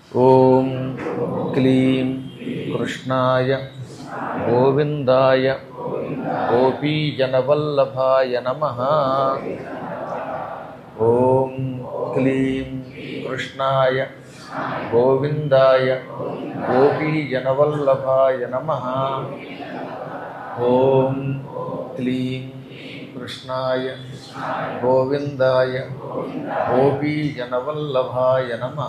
ఓం క్లీం కృష్ణాయ గోవిందాయ గోపీజనవల్లభాయ నమ ఓం క్లీం కృష్ణాయ గోవిందాయ గోపీజనవల్లభాయ నమ ఓం క్లీం కృష్ణాయ గోవిందాయ గోపీజనవల్లభాయ నమ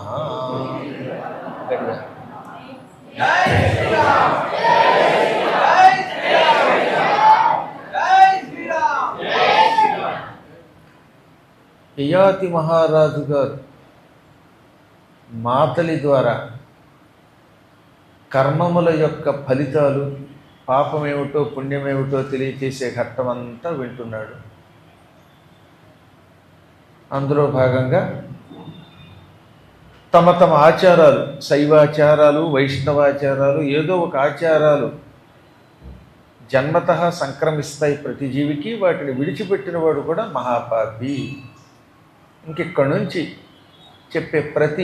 యయాతి మహారాజు గారు మాతలి ద్వారా కర్మముల యొక్క ఫలితాలు పాపమేమిటో పుణ్యమేమిటో తెలియచేసే ఘట్టమంతా వింటున్నాడు అందులో భాగంగా తమ తమ ఆచారాలు శైవాచారాలు వైష్ణవాచారాలు ఏదో ఒక ఆచారాలు జన్మత సంక్రమిస్తాయి ప్రతి జీవికి వాటిని విడిచిపెట్టిన వాడు కూడా మహాపాపి ఇంకిక్కడి నుంచి చెప్పే ప్రతి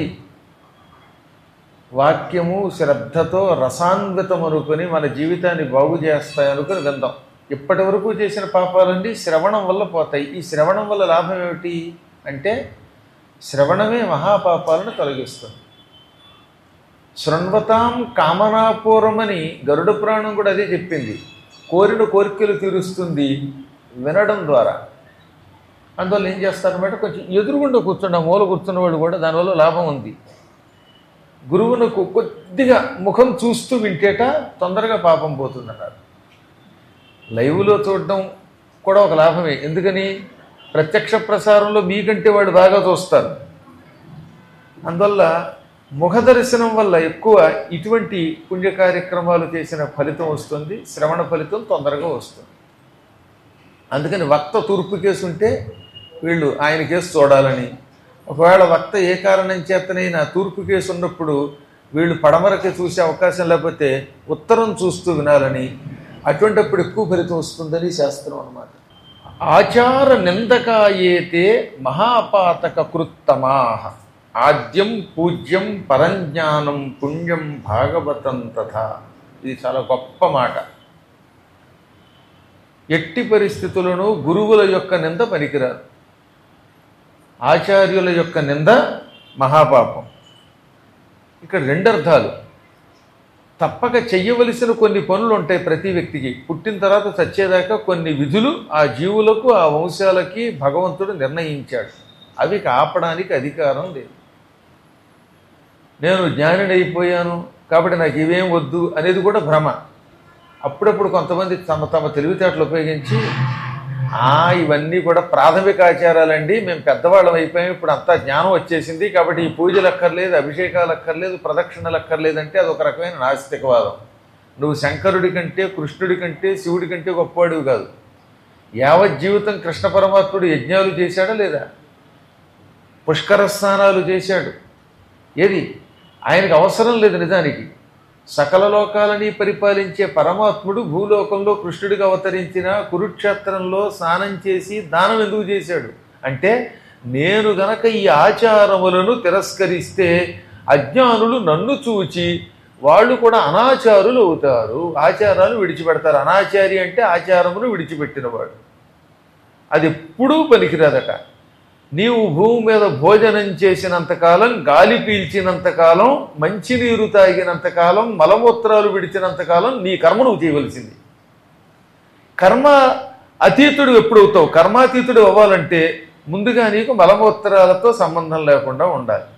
వాక్యము శ్రద్ధతో రసాన్వితం అనుకుని మన జీవితాన్ని బాగు చేస్తాయి అనుకుని విందాం ఇప్పటి వరకు చేసిన పాపాలన్నీ శ్రవణం వల్ల పోతాయి ఈ శ్రవణం వల్ల లాభం ఏమిటి అంటే శ్రవణమే మహాపాపాలను తొలగిస్తుంది శృణ్వతాం కామనాపూర్వమని గరుడ పురాణం కూడా అదే చెప్పింది కోరిన కోరికలు తీరుస్తుంది వినడం ద్వారా అందువల్ల ఏం చేస్తారన్నమాట కొంచెం ఎదురుగుండా కూర్చున్న మూల కూర్చున్నవాడు కూడా దానివల్ల లాభం ఉంది గురువునకు కొద్దిగా ముఖం చూస్తూ వింటేట తొందరగా పాపం పోతుందన్నారు లైవ్లో చూడడం కూడా ఒక లాభమే ఎందుకని ప్రత్యక్ష ప్రసారంలో మీకంటే వాడు బాగా చూస్తారు అందువల్ల ముఖ దర్శనం వల్ల ఎక్కువ ఇటువంటి పుణ్య కార్యక్రమాలు చేసిన ఫలితం వస్తుంది శ్రవణ ఫలితం తొందరగా వస్తుంది అందుకని వక్త తూర్పు కేసు ఉంటే వీళ్ళు ఆయన కేసు చూడాలని ఒకవేళ వక్త ఏ కారణం చేతనైనా తూర్పు కేసు ఉన్నప్పుడు వీళ్ళు పడమరకి చూసే అవకాశం లేకపోతే ఉత్తరం చూస్తూ వినాలని అటువంటిప్పుడు ఎక్కువ ఫలితం వస్తుందని శాస్త్రం అన్నమాట ఆచార నిందకాయేతే మహాపాతక కృత్తమాహ ఆద్యం పూజ్యం పరంజ్ఞానం పుణ్యం భాగవతం తథా ఇది చాలా గొప్ప మాట ఎట్టి పరిస్థితులను గురువుల యొక్క నింద పనికిరాదు ఆచార్యుల యొక్క నింద మహాపాపం ఇక్కడ రెండు అర్థాలు తప్పక చెయ్యవలసిన కొన్ని పనులు ఉంటాయి ప్రతి వ్యక్తికి పుట్టిన తర్వాత చచ్చేదాకా కొన్ని విధులు ఆ జీవులకు ఆ వంశాలకి భగవంతుడు నిర్ణయించాడు అవి కాపడానికి అధికారం లేదు నేను జ్ఞానిని అయిపోయాను కాబట్టి నాకు ఇవేం వద్దు అనేది కూడా భ్రమ అప్పుడప్పుడు కొంతమంది తమ తమ తెలివితేటలు ఉపయోగించి ఆ ఇవన్నీ కూడా ప్రాథమిక ఆచారాలండి మేము పెద్దవాళ్ళం అయిపోయాం ఇప్పుడు అంతా జ్ఞానం వచ్చేసింది కాబట్టి ఈ పూజలు అక్కర్లేదు అభిషేకాలు అక్కర్లేదు ప్రదక్షిణలు అక్కర్లేదు అంటే అది ఒక రకమైన నాస్తికవాదం నువ్వు శంకరుడి కంటే కృష్ణుడి కంటే శివుడి కంటే గొప్పవాడివి కాదు యావత్ జీవితం కృష్ణ పరమాత్ముడు యజ్ఞాలు చేశాడా లేదా పుష్కర స్నానాలు చేశాడు ఏది ఆయనకు అవసరం లేదు నిజానికి సకల లోకాలని పరిపాలించే పరమాత్ముడు భూలోకంలో కృష్ణుడిగా అవతరించిన కురుక్షేత్రంలో స్నానం చేసి దానం ఎందుకు చేశాడు అంటే నేను గనక ఈ ఆచారములను తిరస్కరిస్తే అజ్ఞానులు నన్ను చూచి వాళ్ళు కూడా అనాచారులు అవుతారు ఆచారాలు విడిచిపెడతారు అనాచారి అంటే ఆచారమును విడిచిపెట్టినవాడు అది ఎప్పుడూ పనికిరాదట నీవు భూమి మీద భోజనం చేసినంతకాలం గాలి పీల్చినంతకాలం మంచినీరు తాగినంతకాలం మలమూత్రాలు విడిచినంతకాలం నీ కర్మ నువ్వు చేయవలసింది కర్మ అతీతుడు ఎప్పుడవుతావు కర్మాతీతుడు అవ్వాలంటే ముందుగా నీకు మలమూత్రాలతో సంబంధం లేకుండా ఉండాలి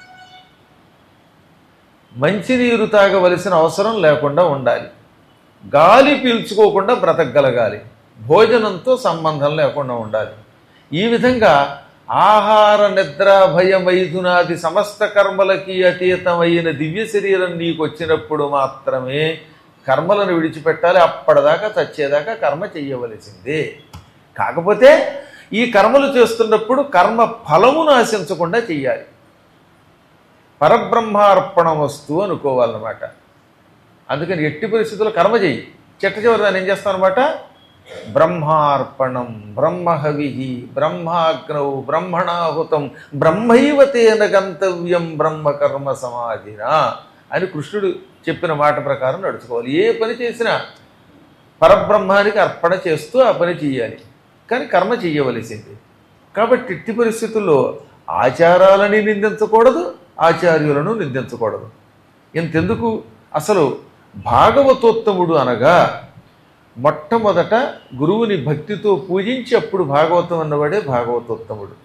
మంచినీరు తాగవలసిన అవసరం లేకుండా ఉండాలి గాలి పీల్చుకోకుండా బ్రతకగలగాలి భోజనంతో సంబంధం లేకుండా ఉండాలి ఈ విధంగా ఆహార నిద్ర భయమైథునాది సమస్త కర్మలకి అతీతమైన దివ్య శరీరం నీకు వచ్చినప్పుడు మాత్రమే కర్మలను విడిచిపెట్టాలి అప్పటిదాకా చచ్చేదాకా కర్మ చెయ్యవలసిందే కాకపోతే ఈ కర్మలు చేస్తున్నప్పుడు కర్మ ఫలమును ఆశించకుండా చెయ్యాలి పరబ్రహ్మార్పణం వస్తు అనుకోవాలన్నమాట అందుకని ఎట్టి పరిస్థితుల్లో కర్మ చెయ్యి చెట్ట చివరి దాన్ని ఏం చేస్తానమాట బ్రహ్మార్పణం బ్రహ్మహవి బ్రహ్మాగ్నౌ బ్రహ్మణాహుతం బ్రహ్మైవ తేన గంతవ్యం బ్రహ్మకర్మ సమాధిన అని కృష్ణుడు చెప్పిన మాట ప్రకారం నడుచుకోవాలి ఏ పని చేసినా పరబ్రహ్మానికి అర్పణ చేస్తూ ఆ పని చేయాలి కానీ కర్మ చేయవలసింది కాబట్టి ఇట్టి పరిస్థితుల్లో ఆచారాలని నిందించకూడదు ఆచార్యులను నిందించకూడదు ఇంతెందుకు అసలు భాగవతోత్తముడు అనగా మొట్టమొదట గురువుని భక్తితో పూజించి అప్పుడు భాగవతం అన్నవాడే భాగవతోత్తముడు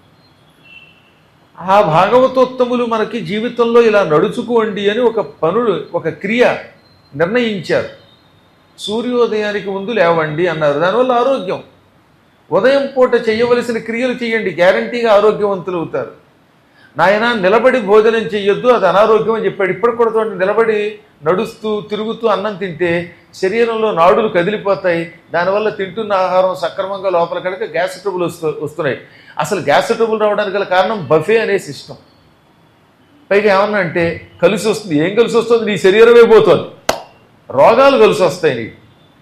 ఆ భాగవతోత్తములు మనకి జీవితంలో ఇలా నడుచుకోండి అని ఒక పనులు ఒక క్రియ నిర్ణయించారు సూర్యోదయానికి ముందు లేవండి అన్నారు దానివల్ల ఆరోగ్యం ఉదయం పూట చేయవలసిన క్రియలు చేయండి గ్యారంటీగా ఆరోగ్యవంతులు అవుతారు నాయన నిలబడి భోజనం చెయ్యొద్దు అది అనారోగ్యం అని చెప్పాడు ఇప్పటికి కూడా చూడండి నిలబడి నడుస్తూ తిరుగుతూ అన్నం తింటే శరీరంలో నాడులు కదిలిపోతాయి దానివల్ల తింటున్న ఆహారం సక్రమంగా లోపల కనుక గ్యాస్ ట్రబుల్ వస్తు వస్తున్నాయి అసలు గ్యాస్ ట్రబుల్ రావడానికి గల కారణం బఫే అనే సిస్టమ్ పైగా ఏమన్నా అంటే కలిసి వస్తుంది ఏం కలిసి వస్తుంది నీ శరీరమే పోతుంది రోగాలు కలిసి వస్తాయి నీకు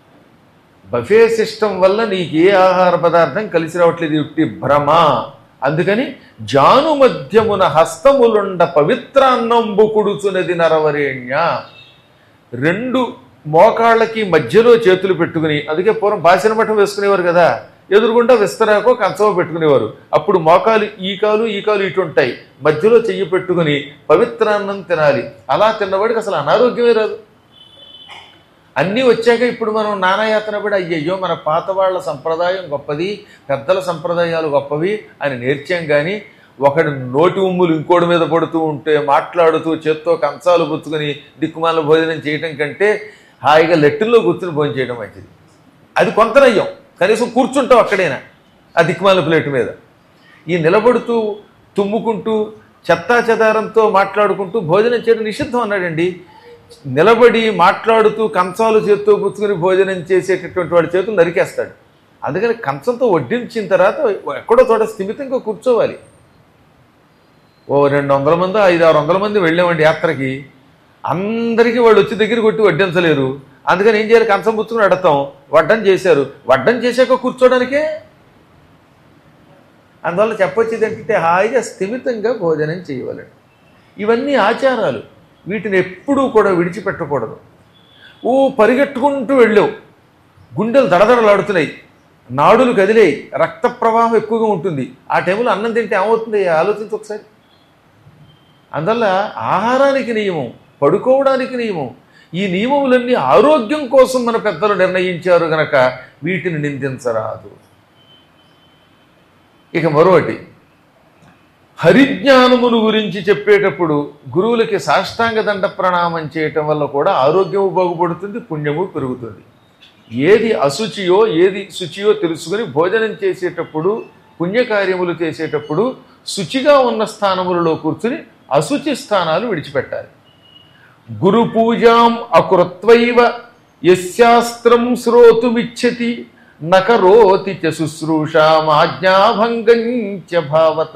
బఫే సిస్టమ్ వల్ల నీకు ఏ ఆహార పదార్థం కలిసి రావట్లేదు ఇట్టి భ్రమ అందుకని జాను మధ్యమున హస్తములుండ పవిత్రాన్నంబు కుడుచున్నది నరవరేణ్య రెండు మోకాళ్ళకి మధ్యలో చేతులు పెట్టుకుని అందుకే పూర్వం బాసిన మఠం వేసుకునేవారు కదా ఎదురుగుండా విస్తరాకో కంచమో పెట్టుకునేవారు అప్పుడు మోకాలు ఈ కాలు ఈ కాలు ఇటు ఉంటాయి మధ్యలో చెయ్యి పెట్టుకుని పవిత్రాన్నం తినాలి అలా తిన్నవాడికి అసలు అనారోగ్యమే రాదు అన్నీ వచ్చాక ఇప్పుడు మనం నానాయాతన పడి అయ్యయ్యో మన పాత వాళ్ళ సంప్రదాయం గొప్పది పెద్దల సంప్రదాయాలు గొప్పవి అని నేర్చాం కానీ ఒకడు నోటి ఉమ్ములు ఇంకోటి మీద పడుతూ ఉంటే మాట్లాడుతూ చేత్తో కంచాలు పుచ్చుకొని దిక్కుమాల భోజనం చేయటం కంటే హాయిగా లెట్టుల్లో కూర్చుని భోజనం చేయడం మంచిది అది కొంతనయ్యం కనీసం కూర్చుంటాం అక్కడైనా ఆ దిక్కుమాల ప్లేట్ మీద ఈ నిలబడుతూ తుమ్ముకుంటూ చెత్తా చెదారంతో మాట్లాడుకుంటూ భోజనం చేయడం నిషిద్ధం అన్నాడండి నిలబడి మాట్లాడుతూ కంచాలు చేత్తో పుచ్చుకుని భోజనం చేసేటటువంటి వాడి చేతులు నరికేస్తాడు అందుకని కంచంతో వడ్డించిన తర్వాత ఎక్కడో చోట స్థిమితంగా కూర్చోవాలి ఓ రెండు వందల మంది ఐదు ఆరు వందల మంది వెళ్ళామండి యాత్రకి అందరికీ వాళ్ళు వచ్చి దగ్గర కొట్టి వడ్డించలేరు అందుకని ఏం చేయాలి కంచం పుచ్చుకుని అడతాం వడ్డం చేశారు వడ్డం చేశాక కూర్చోడానికే అందువల్ల చెప్పొచ్చేది ఏంటంటే హాయిగా స్థిమితంగా భోజనం చేయవలండి ఇవన్నీ ఆచారాలు వీటిని ఎప్పుడూ కూడా విడిచిపెట్టకూడదు ఓ పరిగెట్టుకుంటూ వెళ్ళావు గుండెలు దడదడలాడుతున్నాయి నాడులు కదిలేయి రక్త ప్రవాహం ఎక్కువగా ఉంటుంది ఆ టైంలో అన్నం తింటే ఏమవుతుంది ఆలోచించి ఒకసారి అందువల్ల ఆహారానికి నియమం పడుకోవడానికి నియమం ఈ నియమములన్నీ ఆరోగ్యం కోసం మన పెద్దలు నిర్ణయించారు గనక వీటిని నిందించరాదు ఇక మరొకటి హరిజ్ఞానమును గురించి చెప్పేటప్పుడు గురువులకి సాష్టాంగ దండ ప్రణామం చేయటం వల్ల కూడా ఆరోగ్యము బాగుపడుతుంది పుణ్యము పెరుగుతుంది ఏది అశుచియో ఏది శుచియో తెలుసుకుని భోజనం చేసేటప్పుడు పుణ్యకార్యములు చేసేటప్పుడు శుచిగా ఉన్న స్థానములలో కూర్చుని అశుచి స్థానాలు విడిచిపెట్టాలి గురు పూజాం అకృత్వైవ యశాస్త్రం శ్రోతుమిచ్చతి నకరోతి చ శుశ్రూషామాజ్ఞాభంగం చ భావత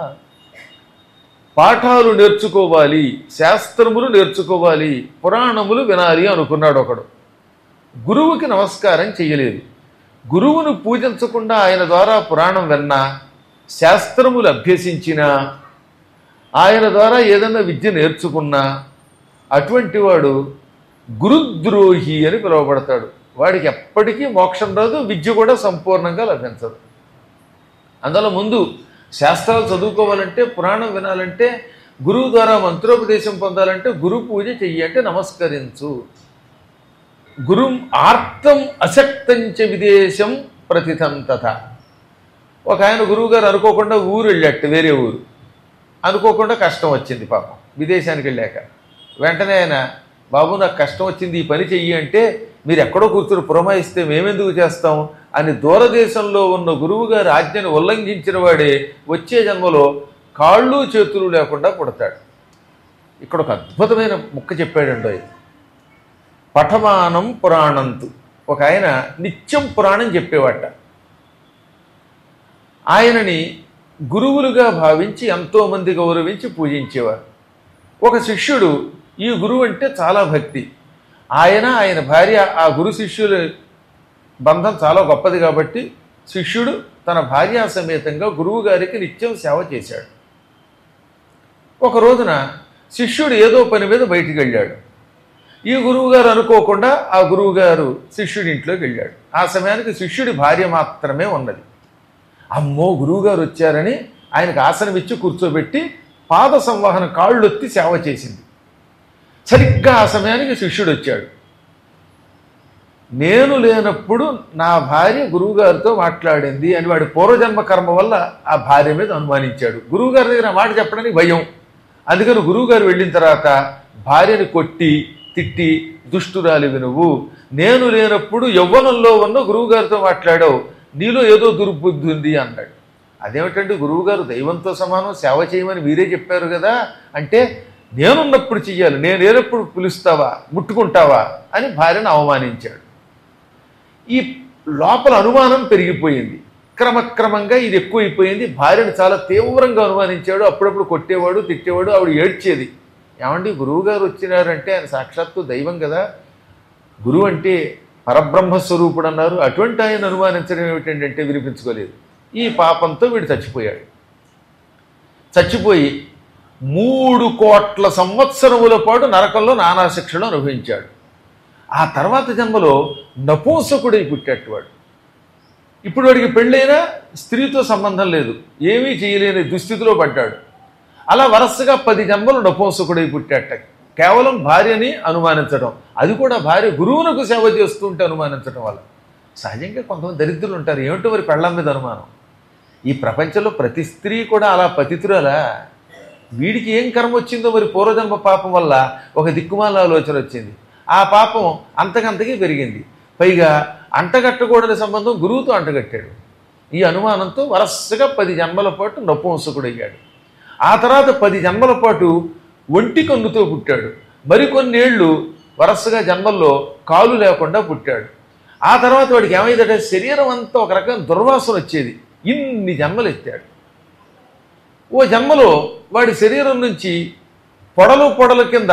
పాఠాలు నేర్చుకోవాలి శాస్త్రములు నేర్చుకోవాలి పురాణములు వినాలి అనుకున్నాడు ఒకడు గురువుకి నమస్కారం చేయలేదు గురువును పూజించకుండా ఆయన ద్వారా పురాణం విన్నా శాస్త్రములు అభ్యసించినా ఆయన ద్వారా ఏదన్నా విద్య నేర్చుకున్నా అటువంటి వాడు గురుద్రోహి అని పిలువబడతాడు వాడికి ఎప్పటికీ మోక్షం రాదు విద్య కూడా సంపూర్ణంగా లభించదు అందువల్ల ముందు శాస్త్రాలు చదువుకోవాలంటే పురాణం వినాలంటే గురువు ద్వారా మంత్రోపదేశం పొందాలంటే గురు పూజ చెయ్యి అంటే నమస్కరించు గురుం ఆర్తం అసక్తంచ విదేశం ప్రతిథం తథ ఒక ఆయన గురువు గారు అనుకోకుండా ఊరు వెళ్ళాట వేరే ఊరు అనుకోకుండా కష్టం వచ్చింది పాపం విదేశానికి వెళ్ళాక వెంటనే ఆయన బాబు నాకు కష్టం వచ్చింది ఈ పని చెయ్యి అంటే మీరు ఎక్కడో కూర్చుని పురమాయిస్తే మేమెందుకు చేస్తాం అని దూరదేశంలో ఉన్న గురువు గారి ఆజ్ఞను ఉల్లంఘించిన వాడే వచ్చే జన్మలో కాళ్ళు చేతులు లేకుండా పుడతాడు ఇక్కడ ఒక అద్భుతమైన ముక్క చెప్పాడండి ఆయన పఠమానం పురాణంతు ఒక ఆయన నిత్యం పురాణం చెప్పేవాట ఆయనని గురువులుగా భావించి ఎంతోమంది గౌరవించి పూజించేవారు ఒక శిష్యుడు ఈ గురువు అంటే చాలా భక్తి ఆయన ఆయన భార్య ఆ గురు శిష్యులు బంధం చాలా గొప్పది కాబట్టి శిష్యుడు తన భార్యా సమేతంగా గురువు గారికి నిత్యం సేవ చేశాడు ఒక రోజున శిష్యుడు ఏదో పని మీద బయటికి వెళ్ళాడు ఈ గురువు గారు అనుకోకుండా ఆ గురువు గారు శిష్యుడి ఇంట్లోకి వెళ్ళాడు ఆ సమయానికి శిష్యుడి భార్య మాత్రమే ఉన్నది అమ్మో గురువుగారు వచ్చారని ఆయనకు ఆసనం ఇచ్చి కూర్చోబెట్టి పాద సంవహన కాళ్ళొత్తి సేవ చేసింది సరిగ్గా ఆ సమయానికి శిష్యుడు వచ్చాడు నేను లేనప్పుడు నా భార్య గురువుగారితో మాట్లాడింది అని వాడి పూర్వజన్మ కర్మ వల్ల ఆ భార్య మీద అనుమానించాడు గురువుగారి దగ్గర ఆ మాట చెప్పడానికి భయం అందుకని గురువుగారు వెళ్ళిన తర్వాత భార్యని కొట్టి తిట్టి దుష్టురాలివి నువ్వు నేను లేనప్పుడు యవ్వనంలో ఉన్న గురువుగారితో మాట్లాడావు నీలో ఏదో దుర్బుద్ధి ఉంది అన్నాడు అదేమిటంటే గురువుగారు దైవంతో సమానం సేవ చేయమని మీరే చెప్పారు కదా అంటే నేనున్నప్పుడు చెయ్యాలి నేను లేనప్పుడు పిలుస్తావా ముట్టుకుంటావా అని భార్యను అవమానించాడు ఈ లోపల అనుమానం పెరిగిపోయింది క్రమక్రమంగా ఇది ఎక్కువైపోయింది భార్యను చాలా తీవ్రంగా అనుమానించాడు అప్పుడప్పుడు కొట్టేవాడు తిట్టేవాడు ఆవిడ ఏడ్చేది ఏమండి గురువుగారు వచ్చినారంటే ఆయన సాక్షాత్తు దైవం కదా గురువు అంటే పరబ్రహ్మ స్వరూపుడు అన్నారు అటువంటి ఆయన అనుమానించడం ఏమిటంటే వినిపించుకోలేదు ఈ పాపంతో వీడు చచ్చిపోయాడు చచ్చిపోయి మూడు కోట్ల సంవత్సరముల పాటు నరకంలో నానా శిక్షలు అనుభవించాడు ఆ తర్వాత జన్మలో నపూంసకుడై పుట్టేటవాడు ఇప్పుడు వాడికి పెళ్ళైనా స్త్రీతో సంబంధం లేదు ఏమీ చేయలేని దుస్థితిలో పడ్డాడు అలా వరుసగా పది జన్మలు నపూంసకుడై పుట్టాట కేవలం భార్యని అనుమానించడం అది కూడా భార్య గురువునకు సేవ చేస్తుంటే అనుమానించడం వల్ల సహజంగా కొంతమంది దరిద్రులు ఉంటారు ఏమిటో మరి పెళ్ళం మీద అనుమానం ఈ ప్రపంచంలో ప్రతి స్త్రీ కూడా అలా పతితురాలా వీడికి ఏం కర్మ వచ్చిందో మరి పూర్వజన్మ పాపం వల్ల ఒక దిక్కుమాల ఆలోచన వచ్చింది ఆ పాపం అంతకంతకీ పెరిగింది పైగా అంటగట్టకూడని సంబంధం గురువుతో అంటగట్టాడు ఈ అనుమానంతో వరుసగా పది జన్మల పాటు నపుంసకుడయ్యాడు ఆ తర్వాత పది జన్మల పాటు ఒంటి కన్నుతో పుట్టాడు మరికొన్నేళ్ళు వరుసగా జన్మల్లో కాలు లేకుండా పుట్టాడు ఆ తర్వాత వాడికి ఏమైందంటే శరీరం అంతా ఒక రకమైన దుర్వాసన వచ్చేది ఇన్ని జన్మలు ఎత్తాడు ఓ జన్మలో వాడి శరీరం నుంచి పొడలు పొడల కింద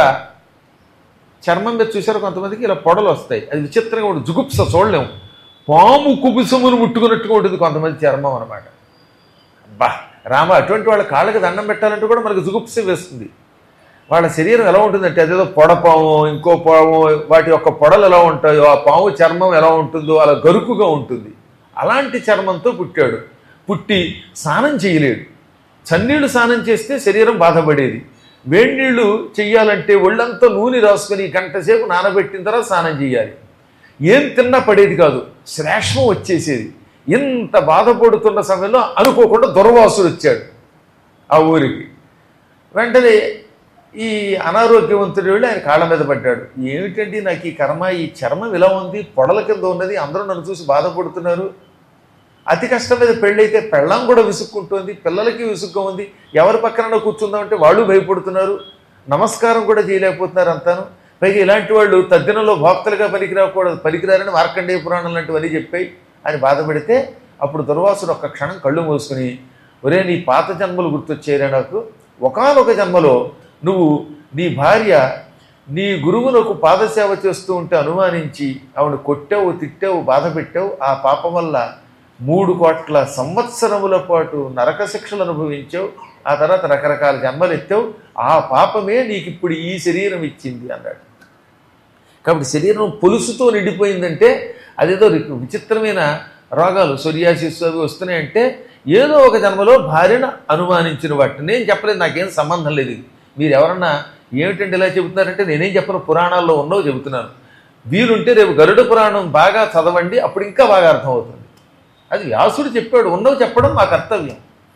చర్మం మీద చూసారు కొంతమందికి ఇలా పొడలు వస్తాయి అది విచిత్రంగా ఉంటుంది జుగుప్స చూడలేము పాము కుబుసమును ముట్టుకున్నట్టుగా ఉంటుంది కొంతమంది చర్మం అనమాట బా రామ అటువంటి వాళ్ళ కాళ్ళకి దండం పెట్టాలంటే కూడా మనకు జుగుప్స వేస్తుంది వాళ్ళ శరీరం ఎలా ఉంటుందంటే అదేదో పొడపాము ఇంకో పాము వాటి యొక్క పొడలు ఎలా ఉంటాయో ఆ పాము చర్మం ఎలా ఉంటుందో అలా గరుకుగా ఉంటుంది అలాంటి చర్మంతో పుట్టాడు పుట్టి స్నానం చేయలేడు చన్నీళ్లు స్నానం చేస్తే శరీరం బాధపడేది వేడినీళ్ళు చెయ్యాలంటే ఒళ్ళంతా నూనె రాసుకొని గంట సేపు నానబెట్టిన తర్వాత స్నానం చేయాలి ఏం తిన్నా పడేది కాదు శ్లేష్మం వచ్చేసేది ఇంత బాధపడుతున్న సమయంలో అనుకోకుండా దుర్వాసుడు వచ్చాడు ఆ ఊరికి వెంటనే ఈ అనారోగ్యవంతుడు వెళ్ళి ఆయన కాళ్ళ మీద పడ్డాడు ఏమిటండి నాకు ఈ కర్మ ఈ చర్మం ఇలా ఉంది పొడల కింద ఉన్నది అందరూ నన్ను చూసి బాధపడుతున్నారు అతి కష్టం మీద పెళ్ళైతే పెళ్ళం కూడా విసుక్కుంటుంది పిల్లలకి విసుగ్గా ఉంది ఎవరి పక్కన కూర్చుందామంటే వాళ్ళు భయపడుతున్నారు నమస్కారం కూడా చేయలేకపోతున్నారు అంతాను పైగా ఇలాంటి వాళ్ళు తద్దినంలో భోక్తలుగా పనికిరాకూడదు పనికిరారని మార్కండేయ పురాణం లాంటివన్నీ చెప్పాయి అని బాధపడితే అప్పుడు దుర్వాసుడు ఒక్క క్షణం కళ్ళు మూసుకుని ఒరే నీ పాత జన్మలు గుర్తొచ్చేరా నాకు ఒకనొక జన్మలో నువ్వు నీ భార్య నీ గురువులకు పాదసేవ చేస్తూ ఉంటే అనుమానించి ఆవిడ కొట్టావు తిట్టావు బాధ పెట్టావు ఆ పాపం వల్ల మూడు కోట్ల సంవత్సరముల పాటు నరక శిక్షలు అనుభవించావు ఆ తర్వాత రకరకాల జన్మలు ఎత్తావు ఆ పాపమే నీకు ఇప్పుడు ఈ శరీరం ఇచ్చింది అన్నాడు కాబట్టి శరీరం పొలుసుతో నిండిపోయిందంటే అదేదో రి- విచిత్రమైన రోగాలు సొరియాసిస్ అవి వస్తున్నాయంటే ఏదో ఒక జన్మలో భార్యను అనుమానించిన వాటి నేను చెప్పలేదు నాకేం సంబంధం లేదు ఇది మీరు ఎవరన్నా ఏమిటంటే ఇలా చెబుతున్నారంటే నేనేం చెప్పను పురాణాల్లో ఉన్నవి చెబుతున్నాను వీలుంటే రేపు గరుడ పురాణం బాగా చదవండి అప్పుడు ఇంకా బాగా అర్థమవుతుంది అది వ్యాసుడు చెప్పాడు ఉన్నవి చెప్పడం మా కర్తవ్యం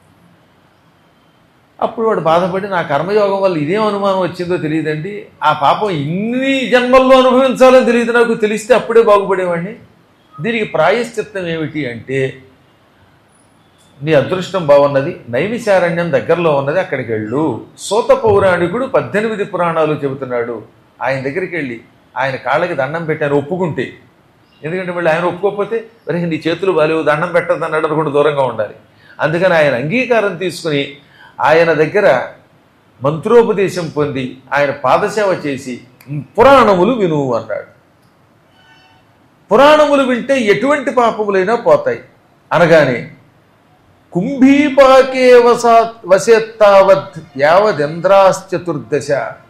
అప్పుడు వాడు బాధపడి నా కర్మయోగం వల్ల ఇదేం అనుమానం వచ్చిందో తెలియదండి ఆ పాపం ఇన్ని జన్మల్లో అనుభవించాలని తెలియదు నాకు తెలిస్తే అప్పుడే బాగుపడేవాడిని దీనికి ప్రాయశ్చిత్తం ఏమిటి అంటే నీ అదృష్టం బాగున్నది నైమిశారణ్యం దగ్గరలో ఉన్నది అక్కడికి వెళ్ళు సోత పౌరాణికుడు పద్దెనిమిది పురాణాలు చెబుతున్నాడు ఆయన దగ్గరికి వెళ్ళి ఆయన కాళ్ళకి దండం పెట్టాను ఒప్పుకుంటే ఎందుకంటే మళ్ళీ ఆయన ఒప్పుకోకపోతే మరి నీ చేతులు బాలేవు దండం పెట్టద్దు అన్నాడు అనుకుంటూ దూరంగా ఉండాలి అందుకని ఆయన అంగీకారం తీసుకుని ఆయన దగ్గర మంత్రోపదేశం పొంది ఆయన పాదసేవ చేసి పురాణములు విను అన్నాడు పురాణములు వింటే ఎటువంటి పాపములైనా పోతాయి అనగానే కుంభీపాకే వసా వసేత్తావత్ యావదింద్రాశ్చతుర్దశ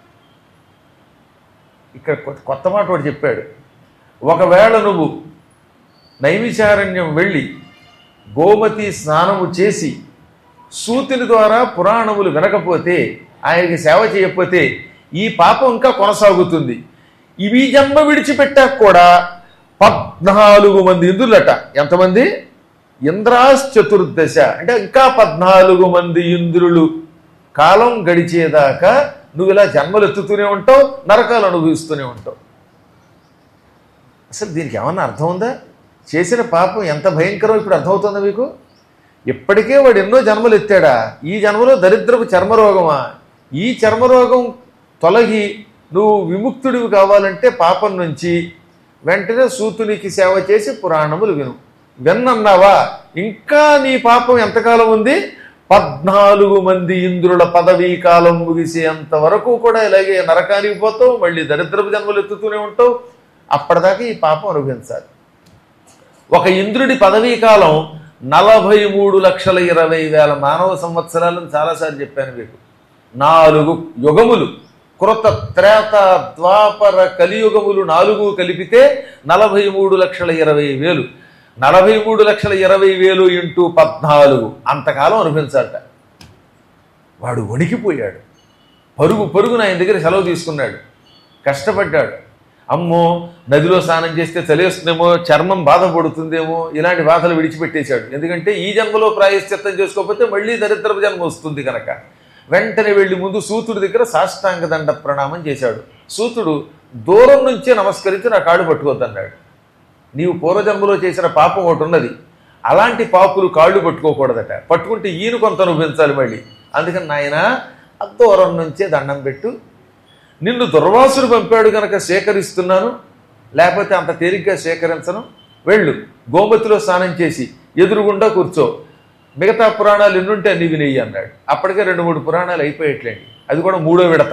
ఇక్కడ కొత్త- కొత్త మాట ఒకటి చెప్పాడు ఒకవేళ నువ్వు నైమిషారణ్యం వెళ్ళి గోమతి స్నానము చేసి సూతుని ద్వారా పురాణములు వినకపోతే ఆయనకి సేవ చేయకపోతే ఈ పాపం ఇంకా కొనసాగుతుంది ఇవి జన్మ విడిచిపెట్టాక కూడా పద్నాలుగు మంది ఇంద్రులట ఎంతమంది ఇంద్రాస్ చతుర్దశ అంటే ఇంకా పద్నాలుగు మంది ఇంద్రులు కాలం గడిచేదాకా నువ్వు ఇలా జన్మలు ఎత్తుతూనే ఉంటావు నరకాలు అనుభవిస్తూనే ఉంటావు అసలు దీనికి ఏమన్నా అర్థం ఉందా చేసిన పాపం ఎంత భయంకరం ఇప్పుడు అర్థమవుతుందా మీకు ఇప్పటికే వాడు ఎన్నో జన్మలు ఎత్తాడా ఈ జన్మలో దరిద్రపు చర్మరోగమా ఈ చర్మరోగం తొలగి నువ్వు విముక్తుడివి కావాలంటే పాపం నుంచి వెంటనే సూతునికి సేవ చేసి పురాణములు విను విన్నన్నావా ఇంకా నీ పాపం ఎంతకాలం ఉంది పద్నాలుగు మంది ఇంద్రుల పదవీ కాలం ముగిసేంత వరకు కూడా ఇలాగే నరకానికి పోతావు మళ్ళీ దరిద్రపు జన్మలు ఎత్తుతూనే ఉంటావు అప్పటిదాకా ఈ పాపం అనుభవించాలి ఒక ఇంద్రుడి పదవీ కాలం నలభై మూడు లక్షల ఇరవై వేల మానవ సంవత్సరాలను చాలాసార్లు చెప్పాను మీకు నాలుగు యుగములు కృత త్రేత ద్వాపర కలియుగములు నాలుగు కలిపితే నలభై మూడు లక్షల ఇరవై వేలు నలభై మూడు లక్షల ఇరవై వేలు ఇంటూ పద్నాలుగు అంతకాలం అనుభవించాలట వాడు వణికిపోయాడు పరుగు పరుగున ఆయన దగ్గర సెలవు తీసుకున్నాడు కష్టపడ్డాడు అమ్మో నదిలో స్నానం చేస్తే చలేస్తుందేమో చర్మం బాధపడుతుందేమో ఇలాంటి బాధలు విడిచిపెట్టేశాడు ఎందుకంటే ఈ జన్మలో ప్రాయశ్చిత్తం చేసుకోకపోతే మళ్ళీ దరిద్రపు జన్మ వస్తుంది కనుక వెంటనే వెళ్ళి ముందు సూతుడి దగ్గర సాష్టాంగ దండ ప్రణామం చేశాడు సూతుడు దూరం నుంచే నమస్కరించి నా కాళ్ళు పట్టుకోవద్దన్నాడు నీవు పూర్వజన్మలో చేసిన పాపం ఒకటి ఉన్నది అలాంటి పాపులు కాళ్ళు పట్టుకోకూడదట పట్టుకుంటే ఈయన కొంత అనుభవించాలి మళ్ళీ అందుకని నాయన దూరం నుంచే దండం పెట్టు నిన్ను దుర్వాసుడు పంపాడు కనుక సేకరిస్తున్నాను లేకపోతే అంత తేలిగ్గా సేకరించను వెళ్ళు గోమతిలో స్నానం చేసి ఎదురుగుండా కూర్చో మిగతా పురాణాలు ఎన్నుంటే అన్ని వినేయి అన్నాడు అప్పటికే రెండు మూడు పురాణాలు అయిపోయేట్లేండి అది కూడా మూడో విడత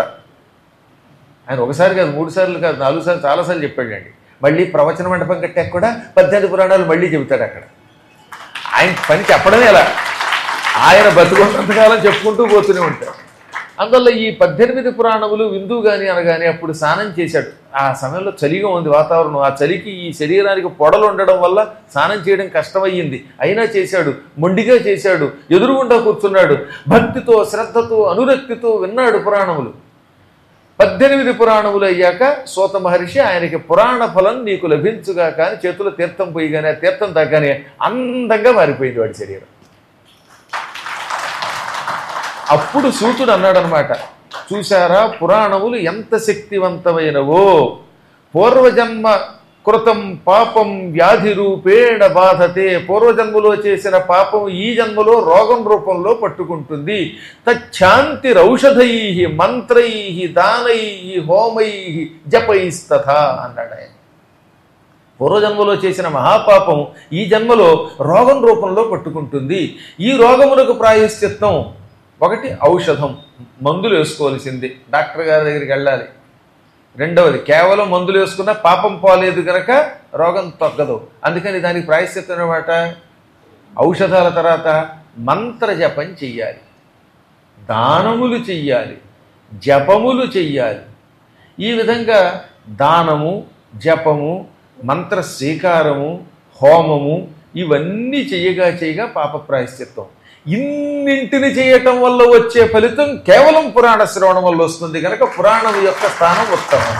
ఆయన ఒకసారి కాదు మూడు సార్లు కాదు నాలుగు సార్లు చాలాసార్లు చెప్పాడండి మళ్ళీ ప్రవచన మండపం కట్టాక కూడా పద్దెనిమిది పురాణాలు మళ్ళీ చెబుతాడు అక్కడ ఆయన పని చెప్పడమే ఎలా ఆయన బతుకున్నంతకాలం చెప్పుకుంటూ పోతూనే ఉంటాడు అందువల్ల ఈ పద్దెనిమిది పురాణములు విందు గాని అనగానే అప్పుడు స్నానం చేశాడు ఆ సమయంలో చలిగా ఉంది వాతావరణం ఆ చలికి ఈ శరీరానికి పొడలు ఉండడం వల్ల స్నానం చేయడం కష్టమయ్యింది అయినా చేశాడు మొండిగా చేశాడు ఎదురుగుండా కూర్చున్నాడు భక్తితో శ్రద్ధతో అనురక్తితో విన్నాడు పురాణములు పద్దెనిమిది పురాణములు అయ్యాక సూత మహర్షి ఆయనకి పురాణ ఫలం నీకు లభించుగా కానీ చేతులు తీర్థం పోయిగానే ఆ తీర్థం తగ్గనే అందంగా మారిపోయింది వాడి శరీరం అప్పుడు సూతుడు అన్నాడనమాట చూశారా పురాణములు ఎంత శక్తివంతమైనవో పూర్వజన్మ కృతం పాపం వ్యాధి రూపేణ బాధతే పూర్వజన్మలో చేసిన పాపం ఈ జన్మలో రోగం రూపంలో పట్టుకుంటుంది తచ్చాంతి రౌషధై మంత్రై దానై హోమై జపైస్తథ అన్నాడు ఆయన పూర్వజన్మలో చేసిన మహాపాపం ఈ జన్మలో రోగం రూపంలో పట్టుకుంటుంది ఈ రోగములకు ప్రాయశ్చిత్తం ఒకటి ఔషధం మందులు వేసుకోవాల్సింది డాక్టర్ గారి దగ్గరికి వెళ్ళాలి రెండవది కేవలం మందులు వేసుకున్న పాపం పోలేదు గనక రోగం తగ్గదు అందుకని దానికి ప్రాయశ్చిత్తం అనమాట ఔషధాల తర్వాత మంత్ర జపం చెయ్యాలి దానములు చెయ్యాలి జపములు చెయ్యాలి ఈ విధంగా దానము జపము మంత్ర స్వీకారము హోమము ఇవన్నీ చెయ్యగా చేయగా పాప ప్రాయశ్చిత్తం ఇన్నింటిని చేయటం వల్ల వచ్చే ఫలితం కేవలం పురాణ శ్రవణం వల్ల వస్తుంది కనుక పురాణం యొక్క స్థానం ఉత్తమం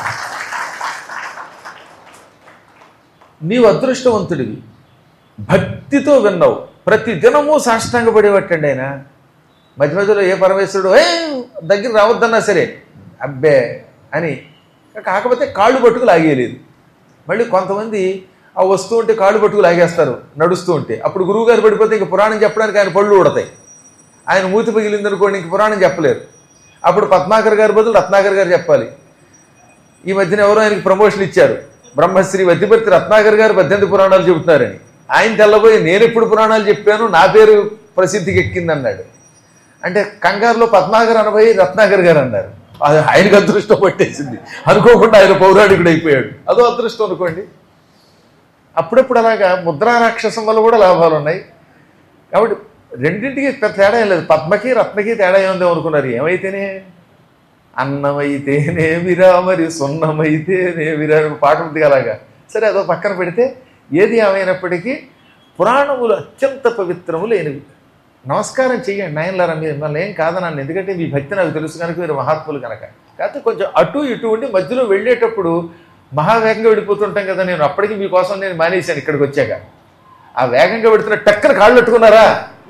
నీవు అదృష్టవంతుడివి భక్తితో విన్నావు ప్రతి దినము సాష్టాంగ పడేవట్టండి ఆయన మధ్య మధ్యలో ఏ పరమేశ్వరుడు ఏ దగ్గర రావద్దన్నా సరే అబ్బే అని కాకపోతే కాళ్ళు పట్టుకు లాగేయలేదు మళ్ళీ కొంతమంది ఆ వస్తూ ఉంటే కాళ్ళు పట్టుకు లాగేస్తారు నడుస్తూ ఉంటే అప్పుడు గురువుగారు పడిపోతే ఇంక పురాణం చెప్పడానికి ఆయన పళ్ళు ఊడతాయి ఆయన మూతి పగిలింది అనుకోండి ఇంక పురాణం చెప్పలేరు అప్పుడు పద్మాకర్ గారి బదులు రత్నాకర్ గారు చెప్పాలి ఈ మధ్యన ఎవరో ఆయనకి ప్రమోషన్ ఇచ్చారు బ్రహ్మశ్రీ వద్దిపర్తి రత్నాకర్ గారు పద్దెనిమిది పురాణాలు చెబుతున్నారని ఆయన తెల్లబోయి నేను ఎప్పుడు పురాణాలు చెప్పాను నా పేరు ప్రసిద్ధికి ఎక్కిందన్నాడు అంటే కంగారులో పద్మాకర్ అనబోయి రత్నాకర్ గారు అన్నారు అది ఆయనకు అదృష్టం పట్టేసింది అనుకోకుండా ఆయన పౌరాణికుడు అయిపోయాడు అదో అదృష్టం అనుకోండి అప్పుడప్పుడు అలాగా ముద్రా రాక్షసం వల్ల కూడా లాభాలు ఉన్నాయి కాబట్టి రెండింటికి పెద్ద తేడా ఏం లేదు పద్మకి రత్నకి తేడా ఏముందో అనుకున్నారు ఏమైతేనే అన్నమైతేనేమిరా మరి సున్నమైతేనేమిరా అని పాట ఉంది అలాగా సరే అదో పక్కన పెడితే ఏది ఏమైనప్పటికీ పురాణములు అత్యంత పవిత్రములు అయినవి నమస్కారం చెయ్యండి నాయనలారా మీరు మిమ్మల్ని ఏం కాదన్నాను ఎందుకంటే మీ భక్తి నాకు తెలుసు కనుక మీరు మహాత్ములు కనుక కాకపోతే కొంచెం అటు ఇటు ఉండి మధ్యలో వెళ్ళేటప్పుడు మహావేగంగా వెళ్ళిపోతుంటాం కదా నేను అప్పటికి మీకోసం నేను మానేశాను ఇక్కడికి వచ్చాక ఆ వేగంగా పెడుతున్న టక్కన కాళ్ళు పెట్టుకున్నారా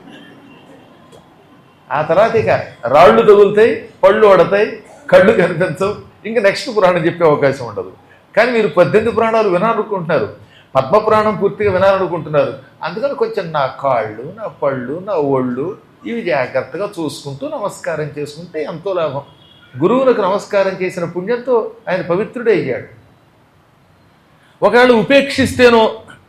ఆ తర్వాత ఇక రాళ్ళు తగులుతాయి పళ్ళు ఓడతాయి కళ్ళు కనిపించవు ఇంకా నెక్స్ట్ పురాణం చెప్పే అవకాశం ఉండదు కానీ మీరు పద్దెనిమిది పురాణాలు వినాలనుకుంటున్నారు పద్మ పురాణం పూర్తిగా వినాలనుకుంటున్నారు అందుకని కొంచెం నా కాళ్ళు నా పళ్ళు నా ఒళ్ళు ఇవి జాగ్రత్తగా చూసుకుంటూ నమస్కారం చేసుకుంటే ఎంతో లాభం గురువులకు నమస్కారం చేసిన పుణ్యంతో ఆయన పవిత్రుడే అయ్యాడు ఒకవేళ ఉపేక్షిస్తేనో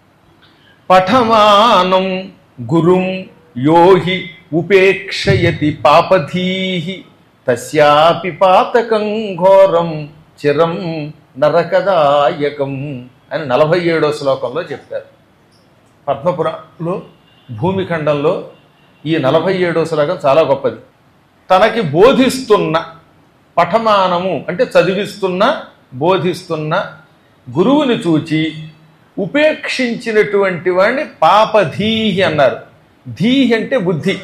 పఠమానం గురుం యోహి ఉపేక్షయతి పాపధీహి తస్యాపి పాతకం ఘోరం చిరం నరకదాయకం అని నలభై ఏడో శ్లోకంలో చెప్పారు పద్మపురంలో భూమిఖండంలో ఈ నలభై ఏడో శ్లోకం చాలా గొప్పది తనకి బోధిస్తున్న పఠమానము అంటే చదివిస్తున్న బోధిస్తున్న గురువుని చూచి ఉపేక్షించినటువంటి వాడిని పాపధీహి అన్నారు ధీహి అంటే బుద్ధి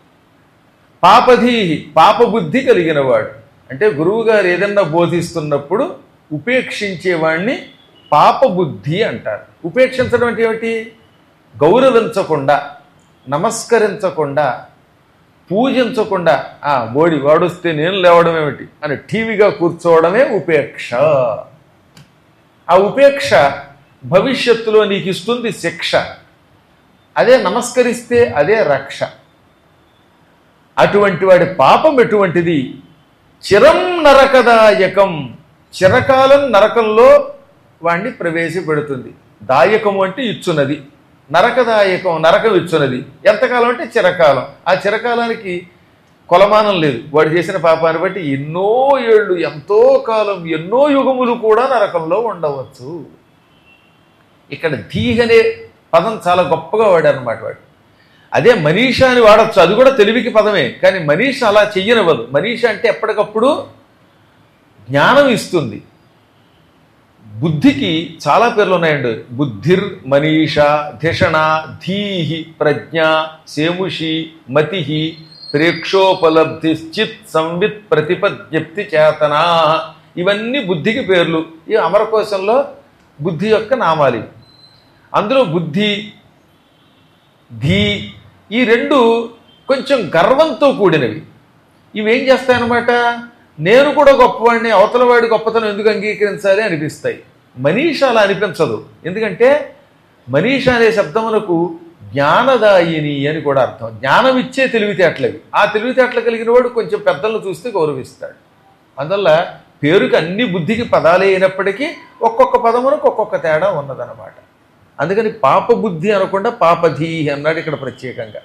పాపధీహి పాపబుద్ధి కలిగిన వాడు అంటే గురువు గారు ఏదన్నా బోధిస్తున్నప్పుడు ఉపేక్షించేవాడిని పాపబుద్ధి అంటారు ఉపేక్షించడం అంటే ఏమిటి గౌరవించకుండా నమస్కరించకుండా పూజించకుండా ఆ బోడి వాడొస్తే నేను లేవడం ఏమిటి అని టీవీగా కూర్చోవడమే ఉపేక్ష ఆ ఉపేక్ష భవిష్యత్తులో నీకు ఇస్తుంది శిక్ష అదే నమస్కరిస్తే అదే రక్ష అటువంటి వాడి పాపం ఎటువంటిది చిరం నరకదాయకం చిరకాలం నరకంలో వాణ్ణి ప్రవేశపెడుతుంది దాయకము అంటే ఇచ్చున్నది నరకదాయకం నరకం ఇచ్చున్నది ఎంతకాలం అంటే చిరకాలం ఆ చిరకాలానికి కొలమానం లేదు వాడు చేసిన పాపాన్ని బట్టి ఎన్నో ఏళ్ళు ఎంతో కాలం ఎన్నో యుగములు కూడా నరకంలో ఉండవచ్చు ఇక్కడ ధీహ్ అనే పదం చాలా గొప్పగా వాడారనమాట వాడు అదే మనీష అని వాడచ్చు అది కూడా తెలివికి పదమే కానీ మనీష అలా చెయ్యనివ్వదు మనీష అంటే ఎప్పటికప్పుడు జ్ఞానం ఇస్తుంది బుద్ధికి చాలా పేర్లు ఉన్నాయండి బుద్ధిర్ మనీష ధిషణ ధీహి ప్రజ్ఞ సేముషి మతి ప్రేక్షోపలబ్ధి చిత్ సంవిత్ ప్రతిపద్యప్తి చేతనా ఇవన్నీ బుద్ధికి పేర్లు ఈ అమరకోశంలో బుద్ధి యొక్క నామాలు ఇవి. అందులో బుద్ధి ధీ ఈ రెండు కొంచెం గర్వంతో కూడినవి ఇవేం చేస్తాయన్నమాట నేను కూడా గొప్పవాడిని అవతలవాడి గొప్పతనం ఎందుకు అంగీకరించాలి అనిపిస్తాయి మనీష అలా అనిపించదు ఎందుకంటే మనీష అనే శబ్దమునకు జ్ఞానదాయిని అని కూడా అర్థం జ్ఞానం ఇచ్చే తెలివితేటలవి ఆ తెలివితేటలు కలిగిన వాడు కొంచెం పెద్దలను చూస్తే గౌరవిస్తాడు అందువల్ల పేరుకి అన్ని బుద్ధికి పదాలే అయినప్పటికీ ఒక్కొక్క పదమునకు ఒక్కొక్క తేడా ఉన్నదన్నమాట అందుకని పాప బుద్ధి అనకుండా పాపధీ అన్నాడు ఇక్కడ ప్రత్యేకంగా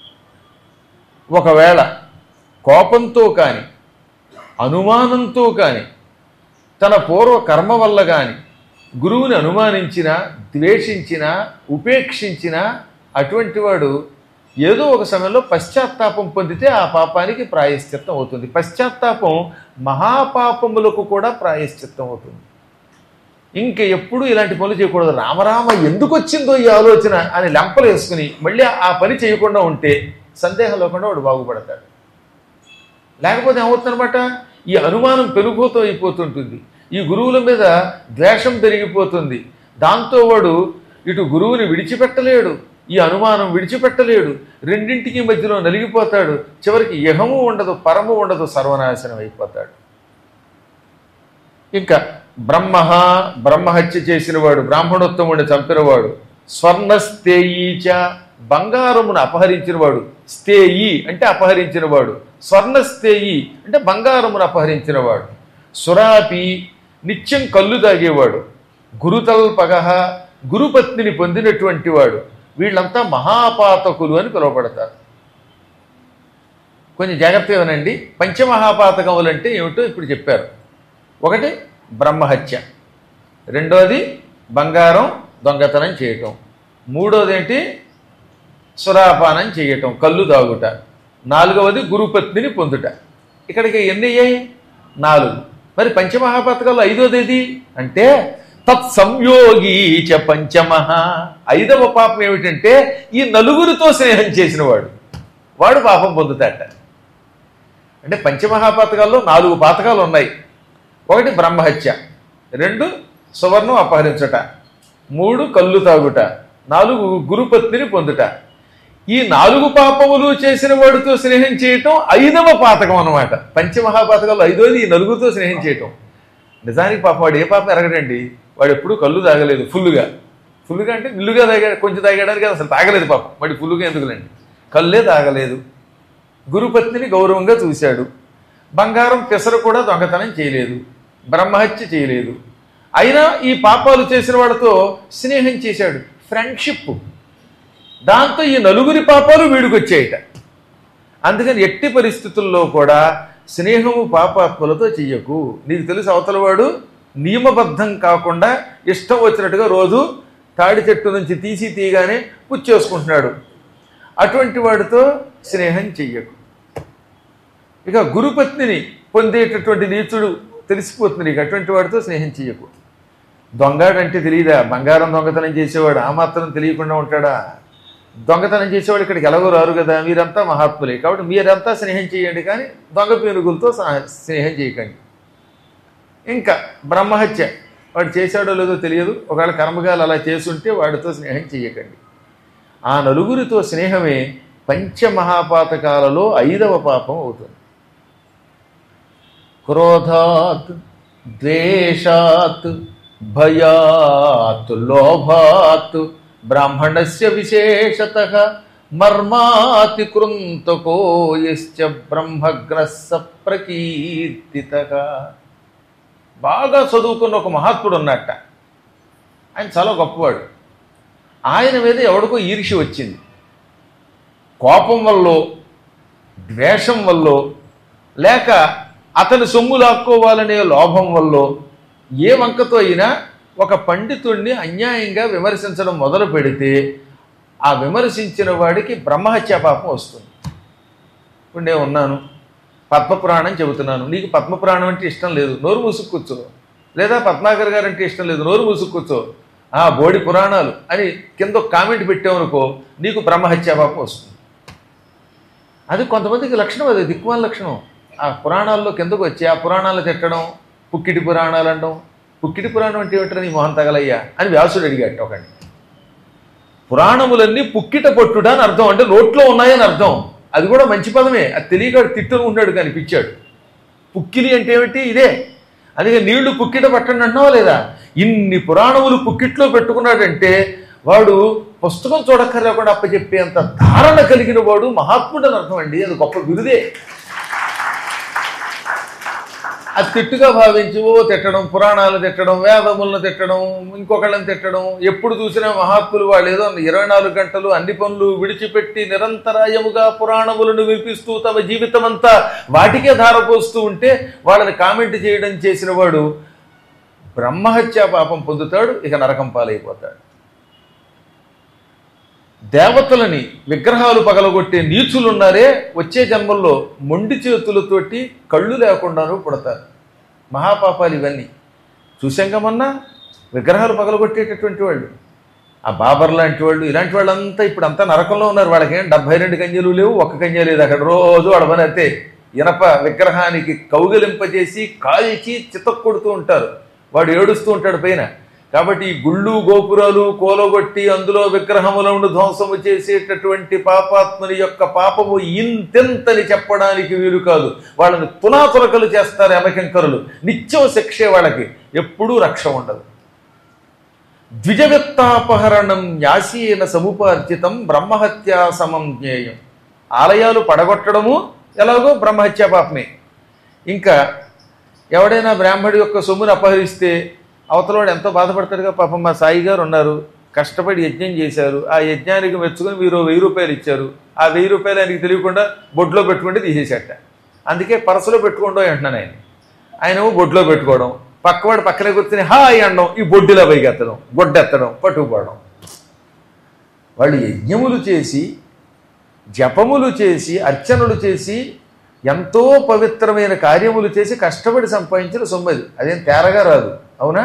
ఒకవేళ కోపంతో కానీ అనుమానంతో కానీ తన పూర్వ కర్మ వల్ల కానీ గురువుని అనుమానించిన ద్వేషించిన ఉపేక్షించిన అటువంటి వాడు ఏదో ఒక సమయంలో పశ్చాత్తాపం పొందితే ఆ పాపానికి ప్రాయశ్చిత్తం అవుతుంది పశ్చాత్తాపం మహాపాపములకు కూడా ప్రాయశ్చిత్తం అవుతుంది ఇంక ఎప్పుడు ఇలాంటి పనులు చేయకూడదు రామరామ ఎందుకు వచ్చిందో ఈ ఆలోచన అని లెంపలు వేసుకుని మళ్ళీ ఆ పని చేయకుండా ఉంటే సందేహం లేకుండా వాడు బాగుపడతాడు లేకపోతే ఏమవుతుందన్నమాట ఈ అనుమానం పెరిగిపోతూ అయిపోతుంటుంది ఈ గురువుల మీద ద్వేషం పెరిగిపోతుంది దాంతో వాడు ఇటు గురువుని విడిచిపెట్టలేడు ఈ అనుమానం విడిచిపెట్టలేడు రెండింటికి మధ్యలో నలిగిపోతాడు చివరికి యహము ఉండదు పరము ఉండదు సర్వనాశనం అయిపోతాడు ఇంకా బ్రహ్మ బ్రహ్మహత్య చేసినవాడు బ్రాహ్మణోత్తముడిని చంపినవాడు స్వర్ణస్థేయీచ బంగారమును అపహరించినవాడు స్థేయి అంటే అపహరించినవాడు స్వర్ణస్థేయి అంటే బంగారమును అపహరించినవాడు సురాపి నిత్యం కళ్ళు తాగేవాడు గురుతల్పగ గురుపత్నిని పొందినటువంటి వాడు వీళ్ళంతా మహాపాతకులు అని పిలువబడతారు కొంచెం జాగ్రత్తగా వినండి పంచమహాపాతకములు అంటే ఏమిటో ఇప్పుడు చెప్పారు ఒకటి బ్రహ్మహత్య రెండోది బంగారం దొంగతనం చేయటం మూడోది ఏంటి సురాపానం చేయటం కళ్ళు తాగుట నాలుగవది గురుపత్నిని పొందుట ఇక్కడికి ఎన్ని అయ్యాయి నాలుగు మరి పంచమహాపథకాలు ఐదోది ఏది అంటే తత్సంయోగి చ పంచమహ ఐదవ పాపం ఏమిటంటే ఈ నలుగురితో స్నేహం చేసినవాడు వాడు పాపం పొందుతాట అంటే పంచమహాపాతకాల్లో నాలుగు పాతకాలు ఉన్నాయి ఒకటి బ్రహ్మహత్య రెండు సువర్ణం అపహరించుట మూడు కళ్ళు తాగుట నాలుగు గురుపత్నిని పొందుట ఈ నాలుగు పాపములు చేసిన వాడితో స్నేహం చేయటం ఐదవ పాతకం అన్నమాట పంచమహాపాతకాల్లో ఐదోది ఈ నలుగురితో స్నేహం చేయటం నిజానికి పాపం వాడు ఏ పాపం ఎరగడండి వాడు ఎప్పుడూ కళ్ళు తాగలేదు ఫుల్లుగా ఫుల్లుగా అంటే నిల్లుగా తాగాడు కొంచెం తాగడానికి అసలు తాగలేదు పాపం వాడి ఫుల్లుగా ఎందుకులేండి కళ్ళే తాగలేదు గురుపత్నిని గౌరవంగా చూశాడు బంగారం పెసరు కూడా దొంగతనం చేయలేదు బ్రహ్మహత్య చేయలేదు అయినా ఈ పాపాలు చేసిన వాళ్ళతో స్నేహం చేశాడు ఫ్రెండ్షిప్ దాంతో ఈ నలుగురి పాపాలు వీడికొచ్చాయిట అందుకని ఎట్టి పరిస్థితుల్లో కూడా స్నేహము పాపాత్మలతో చెయ్యకు నీకు తెలుసు అవతలవాడు నియమబద్ధం కాకుండా ఇష్టం వచ్చినట్టుగా రోజు తాడి చెట్టు నుంచి తీసి తీయగానే పుచ్చేసుకుంటున్నాడు అటువంటి వాడితో స్నేహం చెయ్యకు ఇక గురుపత్నిని పొందేటటువంటి నీచుడు తెలిసిపోతుంది నీకు అటువంటి వాడితో స్నేహం చెయ్యకు దొంగాడంటే తెలియదా బంగారం దొంగతనం చేసేవాడు ఆ మాత్రం తెలియకుండా ఉంటాడా దొంగతనం చేసేవాడు ఇక్కడికి ఎలాగో రారు కదా మీరంతా మహాత్ములే కాబట్టి మీరంతా స్నేహం చేయండి కానీ దొంగ పీనుగులతో సహ- స్నేహం చేయకండి ఇంకా బ్రహ్మహత్య వాడు చేశాడో లేదో తెలియదు ఒకవేళ కర్మగాలు అలా చేసుంటే వాడితో స్నేహం చేయకండి ఆ నలుగురితో స్నేహమే పంచమహాపాతకాలలో ఐదవ పాపం అవుతుంది క్రోధాత్ ద్వేషాత్ భయాత్ లోభాత్ బ్రాహ్మణస్య విశేషత మర్మాతి కృంతకో యశ్చ బ్రహ్మగ్రస్స ప్రకీర్తిత బాగా చదువుకున్న ఒక మహాత్ముడు ఉన్నట్ట ఆయన చాలా గొప్పవాడు ఆయన మీద ఎవడికో ఈర్ష్య వచ్చింది కోపం వల్ల ద్వేషం వల్ల లేక అతని సొమ్ము లాక్కోవాలనే లోభం వల్ల ఏ వంకతో అయినా ఒక పండితుడిని అన్యాయంగా విమర్శించడం మొదలు పెడితే ఆ విమర్శించిన వాడికి బ్రహ్మహత్యా పాపం వస్తుంది ఇప్పుడు నేను ఉన్నాను పద్మపురాణం చెబుతున్నాను నీకు పద్మపురాణం అంటే ఇష్టం లేదు నోరు మూసుకు కూర్చో లేదా పద్మాకర్ గారు అంటే ఇష్టం లేదు నోరు మూసుకు కూర్చో ఆ బోడి పురాణాలు అని కింద ఒక కామెంట్ పెట్టామనుకో నీకు బ్రహ్మహత్యా పాపం వస్తుంది అది కొంతమందికి లక్షణం అది దిక్కుమాల లక్షణం ఆ పురాణాల్లో కిందకు వచ్చి ఆ పురాణాలు తిట్టడం పుక్కిటి పురాణాలు అనడం పుక్కిటి పురాణం అంటే ఏమిటో నీ మొహం తగలయ్యా అని వ్యాసుడు అడిగాడు ఒకటి పురాణములన్నీ పుక్కిట పొట్టుడా అని అర్థం అంటే నోట్లో ఉన్నాయని అర్థం అది కూడా మంచి పదమే అది తెలియక తిట్టును ఉన్నాడు కానీ పిచ్చాడు పుక్కిలి అంటే ఏమిటి ఇదే అందుకే నీళ్లు పుక్కిట పట్టండి అంటున్నావా లేదా ఇన్ని పురాణములు పుక్కిట్లో పెట్టుకున్నాడంటే వాడు పుస్తకం చూడక్కర్లేకుండా అప్పచెప్పేంత ధారణ కలిగిన వాడు మహాత్ముడు అని అర్థం అండి అది గొప్ప బిరుదే అది తిట్టుగా భావించి ఓ తిట్టడం పురాణాలు తిట్టడం వేదములను తిట్టడం ఇంకొకళ్ళని తిట్టడం ఎప్పుడు చూసినా మహాత్ములు వాళ్ళు ఏదో ఇరవై నాలుగు గంటలు అన్ని పనులు విడిచిపెట్టి నిరంతరాయముగా పురాణములను వినిపిస్తూ తమ జీవితం అంతా వాటికే ధారపోస్తూ ఉంటే వాళ్ళని కామెంట్ చేయడం చేసిన వాడు బ్రహ్మహత్యా పాపం పొందుతాడు ఇక నరకం పాలైపోతాడు దేవతలని విగ్రహాలు పగలగొట్టే నీచులున్నారే వచ్చే జన్మల్లో మొండి చేతులతోటి కళ్ళు లేకుండాను పుడతారు మహాపాపాలు ఇవన్నీ చూశాంగమన్నా విగ్రహాలు పగలగొట్టేటటువంటి వాళ్ళు ఆ బాబర్ లాంటి వాళ్ళు ఇలాంటి వాళ్ళంతా ఇప్పుడు అంతా నరకంలో ఉన్నారు వాళ్ళకేం డెబ్బై రెండు కన్యలు లేవు ఒక్క కన్య లేదు అక్కడ రోజు అడవనతే ఇనప విగ్రహానికి కౌగలింపజేసి కాల్చి చితక్కొడుతూ ఉంటారు వాడు ఏడుస్తూ ఉంటాడు పైన కాబట్టి ఈ గుళ్ళు గోపురాలు కోలగొట్టి అందులో విగ్రహములను ధ్వంసము చేసేటటువంటి పాపాత్ముని యొక్క పాపము ఇంతెంతని చెప్పడానికి వీలు కాదు వాళ్ళని తునాతురకలు చేస్తారు యమకింకరులు నిత్యం శిక్షే వాళ్ళకి ఎప్పుడూ రక్ష ఉండదు ద్విజవిత్తాపహరణం న్యాసీన సముపార్జితం బ్రహ్మహత్యా సమం జ్ఞేయం ఆలయాలు పడగొట్టడము ఎలాగో బ్రహ్మహత్యా పాపమే ఇంకా ఎవడైనా బ్రాహ్మడి యొక్క సొమ్మును అపహరిస్తే అవతలవాడు ఎంతో బాధపడతాడుగా పాపం మా సాయి గారు ఉన్నారు కష్టపడి యజ్ఞం చేశారు ఆ యజ్ఞానికి మెచ్చుకొని మీరు వెయ్యి రూపాయలు ఇచ్చారు ఆ వెయ్యి రూపాయలు ఆయనకి తెలియకుండా బొడ్లో పెట్టుకుంటే తీసేసేట అందుకే పరసలో పెట్టుకోండో అంటున్నాను ఆయన ఆయనేమో బొడ్లో పెట్టుకోవడం పక్కవాడు పక్కనే కూర్చుని హాయ్ అనడం ఈ బొడ్డులో పైకి ఎత్తడం గొడ్డెత్తడం పట్టుకుపోవడం వాళ్ళు యజ్ఞములు చేసి జపములు చేసి అర్చనలు చేసి ఎంతో పవిత్రమైన కార్యములు చేసి కష్టపడి సంపాదించిన సొమ్మది అదేం తేరగా రాదు అవునా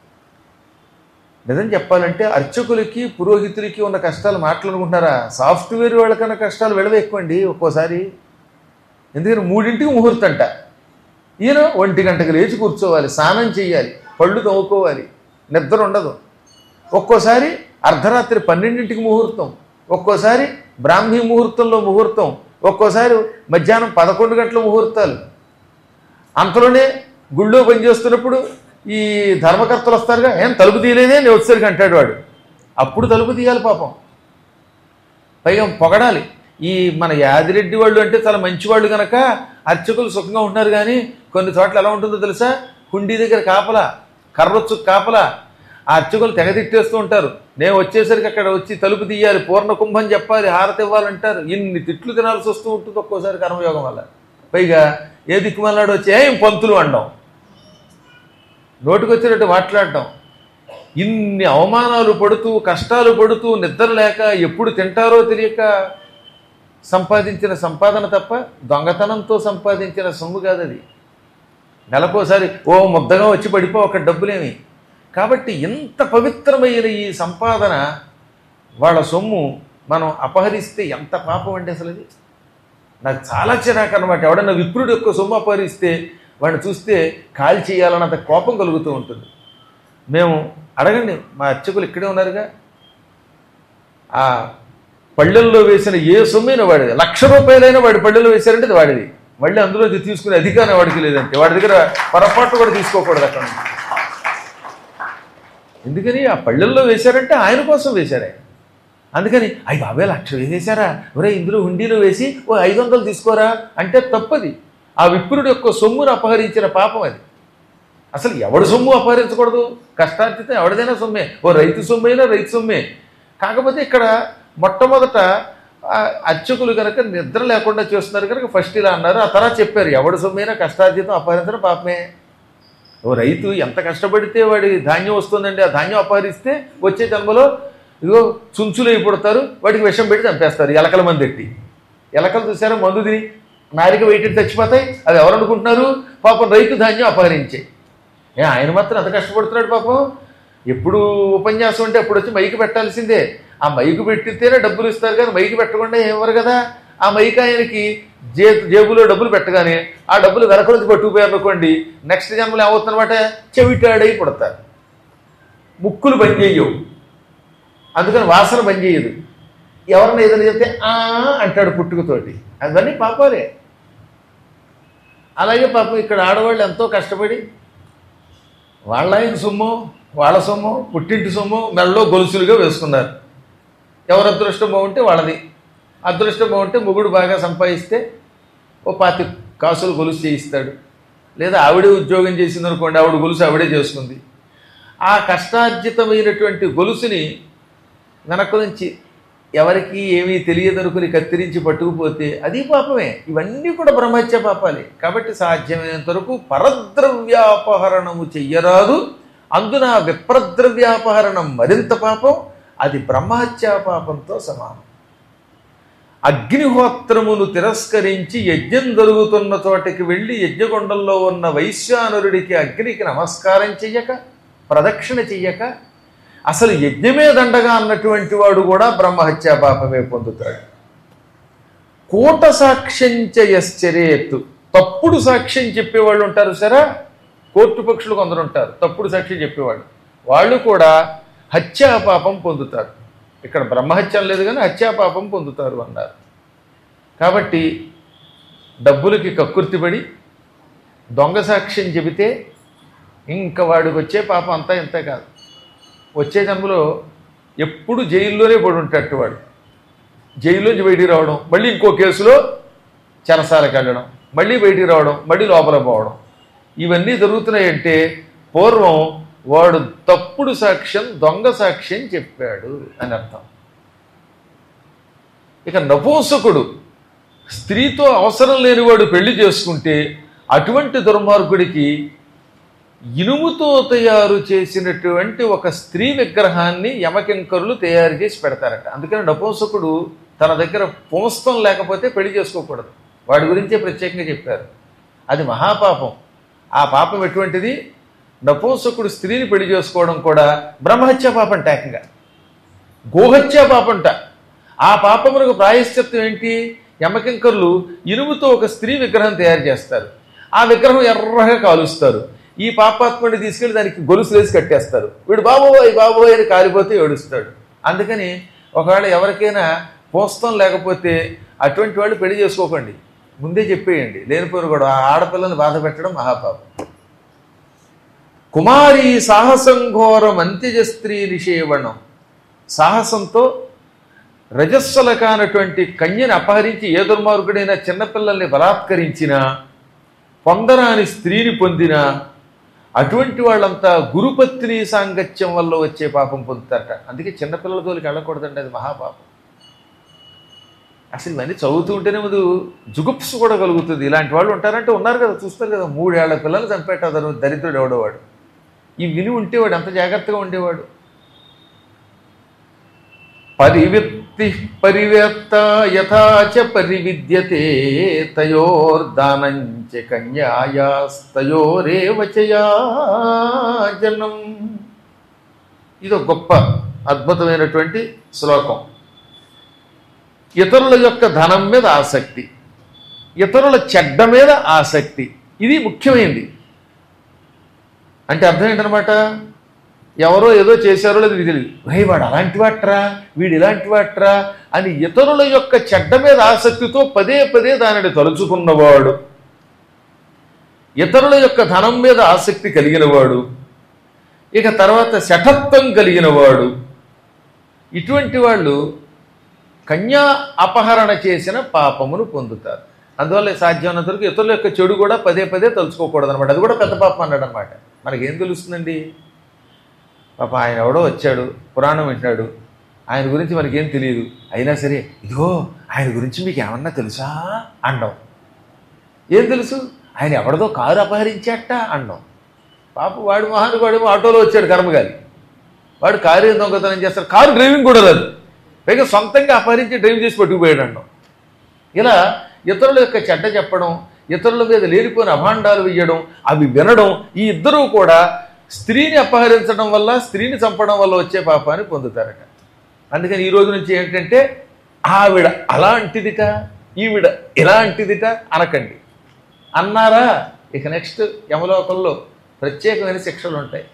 నిజం చెప్పాలంటే అర్చకులకి పురోహితులకి ఉన్న కష్టాలు మాట్లాడుకుంటున్నారా సాఫ్ట్వేర్ వాళ్ళకన్నా కష్టాలు విడవ ఎక్కువండి ఒక్కోసారి ఎందుకని మూడింటికి ముహూర్తంట ఈయన ఒంటి గంటకు లేచి కూర్చోవాలి స్నానం చేయాలి పళ్ళు తవ్వుకోవాలి నిద్ర ఉండదు ఒక్కోసారి అర్ధరాత్రి పన్నెండింటికి ముహూర్తం ఒక్కోసారి బ్రాహ్మీ ముహూర్తంలో ముహూర్తం ఒక్కోసారి మధ్యాహ్నం పదకొండు గంటల ముహూర్తాలు అంతలోనే గుళ్ళో పనిచేస్తున్నప్పుడు ఈ ధర్మకర్తలు వస్తారుగా ఏం తలుపు తీయలేదే నేను వచ్చేసరికి అంటాడు వాడు అప్పుడు తలుపు తీయాలి పాపం పైగా పొగడాలి ఈ మన యాదిరెడ్డి వాళ్ళు అంటే చాలా మంచివాళ్ళు కనుక అర్చకులు సుఖంగా ఉంటున్నారు కానీ కొన్ని చోట్ల ఎలా ఉంటుందో తెలుసా హుండీ దగ్గర కాపలా కర్రొచ్చు కాపలా ఆ అర్చకులు తెగ తిట్టేస్తూ ఉంటారు నేను వచ్చేసరికి అక్కడ వచ్చి తలుపు తీయాలి పూర్ణ కుంభం చెప్పాలి హారతి ఇవ్వాలంటారు ఇన్ని తిట్లు తినాల్సి వస్తూ ఉంటుంది ఒక్కోసారి కర్మయోగం వల్ల పైగా ఏ దిక్కుమల్లాడు వచ్చి ఏం పంతులు అండం నోటికొచ్చినట్టు మాట్లాడటం ఇన్ని అవమానాలు పడుతూ కష్టాలు పడుతూ నిద్ర లేక ఎప్పుడు తింటారో తెలియక సంపాదించిన సంపాదన తప్ప దొంగతనంతో సంపాదించిన సొమ్ము కాదు అది నెలకోసారి ఓ ముద్దగా వచ్చి పడిపో ఒక డబ్బులేమి కాబట్టి ఎంత పవిత్రమైన ఈ సంపాదన వాళ్ళ సొమ్ము మనం అపహరిస్తే ఎంత పాపం అండి అసలు అది నాకు చాలా చిరాకు అనమాట ఎవడన్నా విప్రుడు యొక్క సొమ్ము అపహరిస్తే వాడిని చూస్తే కాల్ చేయాలన్నంత కోపం కలుగుతూ ఉంటుంది మేము అడగండి మా అర్చకులు ఇక్కడే ఉన్నారుగా ఆ పళ్ళెల్లో వేసిన ఏ సొమ్మైనా వాడిది లక్ష రూపాయలైనా వాడి పళ్ళెల్లో వేశారంటే అది వాడిది మళ్ళీ అందులో ఇది తీసుకునే అధికారం వాడికి లేదంటే వాడి దగ్గర పొరపాటు కూడా తీసుకోకూడదు అక్కడ నుంచి. ఎందుకని ఆ పళ్ళెల్లో వేశారంటే ఆయన కోసం వేశారు ఆయన అందుకని అయ్యి బాబాయ్ లక్ష వేసేశారా ఒరే ఇందులో హుండీలో వేసి ఓ ఐదు వందలు తీసుకోరా అంటే తప్పది ఆ విప్రుడు యొక్క సొమ్మును అపహరించిన పాపం అది అసలు ఎవడు సొమ్ము అపహరించకూడదు కష్టార్జిత ఎవరిదైనా సొమ్మే ఓ రైతు సొమ్మైనా రైతు సొమ్మే కాకపోతే ఇక్కడ మొట్టమొదట ఆ అర్చకులు కనుక నిద్ర లేకుండా చేస్తున్నారు కనుక ఫస్ట్ ఇలా అన్నారు ఆ తర్వాత చెప్పారు ఎవడు సొమ్మైనా కష్టార్జితం అపహరించడం పాపమే ఓ రైతు ఎంత కష్టపడితే వాడి ధాన్యం వస్తుందండి ఆ ధాన్యం అపహరిస్తే వచ్చే జన్మలో ఇదిగో చుంచులు అయి పుడతారు వాడికి విషం పెట్టి చంపేస్తారు ఎలకల మంది ఎట్టి ఎలకలు చూసారా మందు తిని నారిక వెయిటెడ్ చచ్చిపోతాయి అది ఎవరు అనుకుంటున్నారు పాపం రైతు ధాన్యం అపహరించే ఏ ఆయన మాత్రం అంత కష్టపడుతున్నాడు పాపం ఎప్పుడు ఉపన్యాసం అంటే అప్పుడు వచ్చి మైకి పెట్టాల్సిందే ఆ మైకు పెట్టితేనే డబ్బులు ఇస్తారు కానీ మైకి పెట్టకుండా ఏమరు కదా ఆ మైక్ ఆయనకి జే జేబులో డబ్బులు పెట్టగానే ఆ డబ్బులు వెనకలోంచి పట్టుకుపోయారు అనుకోండి నెక్స్ట్ జన్మలో ఏమవుతుందన్నమాట చెవిటాడై పుడతారు ముక్కులు పనిచేయవు అందుకని వాసన పనిచేయదు ఎవరన్నా ఏదైనా చెప్తే ఆ అంటాడు పుట్టుకతోటి అవన్నీ పాపాలే అలాగే పాపం ఇక్కడ ఆడవాళ్ళు ఎంతో కష్టపడి వాళ్ళ ఆయన సొమ్ము వాళ్ళ సొమ్ము పుట్టింటి సొమ్ము మెడలో గొలుసులుగా వేసుకున్నారు ఎవరు అదృష్టం బాగుంటే వాళ్ళది అదృష్టం బాగుంటే మొగుడు బాగా సంపాదిస్తే ఓ పాతి కాసులు గొలుసు చేయిస్తాడు లేదా ఆవిడే ఉద్యోగం చేసింది అనుకోండి ఆవిడ గొలుసు ఆవిడే చేసుకుంది ఆ కష్టార్జితమైనటువంటి గొలుసుని వెనక నుంచి ఎవరికి ఏమీ తెలియదనుకుని కత్తిరించి పట్టుకుపోతే అది పాపమే ఇవన్నీ కూడా బ్రహ్మహత్య పాపాలే కాబట్టి సాధ్యమైనంత వరకు పరద్రవ్యాపహరణము చెయ్యరాదు అందున విప్రద్రవ్యాపహరణం మరింత పాపం అది బ్రహ్మహత్యా పాపంతో సమానం అగ్నిహోత్రమును తిరస్కరించి యజ్ఞం జరుగుతున్న చోటికి వెళ్ళి యజ్ఞకొండంలో ఉన్న వైశ్వానరుడికి అగ్నికి నమస్కారం చెయ్యక ప్రదక్షిణ చెయ్యక అసలు యజ్ఞమే దండగా అన్నటువంటి వాడు కూడా బ్రహ్మహత్యా పాపమే పొందుతాడు కూట సాక్ష్యంచయశ్చరేత్ తప్పుడు సాక్ష్యం చెప్పేవాళ్ళు ఉంటారు సరే కోర్టు పక్షులు కొందరు ఉంటారు తప్పుడు సాక్ష్యం చెప్పేవాళ్ళు వాళ్ళు కూడా హత్యా పాపం పొందుతారు ఇక్కడ బ్రహ్మహత్యం లేదు కానీ హత్యా పాపం పొందుతారు అన్నారు కాబట్టి డబ్బులకి కక్కుర్తిపడి దొంగ సాక్ష్యం చెబితే ఇంకా వాడికి వచ్చే పాపం అంతా ఇంతే కాదు వచ్చే జన్మలో ఎప్పుడు జైల్లోనే పడి ఉంటాడు వాడు జైల్లోంచి బయటికి రావడం మళ్ళీ ఇంకో కేసులో చెరసాలకు వెళ్ళడం మళ్ళీ బయటికి రావడం మళ్ళీ లోపల పోవడం ఇవన్నీ జరుగుతున్నాయంటే పూర్వం వాడు తప్పుడు సాక్ష్యం దొంగ సాక్ష్యం చెప్పాడు అని అర్థం ఇక నపూసకుడు స్త్రీతో అవసరం లేనివాడు పెళ్లి చేసుకుంటే అటువంటి దుర్మార్గుడికి ఇనుముతో తయారు చేసినటువంటి ఒక స్త్రీ విగ్రహాన్ని యమకింకరులు తయారు చేసి పెడతారట అందుకని నపుంసకుడు తన దగ్గర పుంస్తం లేకపోతే పెళ్లి చేసుకోకూడదు వాడి గురించే ప్రత్యేకంగా చెప్పారు అది మహాపాపం ఆ పాపం ఎటువంటిది నపుంసకుడు స్త్రీని పెళ్లి చేసుకోవడం కూడా బ్రహ్మహత్య పాపం టేకంగా గోహత్య పాపంట ఆ పాపమునకు ప్రాయశ్చిత్తం ఏంటి యమకింకర్లు ఇనుముతో ఒక స్త్రీ విగ్రహం తయారు చేస్తారు ఆ విగ్రహం ఎర్రగా కాలుస్తారు ఈ పాపాత్ముడిని తీసుకెళ్లి దానికి గొలుసు వేసి కట్టేస్తారు వీడు బాబోయ్ బాబోయ్ అని కాలిపోతే ఏడుస్తాడు అందుకని ఒకవేళ ఎవరికైనా పోస్తం లేకపోతే అటువంటి వాళ్ళు పెళ్లి చేసుకోకండి ముందే చెప్పేయండి లేనిపోయిన కూడా ఆ ఆడపిల్లని బాధ పెట్టడం మహాపాపం కుమారి సాహసం ఘోరం అంత్యజ స్త్రీ నిషేవణం సాహసంతో రజస్సుల కానటువంటి కన్యని అపహరించి ఏ దుర్మార్గుడైన చిన్నపిల్లల్ని బలాత్కరించినా పొందరాని స్త్రీని పొందిన అటువంటి వాళ్ళంతా గురుపత్ని సాంగత్యం వల్ల వచ్చే పాపం పొందుతారట అందుకే చిన్నపిల్లల తోలికి వెళ్ళకూడదండి అది మహాపాపం అసలు ఇవన్నీ చదువుతూ ఉంటేనే ముందు జుగుప్స్ కూడా కలుగుతుంది ఇలాంటి వాళ్ళు ఉంటారంటే ఉన్నారు కదా చూస్తారు కదా మూడేళ్ల పిల్లలు చంపేటారు దరిద్రుడు ఎవడేవాడు ఈ విని ఉంటేవాడు ఎంత జాగ్రత్తగా ఉండేవాడు పరివిత్తి పరివేత్త యథాచ పరివిద్యతే తయోర్దానంచ కన్యాయాస్తయోరేవచయా జనం ఇది ఒక గొప్ప అద్భుతమైనటువంటి శ్లోకం ఇతరుల యొక్క ధనం మీద ఆసక్తి ఇతరుల చెడ్డ మీద ఆసక్తి ఇది ముఖ్యమైనది అంటే అర్థం ఏంటనమాట ఎవరో ఏదో చేశారో లేదు ఇది తెలియదు రే వాడు అలాంటి వాట్రా వీడు ఇలాంటి వాట్రా అని ఇతరుల యొక్క చెడ్డ మీద ఆసక్తితో పదే పదే దానిని తలుచుకున్నవాడు ఇతరుల యొక్క ధనం మీద ఆసక్తి కలిగినవాడు ఇక తర్వాత శఠత్వం కలిగినవాడు ఇటువంటి వాళ్ళు కన్యా అపహరణ చేసిన పాపమును పొందుతారు అందువల్ల సాధ్యమైనంత వరకు ఇతరుల యొక్క చెడు కూడా పదే పదే తలుచుకోకూడదు అనమాట అది కూడా పెద్ద పాపం అన్నాడు అనమాట మనకేం తెలుస్తుందండి పాప ఆయన ఎవడో వచ్చాడు పురాణం వింటాడు ఆయన గురించి మనకేం తెలియదు అయినా సరే ఇదిగో ఆయన గురించి మీకు ఏమన్నా తెలుసా అండం ఏం తెలుసు ఆయన ఎవరిదో కారు అపహరించాట అండం పాప వాడు మహానుభాడు ఆటోలో వచ్చాడు కర్మగాలి వాడు కారు ఏం దొంగతనం చేస్తాడు కారు డ్రైవింగ్ కూడా రాదు పైగా సొంతంగా అపహరించి డ్రైవ్ చేసి పట్టుకుపోయాడు అండం ఇలా ఇతరుల యొక్క చెడ్డ చెప్పడం ఇతరుల మీద లేనిపోయిన అభాండాలు వేయడం అవి వినడం ఈ ఇద్దరూ కూడా స్త్రీని అపహరించడం వల్ల స్త్రీని చంపడం వల్ల వచ్చే పాపాన్ని పొందుతారట అందుకని ఈ రోజు నుంచి ఏంటంటే ఆవిడ అలాంటిదిట ఈవిడ ఇలాంటిదిట అనకండి అన్నారా ఇక నెక్స్ట్ యమలోకంలో ప్రత్యేకమైన శిక్షలు ఉంటాయి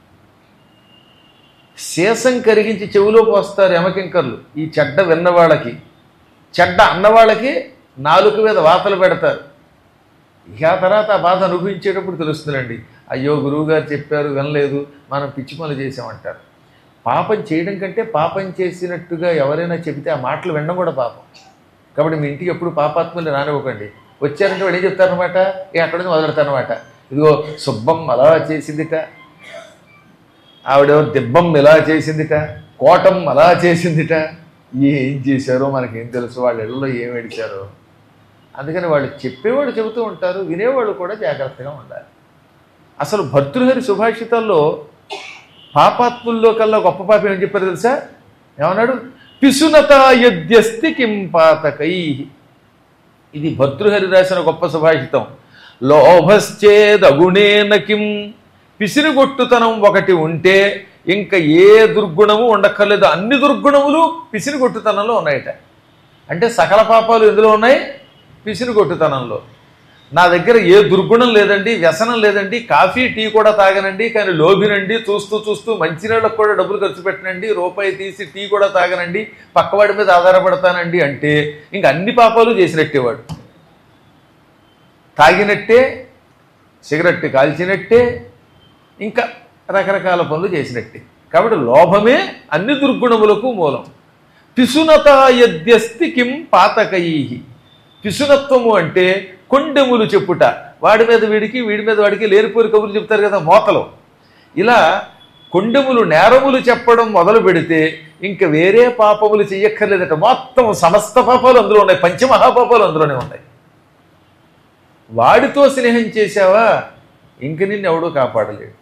శేషం కరిగించి చెవిలో పోస్తారు యమకింకర్లు ఈ చెడ్డ విన్నవాళ్ళకి చెడ్డ అన్నవాళ్ళకి నాలుక మీద వాతలు పెడతారు ఇక ఆ తర్వాత ఆ బాధ అనుభవించేటప్పుడు తెలుస్తుందండి అయ్యో గురువుగారు చెప్పారు వినలేదు మనం పిచ్చి పనులు చేసామంటారు పాపం చేయడం కంటే పాపం చేసినట్టుగా ఎవరైనా చెబితే ఆ మాటలు వినడం కూడా పాపం కాబట్టి మీ ఇంటికి ఎప్పుడు పాపాత్మల్ని రానివ్వకండి వచ్చారంటే వాడు ఏం చెప్తారనమాట ఏ అక్కడ నుంచి మొదలెడతారనమాట ఇదిగో సుబ్బం అలా చేసిందిట ఆవిడెవరు దిబ్బం ఇలా చేసిందిట కోటం అలా చేసిందిట ఏం చేశారో మనకేం తెలుసు వాళ్ళ ఇళ్ళలో ఏం ఏడిచారో అందుకని వాళ్ళు చెప్పేవాడు చెబుతూ ఉంటారు వినేవాళ్ళు కూడా జాగ్రత్తగా ఉండాలి అసలు భర్తృహరి సుభాషితాల్లో పాపాత్ముల్లో కల్లా గొప్ప పాపం ఏం చెప్పారు తెలుసా ఏమన్నాడు పిసునత యద్యస్తి కిం పాతకై ఇది భర్తృహరి రాసిన గొప్ప సుభాషితం లోభశ్చేదగుణేన కిం పిసిరిగొట్టుతనం ఒకటి ఉంటే ఇంకా ఏ దుర్గుణము ఉండక్కర్లేదు అన్ని దుర్గుణములు పిసిరిగొట్టుతనంలో ఉన్నాయట అంటే సకల పాపాలు ఎందులో ఉన్నాయి పిసిరిగొట్టుతనంలో నా దగ్గర ఏ దుర్గుణం లేదండి వ్యసనం లేదండి కాఫీ టీ కూడా తాగనండి కానీ లోభినండి చూస్తూ చూస్తూ మంచినీళ్ళకు కూడా డబ్బులు ఖర్చు పెట్టనండి రూపాయి తీసి టీ కూడా తాగనండి పక్కవాడి మీద ఆధారపడతానండి అంటే ఇంక అన్ని పాపాలు చేసినట్టేవాడు తాగినట్టే సిగరెట్ కాల్చినట్టే ఇంకా రకరకాల పనులు చేసినట్టే కాబట్టి లోభమే అన్ని దుర్గుణములకు మూలం పిసునత యద్యస్తి కిం పాతకై పిసునత్వము అంటే కొండెములు చెప్పుట వాడి మీద వీడికి వీడి మీద వాడికి లేనిపోని కబుర్లు చెప్తారు కదా మోతలు ఇలా కొండెములు నేరములు చెప్పడం మొదలు పెడితే ఇంకా వేరే పాపములు చెయ్యక్కర్లేదట మొత్తం సమస్త పాపాలు అందులో ఉన్నాయి పంచమహాపాపాలు అందులోనే ఉన్నాయి వాడితో స్నేహం చేశావా ఇంక నిన్ను ఎవడూ కాపాడలేడు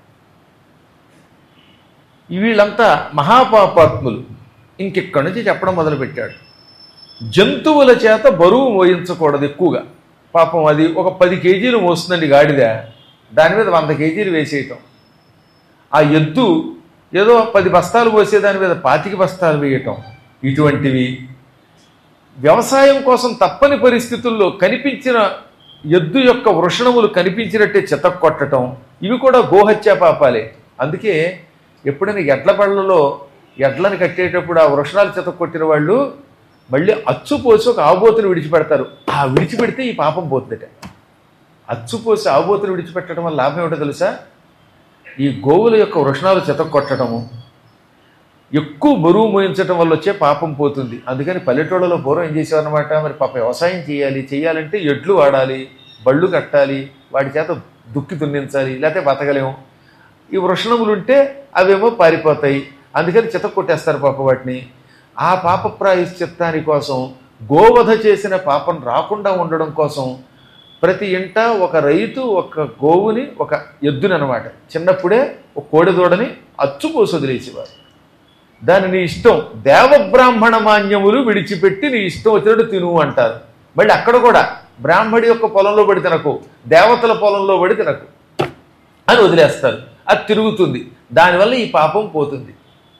వీళ్ళంతా మహాపాపాత్ములు ఇంకెక్కడి నుంచి చెప్పడం మొదలుపెట్టాడు జంతువుల చేత బరువు మోయించకూడదు ఎక్కువగా పాపం అది ఒక పది కేజీలు మోస్తుందండి గాడిద దాని మీద వంద కేజీలు వేసేయటం ఆ ఎద్దు ఏదో పది బస్తాలు పోసే దాని మీద పాతిక బస్తాలు వేయటం ఇటువంటివి వ్యవసాయం కోసం తప్పని పరిస్థితుల్లో కనిపించిన ఎద్దు యొక్క వృషణములు కనిపించినట్టే చెతక్కొట్టడం ఇవి కూడా గోహత్య పాపాలే అందుకే ఎప్పుడైనా ఎడ్ల బళ్ళలో ఎడ్లను కట్టేటప్పుడు ఆ వృషణాలు చెతక్కొట్టిన వాళ్ళు మళ్ళీ అచ్చు పోసి ఒక ఆబోతుని విడిచిపెడతారు ఆ విడిచిపెడితే ఈ పాపం పోతుందట అచ్చు పోసి ఆబోతుని విడిచిపెట్టడం వల్ల లాభం ఏమిటో తెలుసా ఈ గోవుల యొక్క వృషణాలు చెతక్కొట్టడము ఎక్కువ బరువు మోయించడం వల్ల వచ్చే పాపం పోతుంది అందుకని పల్లెటూళ్ళలో పూర్వం ఏం చేసేవారనమాట మరి పాప వ్యవసాయం చేయాలి చేయాలంటే ఎడ్లు వాడాలి బళ్ళు కట్టాలి వాటి చేత దుక్కి దున్నించాలి లేకపోతే బతకలేము ఈ వృషణములు ఉంటే అవేమో పారిపోతాయి అందుకని చిత కొట్టేస్తారు పాప వాటిని ఆ పాప ప్రాయశ్చిత్తాని కోసం గోవధ చేసిన పాపం రాకుండా ఉండడం కోసం ప్రతి ఇంట ఒక రైతు ఒక గోవుని ఒక ఎద్దుని అనమాట చిన్నప్పుడే ఒక కోడెదూడని అచ్చుపోసి వదిలేసేవారు దాని నీ ఇష్టం దేవబ్రాహ్మణ మాన్యములు విడిచిపెట్టి నీ ఇష్టం వచ్చినట్టు తిను అంటారు మళ్ళీ అక్కడ కూడా బ్రాహ్మడి యొక్క పొలంలో పడి తినకు దేవతల పొలంలో పడి తినకు అని వదిలేస్తారు అది తిరుగుతుంది దానివల్ల ఈ పాపం పోతుంది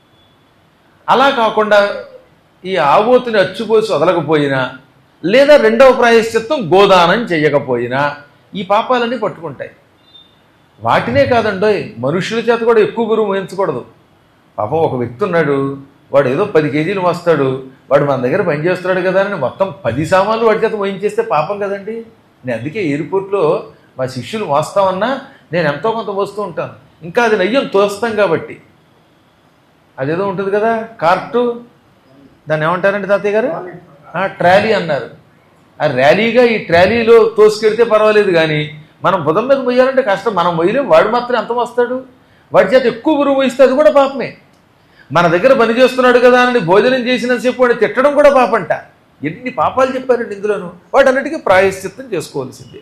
అలా కాకుండా ఈ ఆబోతుని అచ్చుపోసి వదలకపోయినా లేదా రెండవ ప్రాయశ్చిత్తం గోదానం చేయకపోయినా ఈ పాపాలన్నీ పట్టుకుంటాయి వాటినే కాదండోయ్ మనుషుల చేత కూడా ఎక్కువ గురువు వహించకూడదు పాపం ఒక వ్యక్తి ఉన్నాడు వాడు ఏదో పది కేజీలు మోస్తాడు వాడు మన దగ్గర పని చేస్తున్నాడు కదా అని మొత్తం పది సామాన్లు వాడి చేత మోయించేస్తే పాపం కదండి నేను అందుకే ఎయిర్పోర్ట్లో మా శిష్యులు మోస్తామన్నా నేను ఎంతో కొంత మోస్తూ ఉంటాను ఇంకా అది నయ్యం తోస్తాం కాబట్టి అదేదో ఉంటుంది కదా కార్టు దాన్ని ఏమంటారండి తాతయ్య గారు ఆ, ట్రాలీ అన్నారు ఆ ర్యాలీగా ఈ ట్రాలీలో తోసుకెడితే పర్వాలేదు కానీ మనం బుధం మీద మొయ్యాలంటే కష్టం మనం మొయ్యలేం వాడు మాత్రం ఎంత వస్తాడు వాడి చేత ఎక్కువ గురువు వహిస్తే అది కూడా పాపమే మన దగ్గర పని చేస్తున్నాడు కదా అని భోజనం చేసినంతసేపు వాడిని తిట్టడం కూడా పాపంట ఎన్ని పాపాలు చెప్పారండి ఇందులోను వాటన్నిటికీ ప్రాయశ్చిత్తం చేసుకోవాల్సిందే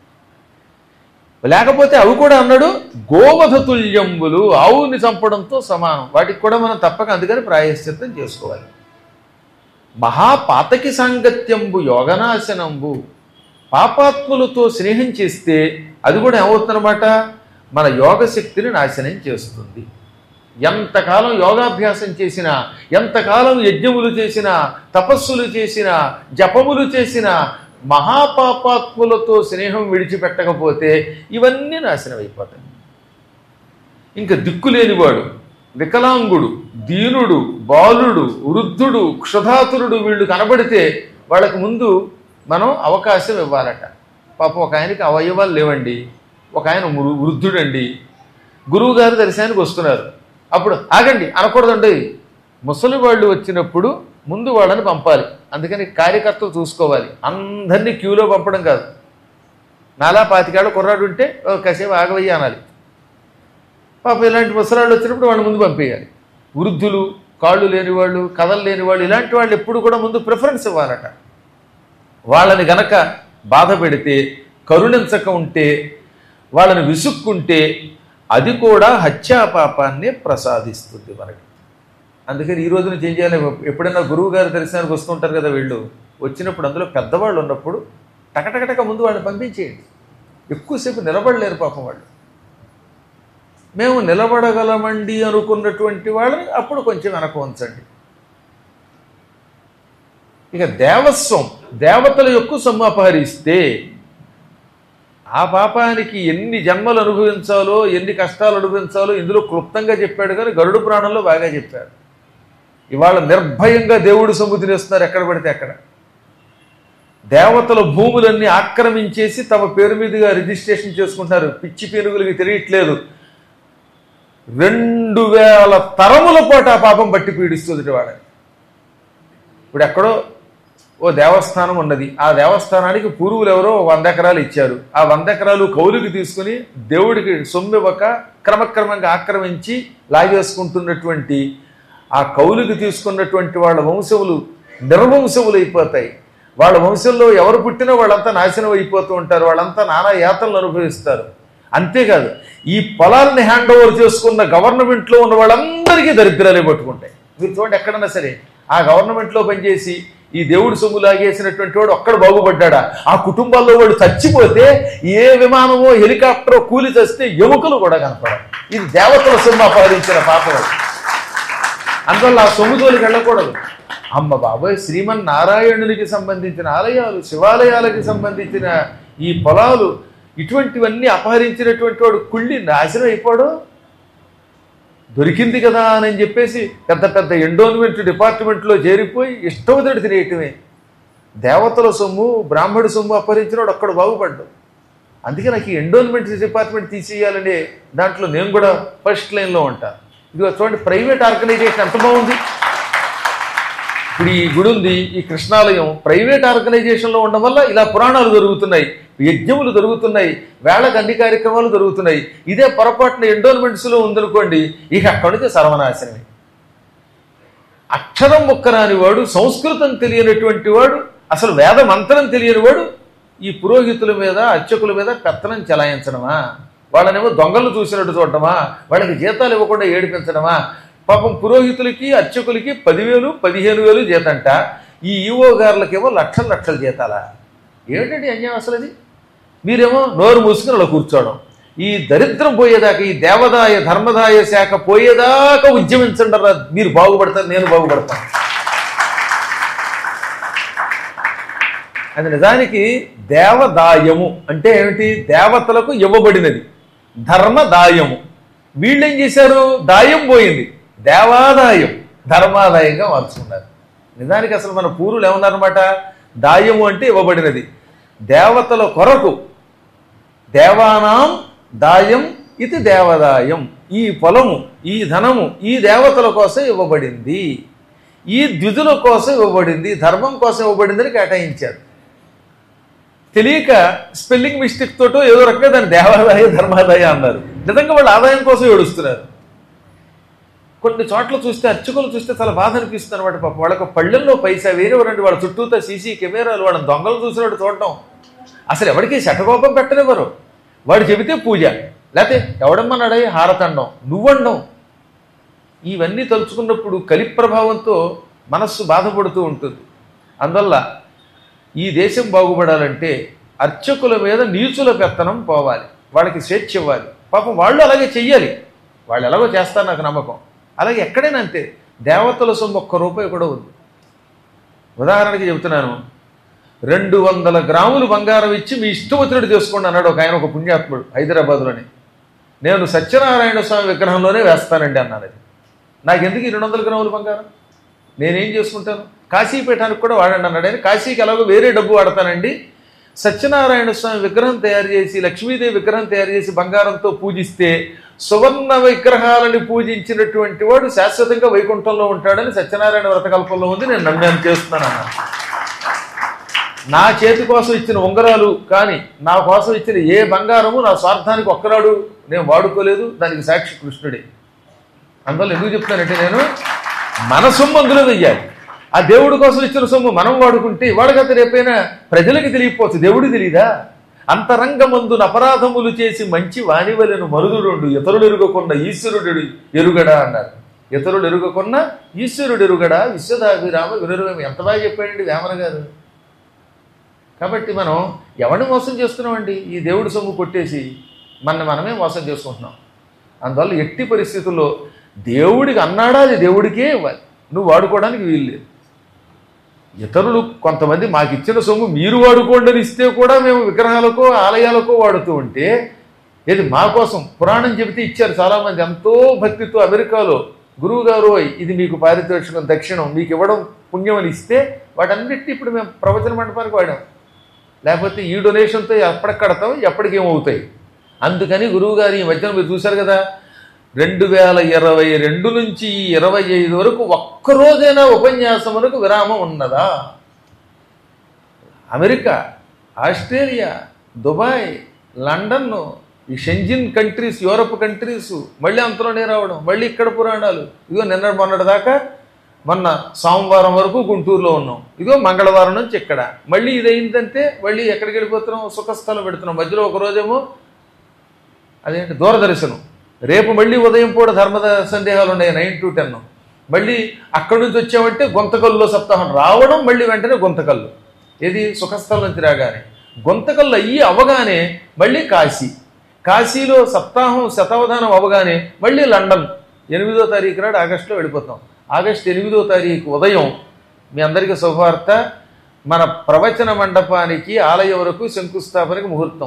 లేకపోతే అవి కూడా అన్నాడు గోవధ తుల్యంబులు ఆవుని చంపడంతో సమానం వాటికి కూడా మనం తప్పక అందుకని ప్రాయశ్చిత్తం చేసుకోవాలి మహాపాతకి సాంగత్యంబు యోగనాశనంబు పాపాత్ములతో స్నేహం చేస్తే అది కూడా ఏమవుతుందన్నమాట మన యోగ శక్తిని నాశనం చేస్తుంది ఎంతకాలం యోగాభ్యాసం చేసినా ఎంతకాలం యజ్ఞములు చేసినా తపస్సులు చేసినా జపములు చేసినా మహాపాపాత్ములతో స్నేహం విడిచిపెట్టకపోతే ఇవన్నీ నాశనం అయిపోతాయి ఇంకా దిక్కులేనివాడు వికలాంగుడు దీనుడు బాలుడు వృద్ధుడు క్షుధాతురుడు వీళ్ళు కనబడితే వాళ్ళకి ముందు మనం అవకాశం ఇవ్వాలట పాపం ఒక ఆయనకి అవయవాలు లేవండి ఒక ఆయన వృ- వృద్ధుడండి గురువు గారు దర్శనానికి వస్తున్నారు అప్పుడు ఆగండి అనకూడదండి ముసలి వాళ్ళు వచ్చినప్పుడు ముందు వాళ్ళని పంపాలి అందుకని కార్యకర్తలు చూసుకోవాలి అందరినీ క్యూలో పంపడం కాదు నాలా పాతికాడు కుర్రాడు ఉంటే "ఓ, కాసేపు ఆగవయ్య అనాలి పాప ఇలాంటి ముసలాళ్ళు వచ్చినప్పుడు వాళ్ళని ముందు పంపేయాలి వృద్ధులు కాళ్ళు లేని వాళ్ళు కథలు లేని వాళ్ళు ఇలాంటి వాళ్ళు ఎప్పుడు కూడా ముందు ప్రిఫరెన్స్ ఇవ్వాలట వాళ్ళని గనక బాధ పెడితే కరుణించక ఉంటే వాళ్ళని విసుక్కుంటే అది కూడా హత్యా పాపాన్ని ప్రసాదిస్తుంది మనకి అందుకని ఈ రోజు నుంచి ఏం చేయాలి ఎప్పుడైనా గురువు గారి దర్శనానికి వస్తుంటారు కదా వీళ్ళు వచ్చినప్పుడు అందులో పెద్దవాళ్ళు ఉన్నప్పుడు టకటకటక ముందు వాళ్ళని పంపించేయండి ఎక్కువసేపు నిలబడలేరు పాపం వాళ్ళు మేము నిలబడగలమండి అనుకున్నటువంటి వాళ్ళని అప్పుడు కొంచెం వెనక ఉంచండి ఇక దేవస్వం దేవతల యొక్క సొమ్ము అపహరిస్తే ఆ పాపానికి ఎన్ని జన్మలు అనుభవించాలో ఎన్ని కష్టాలు అనుభవించాలో ఇందులో క్లుప్తంగా చెప్పాడు కానీ గరుడు పురాణంలో బాగా చెప్పాడు ఇవాళ నిర్భయంగా దేవుడు సొమ్ము తినేస్తున్నారు ఎక్కడ పడితే అక్కడ దేవతల భూములన్నీ ఆక్రమించేసి తమ పేరు మీదుగా రిజిస్ట్రేషన్ చేసుకుంటున్నారు పిచ్చి పేరుగులకి తెలియట్లేదు రెండు వేల తరముల పాటు ఆ పాపం బట్టి పీడిస్తుంది వాళ్ళని ఇప్పుడు ఎక్కడో ఓ దేవస్థానం ఉన్నది ఆ దేవస్థానానికి పూర్వులు ఎవరో ఓ వంద ఎకరాలు ఇచ్చారు ఆ వంద ఎకరాలు కౌలుకి తీసుకుని దేవుడికి సొమ్మివ్వక క్రమక్రమంగా ఆక్రమించి లాగేసుకుంటున్నటువంటి ఆ కౌలుకి తీసుకున్నటువంటి వాళ్ళ వంశములు నిర్వంశములు అయిపోతాయి వాళ్ళ వంశంలో ఎవరు పుట్టినా వాళ్ళంతా నాశనం అయిపోతూ ఉంటారు వాళ్ళంతా నానా యాతనలు అనుభవిస్తారు అంతేకాదు ఈ పొలాలని హ్యాండ్ ఓవర్ చేసుకున్న గవర్నమెంట్లో ఉన్న వాళ్ళందరికీ దరిద్రాలే పట్టుకుంటాయి మీరు చూడండి ఎక్కడన్నా సరే ఆ గవర్నమెంట్లో పనిచేసి ఈ దేవుడి సొమ్ము లాగేసినటువంటి వాడు ఒక్కడ బాగుపడ్డాడా ఆ కుటుంబాల్లో వాడు చచ్చిపోతే ఏ విమానమో హెలికాప్టరో కూలి చస్తే ఎముకలు కూడా కనపడవు ఇది దేవతల సొమ్ము అపహరించిన పాపం అది. అందువల్ల ఆ సొమ్ము జోలికి వెళ్ళకూడదు అమ్మ బాబాయ్ శ్రీమన్నారాయణునికి సంబంధించిన ఆలయాలు శివాలయాలకి సంబంధించిన ఈ పొలాలు ఇటువంటివన్నీ అపహరించినటువంటి వాడు కుళ్ళి నాశనం అయిపోవడం దొరికింది కదా అని చెప్పేసి పెద్ద పెద్ద ఎండోన్మెంట్ డిపార్ట్మెంట్లో చేరిపోయి ఇష్టవదుడు తినేయటమే దేవతల సొమ్ము బ్రాహ్మడి సొమ్ము అపహరించినోడు అక్కడ బాగుపడ్డాడు అందుకే నాకు ఈ ఎండోన్మెంట్ డిపార్ట్మెంట్ తీసేయాలనే దాంట్లో నేను కూడా ఫస్ట్ లైన్లో ఉంటాను ఇదిగో చూడండి ప్రైవేట్ ఆర్గనైజేషన్ ఎంత బాగుంది ఇప్పుడు ఈ గుడి ఉంది ఈ కృష్ణాలయం ప్రైవేట్ ఆర్గనైజేషన్లో ఉండడం వల్ల ఇలా పురాణాలు జరుగుతున్నాయి యజ్ఞములు జరుగుతున్నాయి వేళకు అన్ని కార్యక్రమాలు జరుగుతున్నాయి ఇదే పొరపాటున ఎండోన్మెంట్స్లో ఉందనుకోండి ఇక అక్కడి నుంచి సర్వనాశనమే అక్షరం ముక్కరాని వాడు సంస్కృతం తెలియనటువంటి వాడు అసలు వేద మంత్రం తెలియని వాడు ఈ పురోహితుల మీద అర్చకుల మీద పెత్తనం చెలాయించడమా వాళ్ళనేమో దొంగలు చూసినట్టు చూడటమా వాళ్ళకి జీతాలు ఇవ్వకుండా ఏడిపించడమా పాపం పురోహితులకి అర్చకులకి పదివేలు పదిహేను వేలు జీతంట ఈ ఈవో గారులకేమో లక్షల లక్షల జీతాలా ఏమిటండి అన్యాయం అసలు అది మీరేమో నోరు మూసుకుని అలా కూర్చోవడం ఈ దరిద్రం పోయేదాకా ఈ దేవదాయ ధర్మదాయ శాఖ పోయేదాకా ఉద్యమించండి రా. మీరు బాగుపడతారు నేను బాగుపడతాను అది నిజానికి దేవదాయము అంటే ఏమిటి దేవతలకు ఇవ్వబడినది ధర్మదాయము వీళ్ళు ఏం చేశారు దాయం పోయింది దేవాదాయం ధర్మాదాయంగా మార్చుకున్నారు నిజానికి అసలు మన పూర్వులు ఏమన్నారన్నమాట దాయము అంటే ఇవ్వబడినది దేవతల కొరకు దేవానాం దాయం ఇది దేవదాయం ఈ పొలము ఈ ధనము ఈ దేవతల కోసం ఇవ్వబడింది ఈ ద్విజుల కోసం ఇవ్వబడింది ధర్మం కోసం ఇవ్వబడిందని కేటాయించారు తెలియక స్పెల్లింగ్ మిస్టేక్ తోటో ఏదో రకంగా దాన్ని దేవాదాయ ధర్మాదాయ అన్నారు నిజంగా వాళ్ళు ఆదాయం కోసం ఏడుస్తున్నారు కొన్ని చోట్ల చూస్తే అర్చకులు చూస్తే చాలా బాధ అనిపిస్తుంది అనమాట పాపం వాళ్ళకు పళ్ళెల్లో పైసా వేరేవారండి వాళ్ళ చుట్టూతో సీసీ కెమెరాలు వాళ్ళని దొంగలు చూసినట్టు చూడటం అసలు ఎవరికి శటకోపం పెట్టనివ్వరు వాడు చెబితే పూజ లేకపోతే ఎవడమ్మన్నాడే హారతండం నువ్వండం ఇవన్నీ తలుచుకున్నప్పుడు కలి ప్రభావంతో మనస్సు బాధపడుతూ ఉంటుంది అందువల్ల ఈ దేశం బాగుపడాలంటే అర్చకుల మీద నీచుల పెత్తనం పోవాలి వాళ్ళకి స్వేచ్ఛ ఇవ్వాలి పాపం వాళ్ళు అలాగే చెయ్యాలి వాళ్ళు ఎలాగో చేస్తారు నాకు నమ్మకం అలాగే ఎక్కడైనా అంతే దేవతల సొమ్ము ఒక్క రూపాయి కూడా ఉంది ఉదాహరణకి చెబుతున్నాను రెండు వందల గ్రాములు బంగారం ఇచ్చి మీ ఇష్టవతుడు చేసుకోండి అన్నాడు ఒక ఆయన ఒక పుణ్యాత్ముడు హైదరాబాద్లోని నేను సత్యనారాయణ స్వామి విగ్రహంలోనే వేస్తానండి అన్నాను అది నాకు ఎందుకు ఈ రెండు వందల గ్రాములు బంగారం నేనేం చేసుకుంటాను కాశీపీఠానికి కూడా వాడండి అన్నాడు ఆయన కాశీకి ఎలాగో వేరే డబ్బు వాడతానండి సత్యనారాయణ స్వామి విగ్రహం తయారు చేసి లక్ష్మీదేవి విగ్రహం తయారు చేసి బంగారంతో పూజిస్తే సువర్ణ విగ్రహాలని పూజించినటువంటి వాడు శాశ్వతంగా వైకుంఠంలో ఉంటాడని సత్యనారాయణ వ్రతకల్పంలో ఉంది నేను నమ్మాను చేస్తున్నాను అన్నాను నా చేతి కోసం ఇచ్చిన ఉంగరాలు కానీ నా కోసం ఇచ్చిన ఏ బంగారము నా స్వార్థానికి ఒక్కనాడు నేను వాడుకోలేదు దానికి సాక్షి కృష్ణుడే అందువల్ల ఎందుకు చెప్తానంటే నేను మన సొమ్ము అందులో వెయ్యాలి ఆ దేవుడి కోసం ఇచ్చిన సొమ్ము మనం వాడుకుంటే వాడగత రేపైనా ప్రజలకి తెలియకపోవచ్చు దేవుడు తెలీదా అంతరంగమందున అపరాధములు చేసి మంచి వాణివలను మరుదుడు ఇతరులు ఎరుగకున్న ఈశ్వరుడు ఎరుగడా అన్నారు ఇతరులు ఎరుగకున్న ఈశ్వరుడు ఎరుగడా విశ్వదాభిరామ వినురవేమ ఎంత బాగా చెప్పాడండి వేమన గారు కాబట్టి మనం ఎవరిని మోసం చేస్తున్నామండి ఈ దేవుడి సొమ్ము కొట్టేసి మన మనమే మోసం చేసుకుంటున్నాం అందువల్ల ఎట్టి పరిస్థితుల్లో దేవుడికి అన్నాడా అది దేవుడికే ఇవ్వాలి నువ్వు వాడుకోవడానికి వీలు లేదు ఇతరులు కొంతమంది మాకు ఇచ్చిన సొమ్ము మీరు వాడుకోండి అని ఇస్తే కూడా మేము విగ్రహాలకో ఆలయాలకో వాడుతూ ఉంటే ఇది మా కోసం పురాణం చెబితే ఇచ్చారు చాలామంది ఎంతో భక్తితో అమెరికాలో గురువు గారు ఇది మీకు పారితోషికం దక్షిణం మీకు ఇవ్వడం పుణ్యం అని ఇస్తే వాటన్నిటిని ఇప్పుడు మేము ప్రవచన మండపానికి వాడాం లేకపోతే ఈ డొనేషన్తో ఎప్పటికి కడతాం ఎప్పటికి ఏమవుతాయి అందుకని గురువు గారు ఈ మధ్యన మీరు చూశారు కదా రెండు వేల ఇరవై రెండు నుంచి ఇరవై ఐదు వరకు ఒక్కరోజైనా ఉపన్యాసమునకు విరామం ఉన్నదా అమెరికా ఆస్ట్రేలియా దుబాయ్ లండన్ ఈ షెంజిన్ కంట్రీస్ యూరప్ కంట్రీస్ మళ్ళీ అంతలోనే రావడం మళ్ళీ ఇక్కడ పురాణాలు ఇదిగో నిన్న మొన్నటి దాకా మొన్న సోమవారం వరకు గుంటూరులో ఉన్నాం ఇదిగో మంగళవారం నుంచి ఇక్కడ మళ్ళీ ఇది అయిందంటే మళ్ళీ ఎక్కడికి వెళ్ళిపోతున్నాం సుఖస్థలం పెడుతున్నాం మధ్యలో ఒక రోజేమో అదేంటి దూరదర్శనం రేపు మళ్ళీ ఉదయం పూట ధర్మ సందేహాలు ఉన్నాయి నైన్ టు టెన్ మళ్ళీ అక్కడి నుంచి వచ్చామంటే గుంతకల్లులో సప్తాహం రావడం మళ్ళీ వెంటనే గుంతకల్లు ఏది సుఖస్థలం నుంచి రాగానే గుంతకల్లు అయ్యి అవగానే మళ్ళీ కాశీ కాశీలో సప్తాహం శతావధానం అవగానే మళ్ళీ లండన్ ఎనిమిదో తారీఖు నాడు ఆగస్టులో వెళ్ళిపోతాం ఆగస్టు ఎనిమిదో తారీఖు ఉదయం మీ అందరికీ శుభవార్త మన ప్రవచన మండపానికి ఆలయం వరకు శంకుస్థాపనకి ముహూర్తం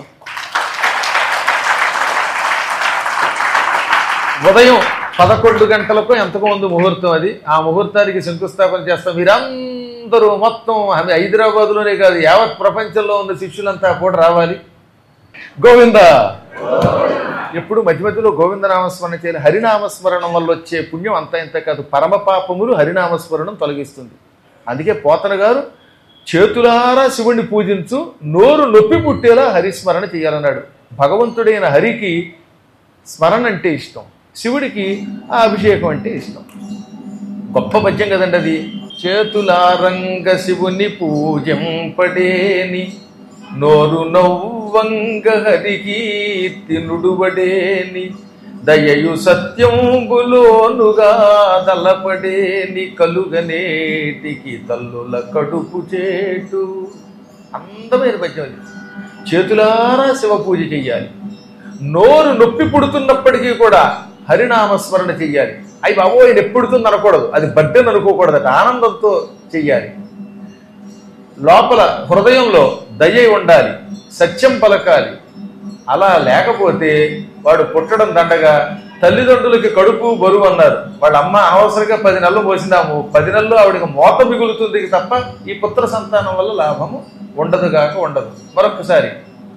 ఉదయం పదకొండు గంటలకు ఎంతకు ముందు ముహూర్తం అది ఆ ముహూర్తానికి శంకుస్థాపన చేస్తాం మీరందరూ మొత్తం ఆమె హైదరాబాద్లోనే కాదు యావత్ ప్రపంచంలో ఉన్న శిష్యులంతా కూడా రావాలి గోవింద ఎప్పుడు మధ్య మధ్యలో గోవింద నామస్మరణ చేయాలి హరినామస్మరణం వల్ల వచ్చే పుణ్యం అంత ఇంత కాదు పరమ పాపములు హరినామస్మరణం తొలగిస్తుంది అందుకే పోతన గారు చేతులారా శివుణ్ణి పూజించు నోరు నొప్పి పుట్టేలా హరిస్మరణ చేయాలన్నాడు భగవంతుడైన హరికి స్మరణ అంటే ఇష్టం శివుడికి ఆ అభిషేకం అంటే ఇష్టం గొప్ప పద్యం కదండి అది చేతులారంగ శివుని పూజంపడేని నోరు నవ్వంగ హరికి నుడువడేని దయయు సత్యంబులోనుగా దలపడేని కలుగనేటికి తల్లుల కడుపు చేటు అందమైన పద్యం అది చేతులారా శివ పూజ చెయ్యాలి నోరు నొప్పి పుడుతున్నప్పటికీ కూడా హరినామస్మరణ చెయ్యాలి అవి బాబో ఆయన ఎప్పుడుతుంది అనకూడదు అది బడ్డని అనుకోకూడదట ఆనందంతో చెయ్యాలి లోపల హృదయంలో దయ ఉండాలి సత్యం పలకాలి అలా లేకపోతే వాడు పుట్టడం దండగా తల్లిదండ్రులకి కడుపు బరువు అన్నారు వాళ్ళ అమ్మ అనవసరంగా పది నెలలు పోసిందాము పది నెలలు ఆవిడకి మోత మిగులుతుంది తప్ప ఈ పుత్ర సంతానం వల్ల లాభము ఉండదు కాక ఉండదు మరొకసారి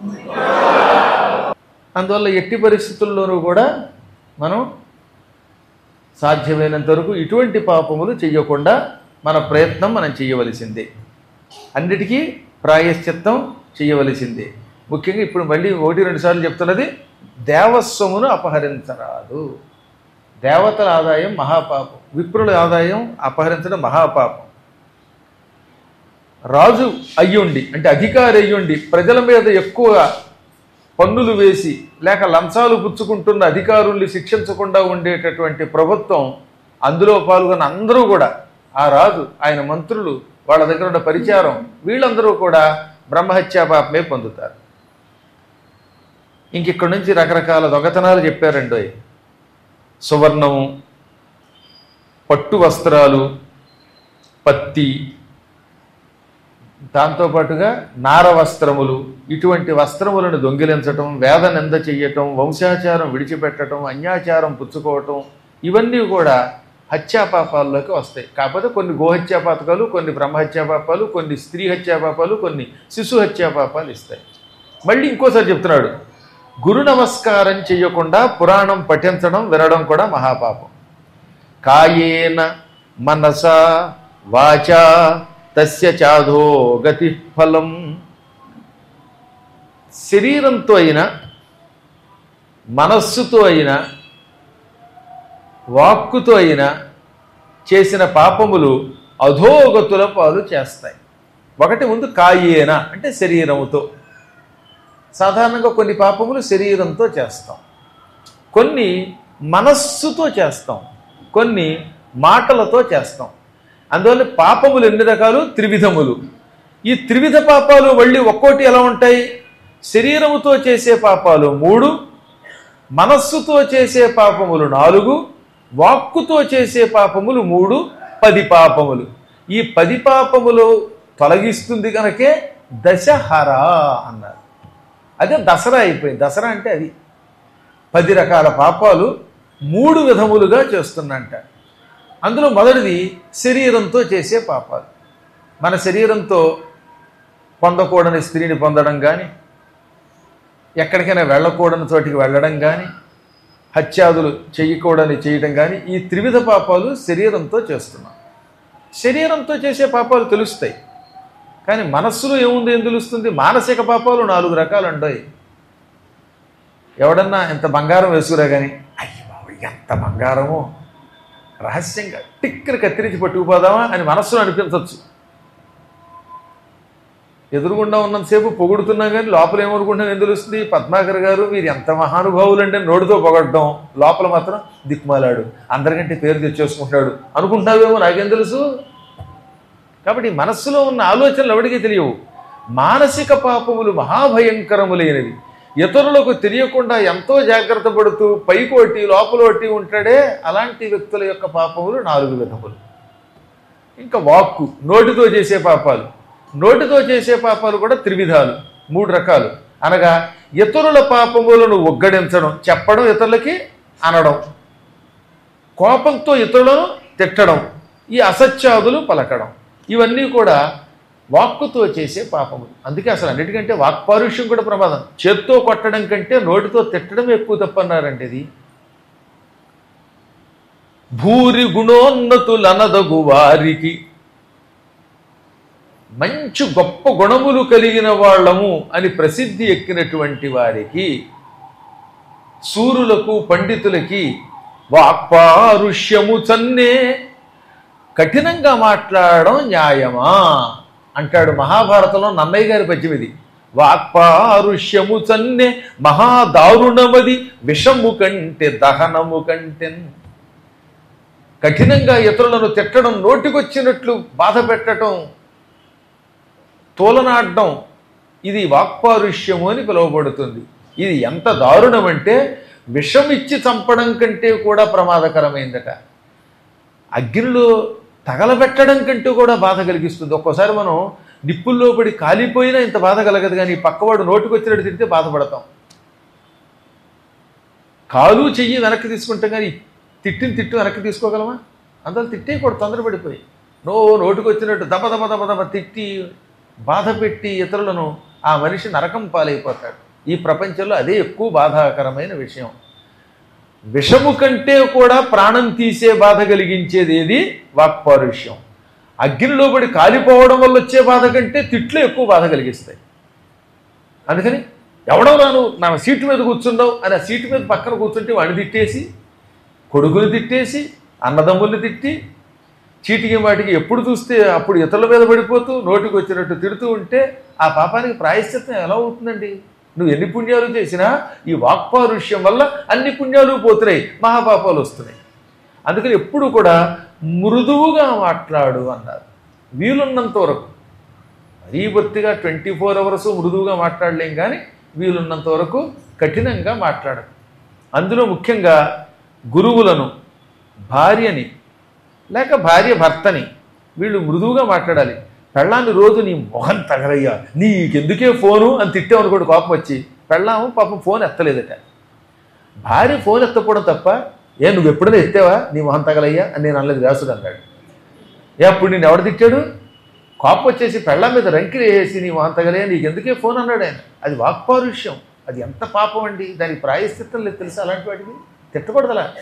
అందువల్ల ఎట్టి పరిస్థితుల్లోనూ కూడా మనం సాధ్యమైనంత వరకు ఇటువంటి పాపములు చెయ్యకుండా మన ప్రయత్నం మనం చేయవలసిందే అన్నిటికీ ప్రాయశ్చిత్తం చేయవలసిందే ముఖ్యంగా ఇప్పుడు మళ్ళీ ఒకటి రెండు సార్లు చెప్తున్నది దేవస్వమును అపహరించరాదు దేవతల ఆదాయం మహాపాపం విప్రుల ఆదాయం అపహరించడం మహాపాపం రాజు అయ్యుండి అంటే అధికారి అయ్యుండి ప్రజల మీద ఎక్కువ పన్నులు వేసి లేక లంచాలు పుచ్చుకుంటున్న అధికారుల్ని శిక్షించకుండా ఉండేటటువంటి ప్రభుత్వం అందులో పాల్గొన్న అందరూ కూడా ఆ రాజు ఆయన మంత్రులు వాళ్ళ దగ్గర ఉన్న పరిచారం వీళ్ళందరూ కూడా బ్రహ్మహత్యా పాపమే పొందుతారు ఇంక ఇక్కడి నుంచి రకరకాల దొంగతనాలు చెప్పారండి సువర్ణము పట్టు వస్త్రాలు పత్తి దాంతోపాటుగా నార వస్త్రములు ఇటువంటి వస్త్రములను దొంగిలించటం వేద నింద చెయ్యటం వంశాచారం విడిచిపెట్టడం అన్యాచారం పుచ్చుకోవటం ఇవన్నీ కూడా హత్యాపాపాల్లోకి వస్తాయి కాకపోతే కొన్ని గోహత్యాపాతకాలు కొన్ని బ్రహ్మహత్యాపాపాలు కొన్ని స్త్రీ హత్యాపాపాలు కొన్ని శిశు హత్యాపాపాలు ఇస్తాయి మళ్ళీ ఇంకోసారి చెప్తున్నాడు గురు నమస్కారం చేయకుండా పురాణం పఠించడం వినడం కూడా మహాపాపం కాయేన మనస వాచా తస్య చాధో గతి ఫలం శరీరంతో అయినా మనస్సుతో అయినా వాక్కుతో అయినా చేసిన పాపములు అధోగతుల పాలు చేస్తాయి ఒకటి ముందు కాయేన అంటే శరీరముతో సాధారణంగా కొన్ని పాపములు శరీరంతో చేస్తాం కొన్ని మనస్సుతో చేస్తాం కొన్ని మాటలతో చేస్తాం అందువల్ల పాపములు ఎన్ని రకాలు త్రివిధములు ఈ త్రివిధ పాపాలు మళ్ళీ ఒక్కోటి ఎలా ఉంటాయి శరీరముతో చేసే పాపాలు మూడు మనస్సుతో చేసే పాపములు నాలుగు వాక్కుతో చేసే పాపములు మూడు పది పాపములు ఈ పది పాపములు తొలగిస్తుంది కనుకే దశహర అన్నారు అదే దసరా అయిపోయింది దసరా అంటే అది పది రకాల పాపాలు మూడు విధములుగా చేస్తుందంట అందులో మొదటిది శరీరంతో చేసే పాపాలు మన శరీరంతో పొందకూడని స్త్రీని పొందడం కానీ ఎక్కడికైనా వెళ్ళకూడని చోటికి వెళ్ళడం కానీ హత్యాదులు చేయకూడని చేయడం కానీ ఈ త్రివిధ పాపాలు శరీరంతో చేస్తున్నాం శరీరంతో చేసే పాపాలు తెలుస్తాయి కానీ మనస్సులో ఏముంది ఏం తెలుస్తుంది మానసిక పాపాలు నాలుగు రకాలు ఉండవు ఎవడన్నా ఎంత బంగారం వేసుకురా కానీ అయ్యి బాబు ఎంత బంగారము రహస్యంగా టిక్కని కత్తిరించి పట్టుకుపోదామా అని మనస్సులో అనిపించవచ్చు ఎదురుగుండా ఉన్నంతసేపు పొగుడుతున్నా కానీ లోపల ఏమనుకుంటున్నాను ఏం తెలుస్తుంది పద్మాకర్ గారు మీరు ఎంత మహానుభావులు అంటే నోటితో పొగడడం లోపల మాత్రం దిక్మాలాడు అందరికంటే పేరు తెచ్చేసుకుంటాడు అనుకుంటున్నావేమో నాకేం తెలుసు కాబట్టి మనస్సులో ఉన్న ఆలోచనలు ఎవరికీ తెలియవు మానసిక పాపములు మహాభయంకరములైనవి ఇతరులకు తెలియకుండా ఎంతో జాగ్రత్త పడుతూ పైకోటి లోపలోటి ఉంటాడే అలాంటి వ్యక్తుల యొక్క పాపములు నాలుగు విధములు ఇంకా వాక్కు నోటితో చేసే పాపాలు నోటితో చేసే పాపాలు కూడా త్రివిధాలు మూడు రకాలు అనగా ఇతరుల పాపములను ఒగ్గడించడం చెప్పడం ఇతరులకి అనడం కోపంతో ఇతరులను తిట్టడం ఈ అసత్యాదులు పలకడం ఇవన్నీ కూడా వాక్కుతో చేసే పాపములు అందుకే అసలు అన్నిటికంటే వాక్పారుష్యం కూడా ప్రమాదం చేత్తో కొట్టడం కంటే నోటితో తిట్టడం ఎక్కువ తప్పన్నారండి ఇది భూరి గుణోన్నతులనదగు వారికి మంచి గొప్ప గుణములు కలిగిన వాళ్ళము అని ప్రసిద్ధి ఎక్కినటువంటి వారికి సూరులకు పండితులకి వాక్పారుష్యము చన్నే కఠినంగా మాట్లాడడం న్యాయమా అంటాడు మహాభారతంలో నన్నయ్య గారి పద్యం ఇది వాక్పారుష్యము చన్నే మహాదారుణమది విషము కంటే దహనము కంటెన్ కఠినంగా ఇతరులను తిట్టడం నోటికొచ్చినట్లు బాధ పెట్టడం తోలనాడడం ఇది వాక్పారుష్యము అని పిలువబడుతుంది ఇది ఎంత దారుణం అంటే విషం ఇచ్చి చంపడం కంటే కూడా ప్రమాదకరమైందట అగ్నిలో తగలబెట్టడం కంటే కూడా బాధ కలిగిస్తుంది ఒక్కోసారి మనం నిప్పుల్లో పడి కాలిపోయినా ఇంత బాధ కలగదు కానీ పక్కవాడు నోటికొచ్చినట్టు తిడితే బాధపడతాం కాలు చెయ్యి వెనక్కి తీసుకుంటాం కానీ తిట్టిన తిట్టు వెనక్కి తీసుకోగలమా అందులో తిట్టేయకూడదు తొందరపడిపోయి నో నోటికొచ్చినట్టు దబ దబ దబ దబ తిట్టి బాధ పెట్టి ఇతరులను ఆ మనిషి నరకం పాలైపోతాడు ఈ ప్రపంచంలో అదే ఎక్కువ బాధాకరమైన విషయం విషము కంటే కూడా ప్రాణం తీసే బాధ కలిగించేది ఏది వాక్పారుష్యం అగ్నిలో పడి కాలిపోవడం వల్ల వచ్చే బాధ కంటే తిట్లు ఎక్కువ బాధ కలిగిస్తాయి అందుకని ఎవడో రాను నా సీటు మీద కూర్చున్నావు అని ఆ సీటు మీద పక్కన కూర్చుంటే వాడిని తిట్టేసి కొడుకుని తిట్టేసి అన్నదమ్ముల్ని తిట్టి చీటికి వాటికి ఎప్పుడు చూస్తే అప్పుడు ఇతరుల మీద పడిపోతూ నోటికి వచ్చినట్టు తిడుతూ ఉంటే ఆ పాపానికి ప్రాయశ్చిత్తం ఎలా అవుతుందండి నువ్వు ఎన్ని పుణ్యాలు చేసినా ఈ వాక్పారుష్యం వల్ల అన్ని పుణ్యాలు పోతున్నాయి మహాపాపాలు వస్తున్నాయి అందుకని ఎప్పుడు కూడా మృదువుగా మాట్లాడు అన్నారు వీలున్నంత వరకు మరీ బొత్తిగా ట్వంటీ ఫోర్ అవర్స్ మృదువుగా మాట్లాడలేం కానీ వీలున్నంత వరకు కఠినంగా మాట్లాడదు అందులో ముఖ్యంగా గురువులను భార్యని లేక భార్య భర్తని వీళ్ళు మృదువుగా మాట్లాడాలి పెళ్ళాన్ని రోజు నీ మొహం తగలయ్యా నీకెందుకే ఫోను అని తిట్టామనుకోండి కోపం వచ్చి పెళ్ళాము పాపం ఫోన్ ఎత్తలేదట భార్య ఫోన్ ఎత్తకపోవడం తప్ప ఏ నువ్వు ఎప్పుడైనా ఎత్తావా నీ మొహం తగలయ్యా అని నేను అనలేదు వ్యాసుడు అన్నాడు ఏ అప్పుడు నేను ఎవడు తిట్టాడు కోపం వచ్చేసి పెళ్ళాం మీద రంకిలు వేసి నీ మొహం తగలయ్యా నీకు ఎందుకే ఫోన్ అన్నాడు ఆయన అది వాక్పారుష్యం అది ఎంత పాపం అండి దానికి ప్రాయశ్చిత్తం లేదు తెలుసా అలాంటి వాటికి తిట్టకూడదు అలా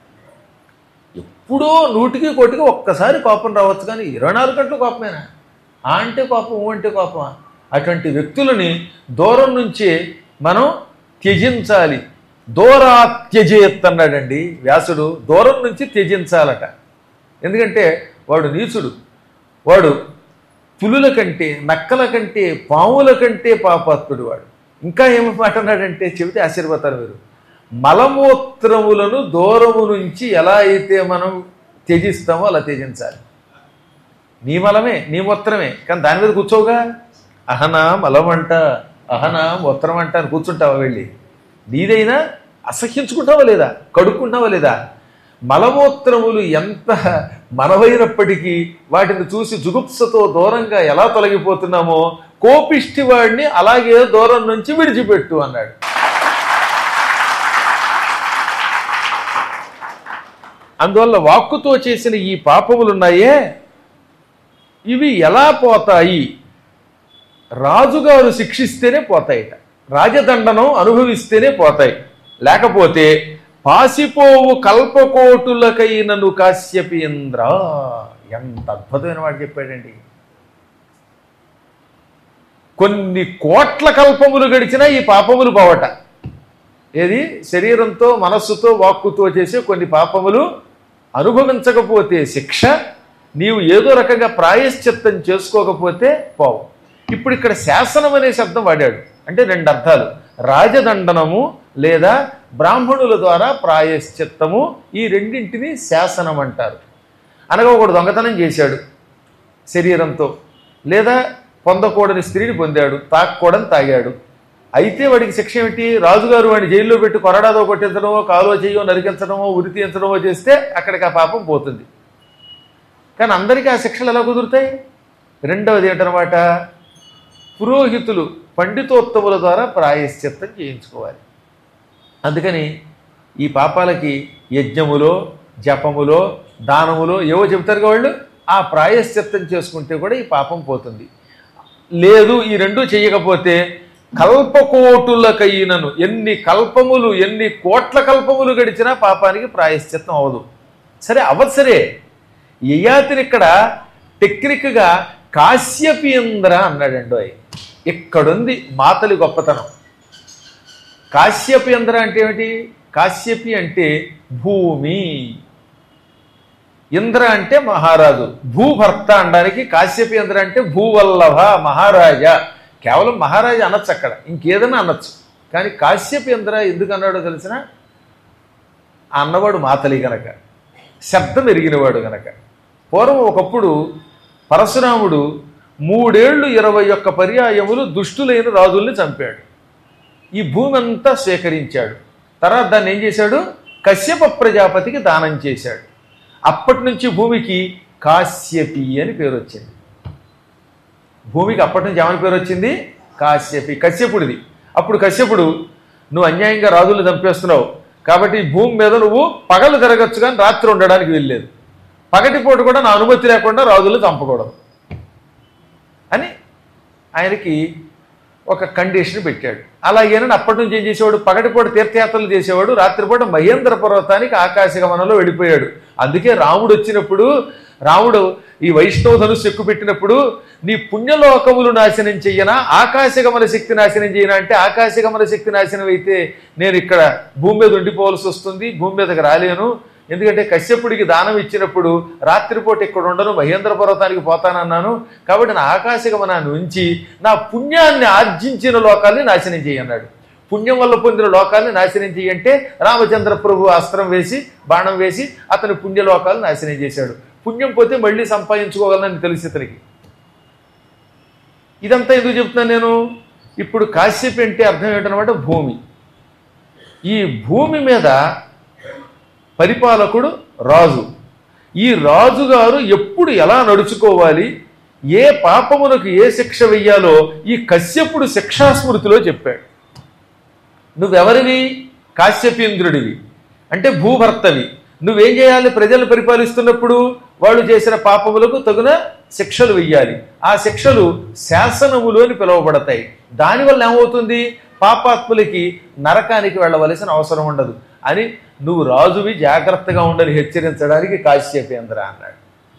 ఎప్పుడో నూటికి కోటికి ఒక్కసారి కోపం రావచ్చు కానీ ఇరవై నాలుగు గంటలు కోపమేనా ఆ అంటే కోపం ఊ అంటే కోపమా అటువంటి వ్యక్తులని దూరం నుంచి మనం త్యజించాలి దూరా త్యజేత్ అన్నాడండి వ్యాసుడు దూరం నుంచి త్యజించాలట ఎందుకంటే వాడు నీచుడు వాడు పులుల కంటే నక్కల కంటే పాముల కంటే పాపాత్ముడు వాడు ఇంకా ఏమి మాట అన్నాడంటే చెబితే ఆశీర్వతారు మీరు మలమూత్రములను దూరము నుంచి ఎలా అయితే మనం త్యజిస్తామో అలా త్యజించాలి నీ మలమే నీ మూత్రమే కానీ దాని మీద కూర్చోవుగా అహనా మలమంట అహనా మూత్రం అంట అని కూర్చుంటావా వెళ్ళి నీదైనా అసహ్యించుకుంటావా లేదా కడుక్కుంటావా లేదా మలమూత్రములు ఎంత మనవైనప్పటికీ వాటిని చూసి జుగుప్సతో దూరంగా ఎలా తొలగిపోతున్నామో కోపిష్టి వాడిని అలాగే దూరం నుంచి విడిచిపెట్టు అన్నాడు అందువల్ల వాక్కుతో చేసిన ఈ పాపములున్నాయే ఇవి ఎలా పోతాయి రాజుగారు శిక్షిస్తేనే పోతాయిట రాజదండనం అనుభవిస్తేనే పోతాయి లేకపోతే పాసిపోవు కల్పకోటులకైనను కాశ్యపీంద్ర ఎంత అద్భుతమైన వాడు చెప్పాడండి కొన్ని కోట్ల కల్పములు గడిచినా ఈ పాపములు పోవట ఏది శరీరంతో మనస్సుతో వాక్కుతో చేసే కొన్ని పాపములు అనుభవించకపోతే శిక్ష నీవు ఏదో రకంగా ప్రాయశ్చిత్తం చేసుకోకపోతే పోవు ఇప్పుడు ఇక్కడ శాసనం అనే శబ్దం వాడాడు అంటే రెండు అర్థాలు రాజదండనము లేదా బ్రాహ్మణుల ద్వారా ప్రాయశ్చిత్తము ఈ రెండింటిని శాసనం అంటారు అనగా ఒకడు దొంగతనం చేశాడు శరీరంతో లేదా పొందకూడని స్త్రీని పొందాడు తాక్కూడని తాగాడు అయితే వాడికి శిక్ష ఏమిటి రాజుగారు వాడిని జైల్లో పెట్టి కొరడాదో కొట్టించడమో కాలో చెయ్యో నరికించడమో ఉరి తీయించడమో చేస్తే అక్కడికి ఆ పాపం పోతుంది కానీ అందరికీ ఆ శిక్షలు ఎలా కుదురుతాయి రెండవది ఏంటనమాట పురోహితులు పండితోత్తముల ద్వారా ప్రాయశ్చిత్తం చేయించుకోవాలి అందుకని ఈ పాపాలకి యజ్ఞములో జపములో దానములో ఏవో చెప్తారు వాళ్ళు ఆ ప్రాయశ్చిత్తం చేసుకుంటే కూడా ఈ పాపం పోతుంది లేదు ఈ రెండు చేయకపోతే కల్పకోటులకైనను ఎన్ని కల్పములు ఎన్ని కోట్ల కల్పములు గడిచినా పాపానికి ప్రాయశ్చిత్తం అవదు సరే అవ్వదు సరే యయాతిని ఇక్కడ టెక్నిక్గా కాశ్యపీంద్ర అన్నాడండి ఆయన ఇక్కడుంది మాతలి గొప్పతనం కాశ్యపీంద్ర అంటే ఏమిటి కాశ్యపి అంటే భూమి ఇంద్ర అంటే మహారాజు భూభర్త అనడానికి కాశ్యపేంద్ర అంటే భూవల్లభ మహారాజా కేవలం మహారాజా అనొచ్చు అక్కడ ఇంకేదైనా అనొచ్చు కానీ కాశ్యపేంద్ర ఎందుకు అన్నాడో తెలిసిన ఆ అన్నవాడు మాతలి గనక శబ్దం ఎరిగినవాడు గనక పూర్వం ఒకప్పుడు పరశురాముడు మూడేళ్లు ఇరవై ఒక్క పర్యాయములు దుష్టులైన రాజుల్ని చంపాడు ఈ భూమి అంతా స్వీకరించాడు తర్వాత దాన్ని ఏం చేశాడు కశ్యప ప్రజాపతికి దానం చేశాడు అప్పటి నుంచి భూమికి కాశ్యపి అని పేరు వచ్చింది భూమికి అప్పటి నుంచి ఏమని పేరు వచ్చింది కాశ్యపి కశ్యపుడిది అప్పుడు కశ్యపుడు నువ్వు అన్యాయంగా రాజులు చంపేస్తున్నావు కాబట్టి ఈ భూమి మీద నువ్వు పగలు తిరగచ్చు కానీ రాత్రి ఉండడానికి వెళ్ళలేదు పగటిపూట కూడా నా అనుమతి లేకుండా రాజులు చంపకూడదు అని ఆయనకి ఒక కండిషన్ పెట్టాడు అలాగేనని అప్పటి నుంచి ఏం చేసేవాడు పగటిపూట తీర్థయాత్రలు చేసేవాడు రాత్రిపూట మహేంద్ర పర్వతానికి ఆకాశగమనంలో వెళ్ళిపోయాడు అందుకే రాముడు వచ్చినప్పుడు రాముడు ఈ వైష్ణవ ధనుస్సు ఎక్కువ పెట్టినప్పుడు నీ పుణ్యలోకములు నాశనం చెయ్యనా ఆకాశగమన శక్తి నాశనం చేయనా అంటే ఆకాశగమన శక్తి నాశనం అయితే నేను ఇక్కడ భూమి మీద ఉండిపోవాల్సి వస్తుంది భూమి మీదకి రాలేను ఎందుకంటే కశ్యపుడికి దానం ఇచ్చినప్పుడు రాత్రిపూట ఇక్కడ ఉండను మహేంద్ర పర్వతానికి పోతానన్నాను కాబట్టి నా ఆకాశగమనాన్ని ఉంచి నా పుణ్యాన్ని ఆర్జించిన లోకాల్ని నాశనం చేయన్నాడు పుణ్యం వల్ల పొందిన లోకాల్ని నాశనం చేయంటే రామచంద్ర ప్రభు అస్త్రం వేసి బాణం వేసి అతని పుణ్యలోకాలను నాశనం చేశాడు పుణ్యం పోతే మళ్ళీ సంపాదించుకోగలనని తెలిసి ఇతనికి ఇదంతా ఎందుకు చెప్తున్నాను నేను ఇప్పుడు కాశ్యపి అంటే అర్థం ఏంటనమాట భూమి ఈ భూమి మీద పరిపాలకుడు రాజు ఈ రాజుగారు ఎప్పుడు ఎలా నడుచుకోవాలి ఏ పాపమునకు ఏ శిక్ష వెయ్యాలో ఈ కశ్యపుడు శిక్షాస్మృతిలో చెప్పాడు నువ్వెవరివి కాశ్యపేంద్రుడివి అంటే భూభర్తవి నువ్వేం చేయాలి ప్రజలను పరిపాలిస్తున్నప్పుడు వాళ్ళు చేసిన పాపములకు తగిన శిక్షలు వెయ్యాలి ఆ శిక్షలు శాసనములు అని పిలువబడతాయి దానివల్ల ఏమవుతుంది పాపాత్ములకి నరకానికి వెళ్ళవలసిన అవసరం ఉండదు అని నువ్వు రాజువి జాగ్రత్తగా ఉండని హెచ్చరించడానికి కాశ్యపేంద్ర అన్నాడు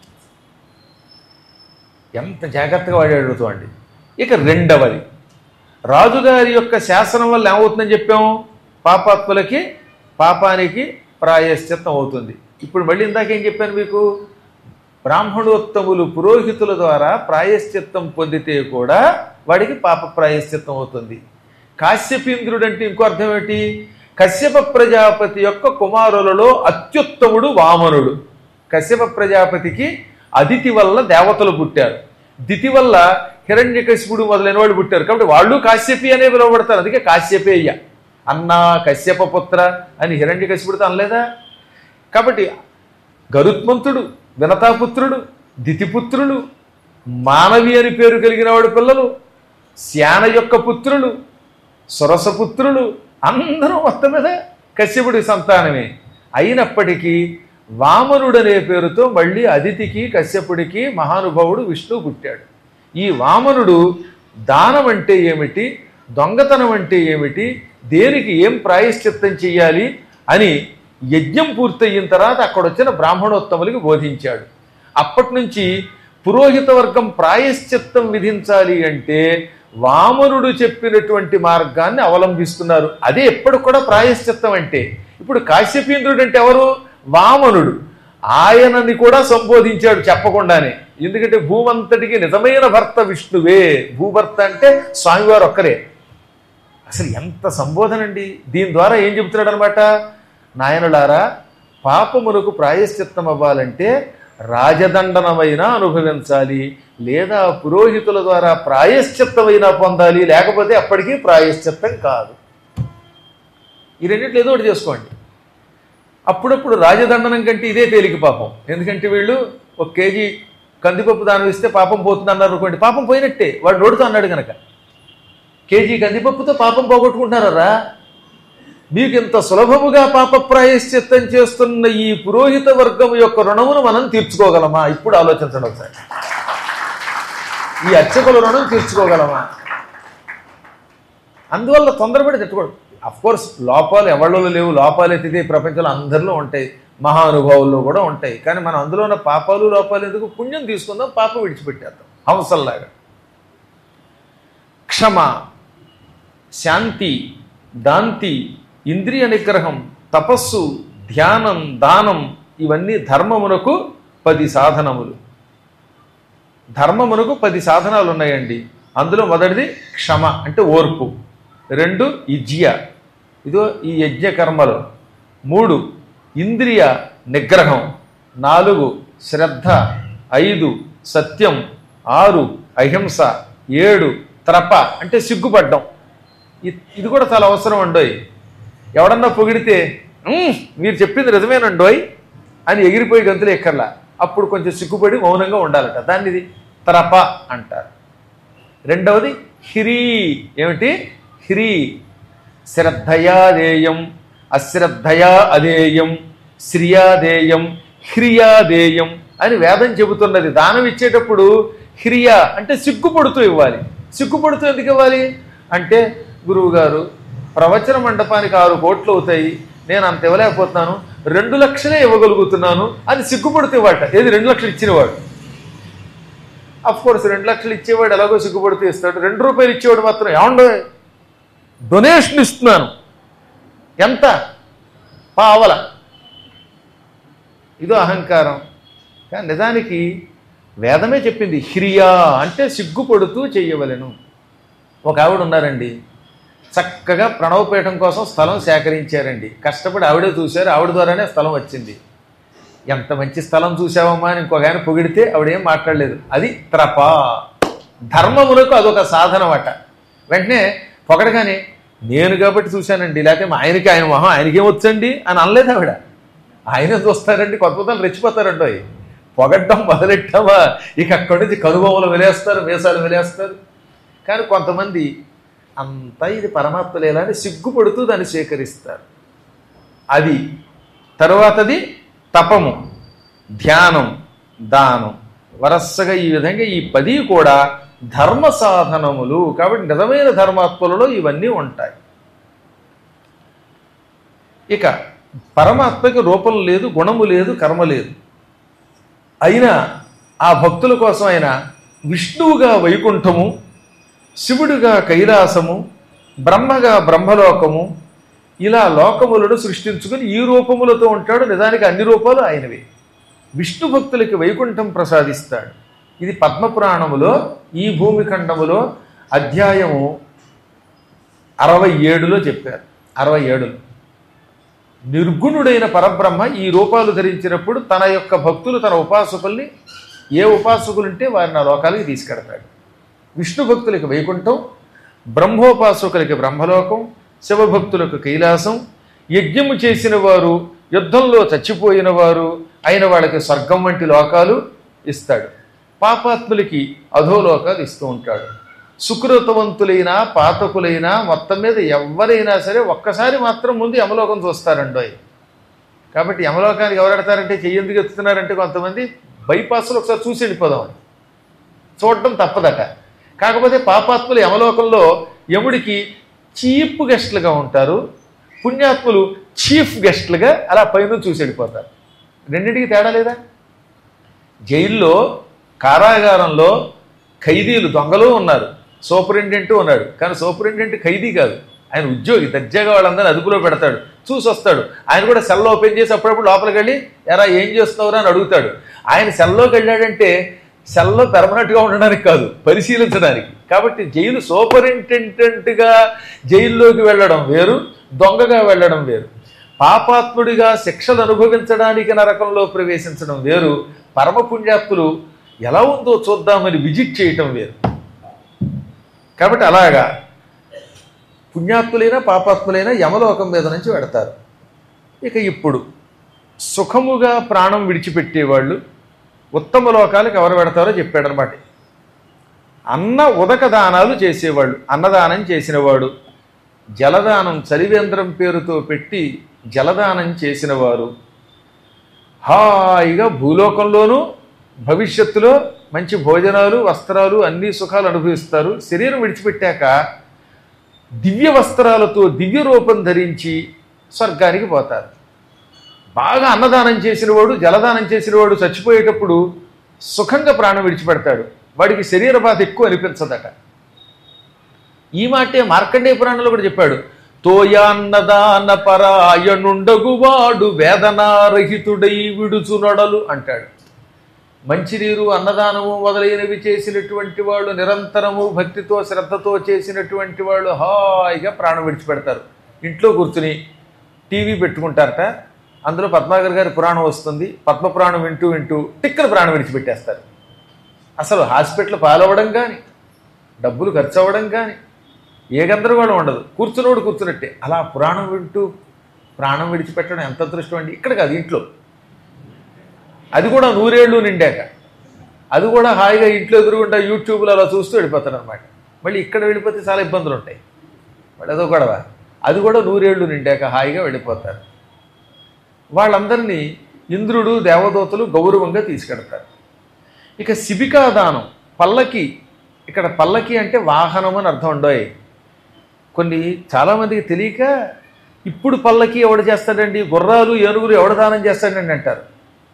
ఎంత జాగ్రత్తగా వాడాడు చూడండి ఇక రెండవది రాజుగారి యొక్క శాసనం వల్ల ఏమవుతుందని చెప్పాము పాపాత్ములకి పాపానికి ప్రాయశ్చిత్తం అవుతుంది ఇప్పుడు మళ్ళీ ఇందాకేం చెప్పాను మీకు బ్రాహ్మణోత్తములు పురోహితుల ద్వారా ప్రాయశ్చిత్తం పొందితే కూడా వాడికి పాప ప్రాయశ్చిత్తం అవుతుంది కాశ్యపీంద్రుడు అంటే ఇంకో అర్థం ఏంటి కశ్యప ప్రజాపతి యొక్క కుమారులలో అత్యుత్తముడు వామనుడు కశ్యప ప్రజాపతికి అదితి వల్ల దేవతలు పుట్టారు దితి వల్ల హిరణ్యకశిపుడు మొదలైన వాళ్ళు పుట్టారు కాబట్టి వాళ్ళు కాశ్యపి అనే పిలువబడతారు అందుకే కాశ్యపేయ అన్నా కశ్యప పుత్ర అని హిరణ్యకశిపుడితో అనలేదా కాబట్టి గరుత్మంతుడు వినతాపుత్రుడు దితిపుత్రులు మానవి అని పేరు కలిగిన వాడి పిల్లలు శ్యాన యొక్క పుత్రులు సురసపుత్రులు అందరూ మొత్తం మీద కశ్యపుడి సంతానమే అయినప్పటికీ వామనుడనే పేరుతో మళ్ళీ అదితికి కశ్యపుడికి మహానుభావుడు విష్ణువు పుట్టాడు ఈ వామనుడు దానం అంటే ఏమిటి దొంగతనం అంటే ఏమిటి దేనికి ఏం ప్రాయశ్చిత్తం చెయ్యాలి అని యజ్ఞం పూర్తయిన తర్వాత అక్కడ వచ్చిన బ్రాహ్మణోత్తములకి బోధించాడు అప్పటి నుంచి పురోహిత వర్గం ప్రాయశ్చిత్తం విధించాలి అంటే వామనుడు చెప్పినటువంటి మార్గాన్ని అవలంబిస్తున్నారు అదే ఎప్పుడు కూడా ప్రాయశ్చిత్తం అంటే ఇప్పుడు కాశ్యపీంద్రుడు అంటే ఎవరు వామనుడు ఆయనని కూడా సంబోధించాడు చెప్పకుండానే ఎందుకంటే భూమంతటికి నిజమైన భర్త విష్ణువే భూభర్త అంటే స్వామివారు ఒక్కరే అసలు ఎంత సంబోధన అండి దీని ద్వారా ఏం చెబుతున్నాడు అనమాట నాయనులారా పాపములకు ప్రాయశ్చిత్తం అవ్వాలంటే రాజదండనమైనా అనుభవించాలి లేదా పురోహితుల ద్వారా ప్రాయశ్చిత్తమైనా పొందాలి లేకపోతే అప్పటికీ ప్రాయశ్చిత్తం కాదు ఈ రెండింటిలో ఏదో ఒకటి చేసుకోండి అప్పుడప్పుడు రాజదండనం కంటే ఇదే తేలిక పాపం ఎందుకంటే వీళ్ళు ఒక కేజీ కందిపప్పు దానం ఇస్తే పాపం పోతుంది అన్నారు అనుకోండి పాపం పోయినట్టే వాడు నోడుతో అన్నాడు కనుక కేజీ కందిపప్పుతో పాపం పోగొట్టుకుంటున్నారా మీకు ఇంత సులభముగా పాప ప్రాయశ్చిత్తం చేస్తున్న ఈ పురోహిత వర్గం యొక్క రుణమును మనం తీర్చుకోగలమా ఇప్పుడు ఆలోచించండి ఒకసారి ఈ అర్చకుల రుణం తీర్చుకోగలమా అందువల్ల తొందరపడి తిట్టకూడదు అఫ్ కోర్స్ లోపాలు ఎవరిలో లేవు లోపాలు ఎత్తితే ఈ ప్రపంచంలో అందరిలో ఉంటాయి మహానుభావుల్లో కూడా ఉంటాయి కానీ మనం అందులో ఉన్న పాపాలు లోపాలు ఎందుకు పుణ్యం తీసుకుందాం పాపం విడిచిపెట్టేద్దాం హంసల్లాగా క్షమ శాంతి దాంతి ఇంద్రియ నిగ్రహం తపస్సు ధ్యానం దానం ఇవన్నీ ధర్మమునకు పది సాధనములు ధర్మమునకు పది సాధనాలు ఉన్నాయండి అందులో మొదటిది క్షమ అంటే ఓర్పు రెండు ఇజ్య ఇదో ఈ యజ్ఞ కర్మలు మూడు ఇంద్రియ నిగ్రహం నాలుగు శ్రద్ధ ఐదు సత్యం ఆరు అహింస ఏడు త్రప అంటే సిగ్గుపడ్డం ఇ- ఇది కూడా చాలా అవసరం అండోయ్ ఎవడన్నా పొగిడితే "ఉమ్, మీరు చెప్పింది నిజమేనండోయ్ అని ఎగిరిపోయి గంతులు ఎక్కర్లా అప్పుడు కొంచెం సిగ్గుపడి మౌనంగా ఉండాలట దాన్ని ఇది త్రప అంటారు రెండవది హ్రీ ఏమిటి హ్రీ శ్రద్ధయాదేయం అశ్రద్ధయా అదేయం శ్రియాదేయం హ్రియాదేయం అని వేదం చెబుతున్నది దానం ఇచ్చేటప్పుడు హ్రియ అంటే సిగ్గుపడుతూ ఇవ్వాలి సిగ్గుపడుతూ ఎందుకు ఇవ్వాలి అంటే గురువు గారు ప్రవచన మండపానికి ఆరు కోట్లు అవుతాయి నేను అంత ఇవ్వలేకపోతున్నాను రెండు లక్షలే ఇవ్వగలుగుతున్నాను అని సిగ్గుపడుతూ ఇవ్వట ఏది రెండు లక్షలు ఇచ్చినవాడు అఫ్ కోర్స్ రెండు లక్షలు ఇచ్చేవాడు ఎలాగో సిగ్గుపడుతూ ఇస్తాడు రెండు రూపాయలు ఇచ్చేవాడు మాత్రం ఏమండో డొనేషన్ ఇస్తున్నాను ఎంత పావల ఇదో అహంకారం కానీ నిజానికి వేదమే చెప్పింది హ్రియా అంటే సిగ్గుపడుతూ చెయ్యవలెను ఒక ఆవిడ ఉన్నారండి చక్కగా ప్రణవపీఠం కోసం స్థలం సేకరించారండి కష్టపడి ఆవిడే చూశారు ఆవిడ ద్వారానే స్థలం వచ్చింది ఎంత మంచి స్థలం చూసావమ్మా అని ఇంకొక ఆయన పొగిడితే ఆవిడేం మాట్లాడలేదు అది త్రప ధర్మములకు అదొక సాధనం అట వెంటనే పొగడగానే నేను కాబట్టి చూశానండి లేకపోతే మా ఆయనకి ఆయన మొహం ఆయనకేం వచ్చండి అని అనలేదు ఆవిడ ఆయన చూస్తారండి కొత్త కొత్తలు రెచ్చిపోతారండి అవి పొగడ్డం మొదలెట్టామా ఇక అక్కడి నుంచి కనుబొమ్మలు వెలేస్తారు మీసాలు వెలేస్తారు కానీ కొంతమంది అంతా ఇది పరమాత్మ లేలా అని సిగ్గుపడుతూ దాన్ని స్వీకరిస్తారు అది తరువాతది తపము ధ్యానం దానం వరసగా ఈ విధంగా ఈ పది కూడా ధర్మ సాధనములు కాబట్టి నిజమైన ధర్మాత్మలలో ఇవన్నీ ఉంటాయి ఇక పరమాత్మకి రూపం లేదు గుణము లేదు కర్మ లేదు అయినా ఆ భక్తుల కోసం ఆయన విష్ణువుగా వైకుంఠము శివుడుగా కైలాసము బ్రహ్మగా బ్రహ్మలోకము ఇలా లోకములను సృష్టించుకుని ఈ రూపములతో ఉంటాడు నిజానికి అన్ని రూపాలు ఆయనవే విష్ణు భక్తులకి వైకుంఠం ప్రసాదిస్తాడు ఇది పద్మపురాణములో ఈ భూమిఖండములో అధ్యాయము అరవై ఏడులో చెప్పారు అరవై ఏడులో నిర్గుణుడైన పరబ్రహ్మ ఈ రూపాలు ధరించినప్పుడు తన యొక్క భక్తులు తన ఉపాసకుల్ని ఏ ఉపాసకులుంటే వారిని ఆ లోకాలకి తీసుకెడతాడు విష్ణు భక్తులకి వైకుంఠం బ్రహ్మోపాసకులకి బ్రహ్మలోకం శివభక్తులకు కైలాసం యజ్ఞము చేసిన వారు యుద్ధంలో చచ్చిపోయిన వారు అయిన వాళ్ళకి స్వర్గం వంటి లోకాలు ఇస్తాడు పాపాత్ములకి అధోలోకాలు ఇస్తూ ఉంటాడు సుకృతవంతులైన పాతకులైన మొత్తం మీద ఎవరైనా సరే ఒక్కసారి మాత్రం ముందు యమలోకం చూస్తారండోయ్ కాబట్టి యమలోకానికి ఎవరు ఎడతారంటే చెయ్యి ఎందుకు ఎత్తుతున్నారంటే కొంతమంది బైపాస్లో ఒకసారి చూసి వెళ్ళిపోదాం చూడటం తప్పదట కాకపోతే పాపాత్ములు యమలోకంలో యముడికి చీఫ్ గెస్ట్లుగా ఉంటారు పుణ్యాత్ములు చీఫ్ గెస్ట్లుగా అలా పైన చూసి వెళ్ళిపోతారు రెండింటికి తేడా లేదా జైల్లో కారాగారంలో ఖైదీలు దొంగలు ఉన్నారు సూపరింటెండెంట్ ఉన్నాడు కానీ సూపరింటెండెంట్ ఖైదీ కాదు ఆయన ఉద్యోగి దర్జాగా వాళ్ళందరినీ అదుపులో పెడతాడు చూసి వస్తాడు ఆయన కూడా సెల్ ఓపెన్ చేసి అప్పుడప్పుడు లోపలికి వెళ్ళి ఎరా ఏం చేస్తున్నావురా అని అడుగుతాడు ఆయన సెల్లోకి వెళ్ళాడంటే సెల్లో పెర్మనెంట్గా ఉండడానికి కాదు పరిశీలించడానికి కాబట్టి జైలు సూపరింటెండెంట్గా జైల్లోకి వెళ్ళడం వేరు దొంగగా వెళ్ళడం వేరు పాపాత్ముడిగా శిక్షలు అనుభవించడానికి నరకంలో ప్రవేశించడం వేరు పరమ పుణ్యాత్ములు ఎలా ఉందో చూద్దామని విజిట్ చేయటం వేరు కాబట్టి అలాగా పుణ్యాత్ములైనా పాపాత్ములైనా యమలోకం మీద నుంచి పెడతారు ఇక ఇప్పుడు సుఖముగా ప్రాణం విడిచిపెట్టేవాళ్ళు ఉత్తమ లోకాలకు ఎవరు పెడతారో చెప్పాడనమాట అన్న ఉదక దానాలు చేసేవాళ్ళు అన్నదానం చేసినవాడు జలదానం చలివేంద్రం పేరుతో పెట్టి జలదానం చేసినవారు హాయిగా భూలోకంలోనూ భవిష్యత్తులో మంచి భోజనాలు వస్త్రాలు అన్ని సుఖాలు అనుభవిస్తారు శరీరం విడిచిపెట్టాక దివ్య వస్త్రాలతో దివ్య రూపం ధరించి స్వర్గానికి పోతారు బాగా అన్నదానం చేసినవాడు జలదానం చేసినవాడు చచ్చిపోయేటప్పుడు సుఖంగా ప్రాణం విడిచిపెడతాడు వాడికి శరీర బాధ ఎక్కువ అనిపించదట ఈ మాటే మార్కండేయ పురాణంలో కూడా చెప్పాడు తోయాన్నదాన పరాయణుండగువాడు వేదనారహితుడై విడుచునడలు అంటాడు మంచినీరు అన్నదానము మొదలైనవి చేసినటువంటి వాళ్ళు నిరంతరము భక్తితో శ్రద్ధతో చేసినటువంటి వాళ్ళు హాయిగా ప్రాణం విడిచిపెడతారు ఇంట్లో కూర్చుని టీవీ పెట్టుకుంటారట అందులో పద్మాగర్ గారి పురాణం వస్తుంది పద్మ పురాణం వింటూ వింటూ టిక్కల ప్రాణం విడిచిపెట్టేస్తారు అసలు హాస్పిటల్ పాలవ్వడం కానీ డబ్బులు ఖర్చు అవ్వడం కానీ ఏ గందరగోళం ఉండదు కూర్చున్నోడు కూర్చున్నట్టే అలా పురాణం వింటూ ప్రాణం విడిచిపెట్టడం ఎంత అదృష్టం అండి ఇక్కడ కాదు ఇంట్లో అది కూడా నూరేళ్ళు నిండాక అది కూడా హాయిగా ఇంట్లో ఎదురుగుండా యూట్యూబ్లో అలా చూస్తూ వెళ్ళిపోతాడు అనమాట మళ్ళీ ఇక్కడ వెళ్ళిపోతే చాలా ఇబ్బందులు ఉంటాయి మళ్ళీ అదో గొడవ అది కూడా నూరేళ్ళు నిండాక హాయిగా వెళ్ళిపోతారు వాళ్ళందరినీ ఇంద్రుడు దేవదూతలు గౌరవంగా తీసుకెడతారు ఇక శిబికా దానం పల్లకి ఇక్కడ పల్లకి అంటే వాహనం అని అర్థం ఉండోయ్ కొన్ని చాలామందికి తెలియక ఇప్పుడు పల్లకి ఎవడు చేస్తాడండి గుర్రాలు ఏనుగులు ఎవడు దానం చేస్తాడండి అంటారు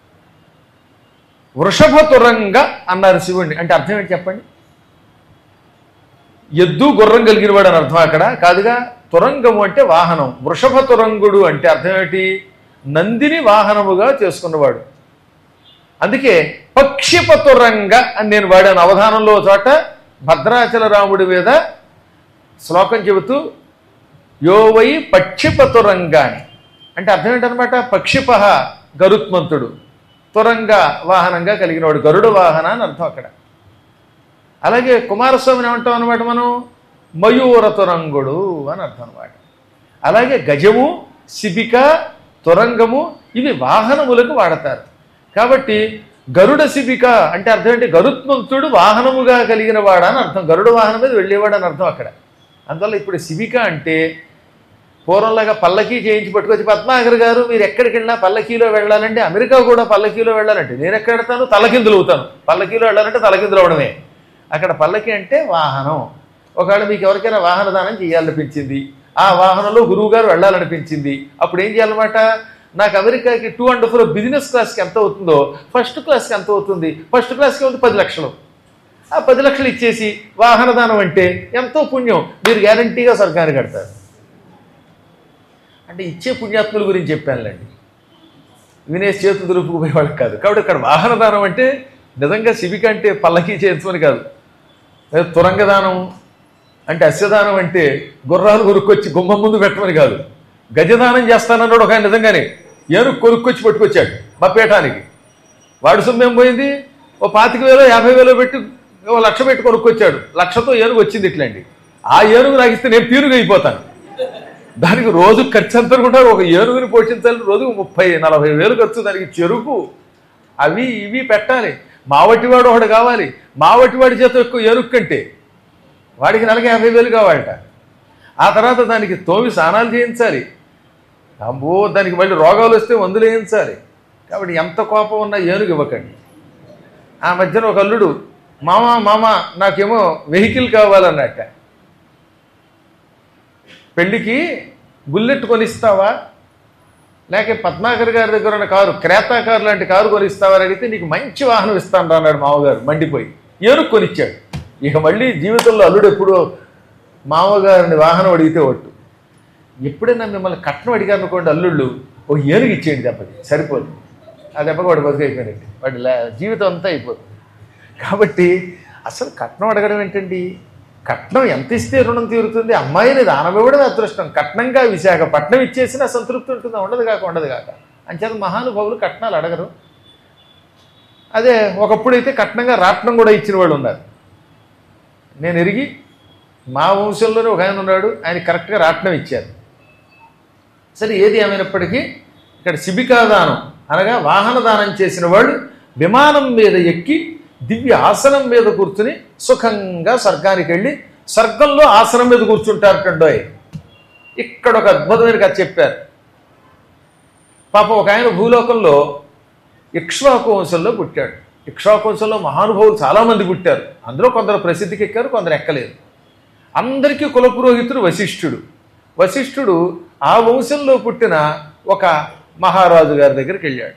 వృషభ తురంగ అన్నారు శివుణ్ణి అంటే అర్థం ఏంటి చెప్పండి ఎద్దు గుర్రం కలిగిన వాడు అని అర్థం అక్కడ కాదుగా తురంగము అంటే వాహనం వృషభ తురంగుడు అంటే అర్థం ఏంటి నందిని వాహనముగా చేసుకున్నవాడు అందుకే పక్షిపతురంగ అని నేను వాడాను అవధానంలో ఓ చోట భద్రాచల రాముడి మీద శ్లోకం చెబుతూ యోవై పక్షిపతురంగ అని అంటే అర్థం ఏంటనమాట పక్షిప గరుత్మంతుడు తురంగ వాహనంగా కలిగినవాడు గరుడ వాహన అని అర్థం అక్కడ అలాగే కుమారస్వామిని ఏమంటాం అనమాట మనం మయూర తురంగుడు అని అర్థం అనమాట అలాగే గజము శిబిక తురంగము ఇవి వాహనములకు వాడతారు కాబట్టి గరుడ శిబిక అంటే అర్థం ఏంటి గరుత్మంతుడు వాహనముగా కలిగిన వాడా అని అర్థం గరుడ వాహనం మీద వెళ్ళేవాడు అని అర్థం అక్కడ అందువల్ల ఇప్పుడు శిబిక అంటే పూర్వంలాగా పల్లకీ చేయించి పట్టుకొచ్చి పద్మాగర్ గారు మీరు ఎక్కడికి వెళ్ళినా పల్లకీలో వెళ్ళాలంటే అమెరికా కూడా పల్లకీలో వెళ్ళాలంటే నేను ఎక్కడ వెళ్తాను తలకిందులు అవుతాను పల్లకీలో వెళ్ళాలంటే తలకిందులు అవడమే అక్కడ పల్లకి అంటే వాహనం ఒకవేళ మీకు ఎవరికైనా వాహన దానం చేయాలనిపించింది ఆ వాహనంలో గురువు గారు వెళ్ళాలనిపించింది అప్పుడు ఏం చేయాలన్నమాట నాకు అమెరికాకి టూ అండ్ ఫోర్ బిజినెస్ క్లాస్కి ఎంత అవుతుందో ఫస్ట్ క్లాస్కి ఎంత అవుతుంది ఫస్ట్ క్లాస్కి ఉంది పది లక్షలు ఆ పది లక్షలు ఇచ్చేసి వాహన దానం అంటే ఎంతో పుణ్యం మీరు గ్యారంటీగా స్వర్గాన్ని కడతారు అంటే ఇచ్చే పుణ్యాత్ముల గురించి చెప్పానులేండి వినేష్ చేతులు దులుపుకుపోయే వాళ్ళకి కాదు కాబట్టి ఇక్కడ వాహన దానం అంటే నిజంగా శిబిక అంటే పల్లకి చేయించమని కాదు లేదా తురంగదానం అంటే అస్యదానం అంటే గుర్రాలు కొనుక్కొచ్చి గుమ్మం ముందు పెట్టమని కాదు గజదానం చేస్తానన్నాడు ఒక ఆయన నిజంగానే ఏనుగు కొనుక్కొచ్చి పట్టుకొచ్చాడు మా పీఠానికి వాడు సొమ్మేం పోయింది ఓ పాతిక వేలో యాభై వేలో పెట్టి ఓ లక్ష పెట్టి కొనుక్కొచ్చాడు లక్షతో ఏనుగు వచ్చింది ఇట్లాంటి ఆ ఏనుగు నాకు ఇస్తే నేను పీరుగు అయిపోతాను దానికి రోజు ఖర్చు ఎంత అనుకుంటారు ఒక ఏనుగుని పోషించాలి రోజు ముప్పై నలభై వేలు ఖర్చు దానికి చెరుకు అవి ఇవి పెట్టాలి మావటివాడు ఒకడు కావాలి మావటివాడి చేత ఎక్కువ ఏనుగు కంటే వాడికి నెలకి యాభై వేలు కావాలట ఆ తర్వాత దానికి తోమి స్నానాలు చేయించాలి అబ్బో దానికి మళ్ళీ రోగాలు వస్తే మందులు వేయించాలి కాబట్టి ఎంత కోపం ఉన్నా ఏనుగు ఇవ్వకండి ఆ మధ్యన ఒక అల్లుడు మామ మామ నాకేమో వెహికల్ కావాలన్నట్ట పెళ్ళికి బుల్లెట్ కొనిస్తావా లేక పద్మాకర్ గారి దగ్గర ఉన్న కారు క్రేతా కారు లాంటి కారు కొనిస్తావా అని అడిగితే నీకు మంచి వాహనం ఇస్తాను రా అన్నాడు మామగారు మండిపోయి ఏనుగు కొనిచ్చాడు ఇక మళ్ళీ జీవితంలో అల్లుడు ఎప్పుడో మామగారిని వాహనం అడిగితే ఒట్టు ఎప్పుడైనా మిమ్మల్ని కట్నం అడిగారు అనుకోండి అల్లుళ్ళు ఓ ఏనుగు ఇచ్చేయండి దెబ్బకి సరిపోదు ఆ దెబ్బకి వాడు బతుకైపోయినట్టు వాడి లా- జీవితం అంతా అయిపోతుంది కాబట్టి అసలు కట్నం అడగడం ఏంటండి కట్నం ఎంత ఇస్తే రుణం తీరుతుంది అమ్మాయిని దానం ఇవ్వడం అదృష్టం కట్నంగా విశాఖపట్నం ఇచ్చేసినా సంతృప్తి ఉంటుందా ఉండదు కాక ఉండదు కాక అంచేత మహానుభావులు కట్నాలు అడగరు అదే ఒకప్పుడైతే కట్నంగా రాట్నం కూడా ఇచ్చిన వాళ్ళు ఉన్నారు నేను ఎరిగి మా వంశంలోనే ఒక ఆయన ఉన్నాడు ఆయన కరెక్ట్గా రాట్నం ఇచ్చారు సరే ఏది ఏమైనప్పటికీ ఇక్కడ శిబికాదానం అనగా వాహన దానం చేసిన వాళ్ళు విమానం మీద ఎక్కి దివ్య ఆసనం మీద కూర్చుని సుఖంగా స్వర్గానికి వెళ్ళి స్వర్గంలో ఆసనం మీద కూర్చుంటారటండోయ్ ఇక్కడ ఒక అద్భుతమైన కథ చెప్పారు పాపం ఒక ఆయన భూలోకంలో ఇక్ష్వాకు వంశంలో పుట్టాడు ఇక్ష్వాకు వంశంలో మహానుభావులు చాలామంది పుట్టారు అందులో కొందరు ప్రసిద్ధికి ఎక్కారు కొందరు ఎక్కలేదు అందరికీ కులపురోహితుడు వశిష్ఠుడు వశిష్ఠుడు ఆ వంశంలో పుట్టిన ఒక మహారాజు గారి దగ్గరికి వెళ్ళాడు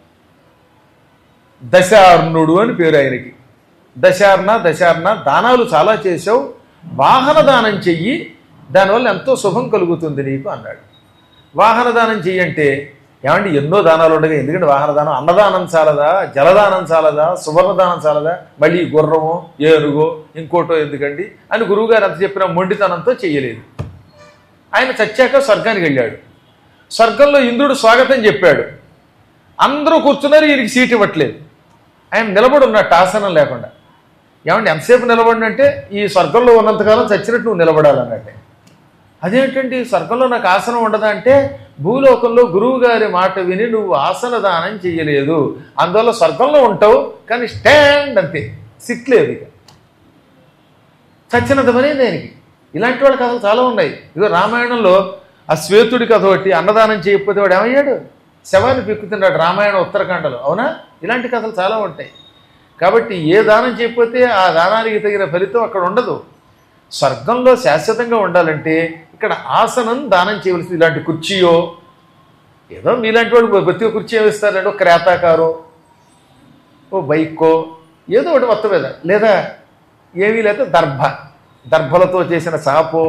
దశార్ణుడు అని పేరు ఆయనకి దశార్ణ దశార్ణ దానాలు చాలా చేసావు వాహన దానం చెయ్యి దానివల్ల ఎంతో శుభం కలుగుతుంది నీకు అన్నాడు వాహన దానం చెయ్యంటే ఏమండి ఎన్నో దానాలు ఉండగా ఎందుకంటే వాహన దానం అన్నదానం చాలదా జలదానం చాలదా సువర్ణ దానం చాలదా మళ్ళీ గుర్రమో ఏనుగో ఇంకోటో ఎందుకండి అని గురువుగారు అంత చెప్పిన మొండితనంతో చెయ్యలేదు ఆయన చచ్చాక స్వర్గానికి వెళ్ళాడు స్వర్గంలో ఇంద్రుడు స్వాగతం చెప్పాడు అందరూ కూర్చున్నారు ఈయనకి సీట్ ఇవ్వట్లేదు ఆయన నిలబడి ఉన్నట్టు ఆసనం లేకుండా ఏమంటే ఎంతసేపు నిలబడినంటే ఈ స్వర్గంలో ఉన్నంతకాలం చచ్చినట్టు నువ్వు నిలబడాలన్నట్టే అదేంటండి స్వర్గంలో నాకు ఆసనం ఉండదా అంటే భూలోకంలో గురువు గారి మాట విని నువ్వు ఆసన దానం చెయ్యలేదు అందువల్ల స్వర్గంలో ఉంటావు కానీ స్టాండ్ అంతే సిట్ లేదు ఇక చచ్చినంత పని దానికి ఇలాంటి వాళ్ళ కథలు చాలా ఉన్నాయి ఇదో రామాయణంలో ఆ శ్వేతుడి కథ ఒకటి అన్నదానం చేయకపోతే వాడు ఏమయ్యాడు శవాన్ని పిక్కుతున్నాడు రామాయణ ఉత్తరాఖండలో అవునా ఇలాంటి కథలు చాలా ఉంటాయి కాబట్టి ఏ దానం చేయకపోతే ఆ దానానికి తగిన ఫలితం అక్కడ ఉండదు స్వర్గంలో శాశ్వతంగా ఉండాలంటే ఇక్కడ ఆసనం దానం చేయవలసింది ఇలాంటి కుర్చీయో ఏదో మీలాంటి వాళ్ళు ప్రతి కుర్చీ ఏమిస్తారంటే ఒక క్రేతాకారో ఓ బైక్కో ఏదో ఒకటి మొత్తం మీద లేదా ఏమీ లేదా దర్భ దర్భలతో చేసిన సాపో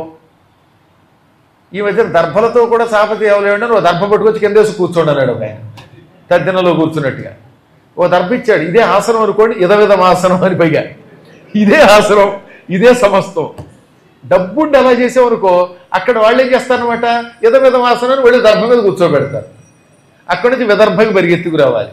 ఈ మధ్య దర్భలతో కూడా సాప తేవలేమంటే ఓ దర్భ పట్టుకొచ్చి కింద వేసి కూర్చోండి ఒక ఆయన తద్దినలో కూర్చున్నట్టుగా ఓ దర్భ ఇచ్చాడు ఇదే ఆసనం అనుకోండి ఇదవిధం ఆసనం అని పైగా ఇదే ఆసనం ఇదే సమస్తం డబ్బుండి ఎలా చేసామనుకో అక్కడ వాళ్ళు ఏం చేస్తారనమాట ఇదవిధం ఆసనాన్ని వెళ్ళి దర్భ మీద కూర్చోబెడతారు అక్కడి నుంచి విదర్భకి పరిగెత్తుకు రావాలి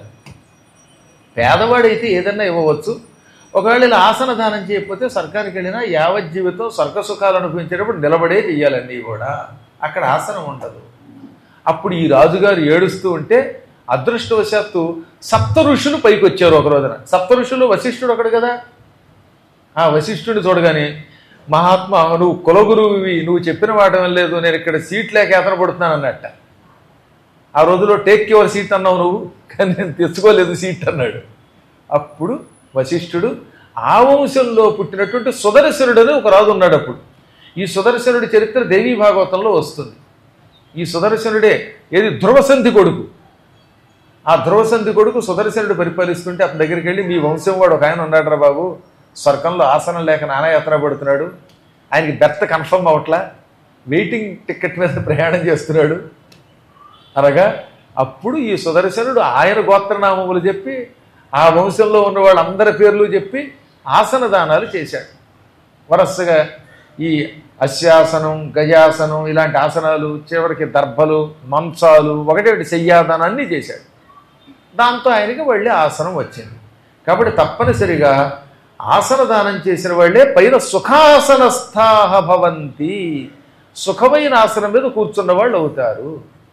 పేదవాడైతే ఏదన్నా ఇవ్వవచ్చు ఒకవేళ ఇలా ఆసన దానం చేయకపోతే స్వర్గానికి వెళ్ళినా యావత్ జీవితం స్వర్గ సుఖాలు అనుభవించేటప్పుడు నిలబడే చెయ్యాలన్నీ కూడా అక్కడ ఆసనం ఉండదు అప్పుడు ఈ రాజుగారు ఏడుస్తూ ఉంటే అదృష్టవశాత్తు సప్త ఋషులు పైకి వచ్చారు ఒక రోజున సప్త ఋషులు వశిష్ఠుడు ఒకడు కదా ఆ వశిష్ఠుడిని చూడగానే మహాత్మా నువ్వు కులగురువి నువ్వు చెప్పిన మాట లేదు నేను ఇక్కడ సీట్ లేక ఏతన పడుతున్నాను అన్నట్ట ఆ రోజులో టేక్ యువర్ సీట్ అన్నావు నువ్వు కానీ నేను తెచ్చుకోలేదు సీట్ అన్నాడు అప్పుడు వశిష్ఠుడు ఆ వంశంలో పుట్టినటువంటి సుదర్శనుడు అని ఒక రాజు ఉన్నాడు అప్పుడు ఈ సుదర్శనుడి చరిత్ర దేవీ భాగవతంలో వస్తుంది ఈ సుదర్శనుడే ఏది ధ్రువసంధి కొడుకు ఆ ధ్రువసంధి కొడుకు సుదర్శనుడు పరిపాలిస్తుంటే అతని దగ్గరికి వెళ్ళి మీ వంశం వాడు ఒక ఆయన ఉన్నాడురా బాబు స్వర్గంలో ఆసనం లేక నానాయాత్ర పడుతున్నాడు ఆయనకి బెర్త్ కన్ఫర్మ్ అవట్లా వెయిటింగ్ టికెట్ మీద ప్రయాణం చేస్తున్నాడు అనగా అప్పుడు ఈ సుదర్శనుడు ఆయన గోత్రనామములు చెప్పి ఆ వంశంలో ఉన్న వాళ్ళందరి పేర్లు చెప్పి ఆసన దానాలు చేశాడు వరసగా ఈ అశ్యాసనం గజాసనం ఇలాంటి ఆసనాలు చివరికి దర్భలు మంచాలు ఒకటి ఒకటి శయ్యాదనాన్ని చేశాడు దాంతో ఆయనకి మళ్ళీ ఆసనం వచ్చింది కాబట్టి తప్పనిసరిగా ఆసన దానం చేసిన వాళ్ళే పైన సుఖాసనస్థాహ భవంతి సుఖమైన ఆసనం మీద కూర్చున్న వాళ్ళు అవుతారు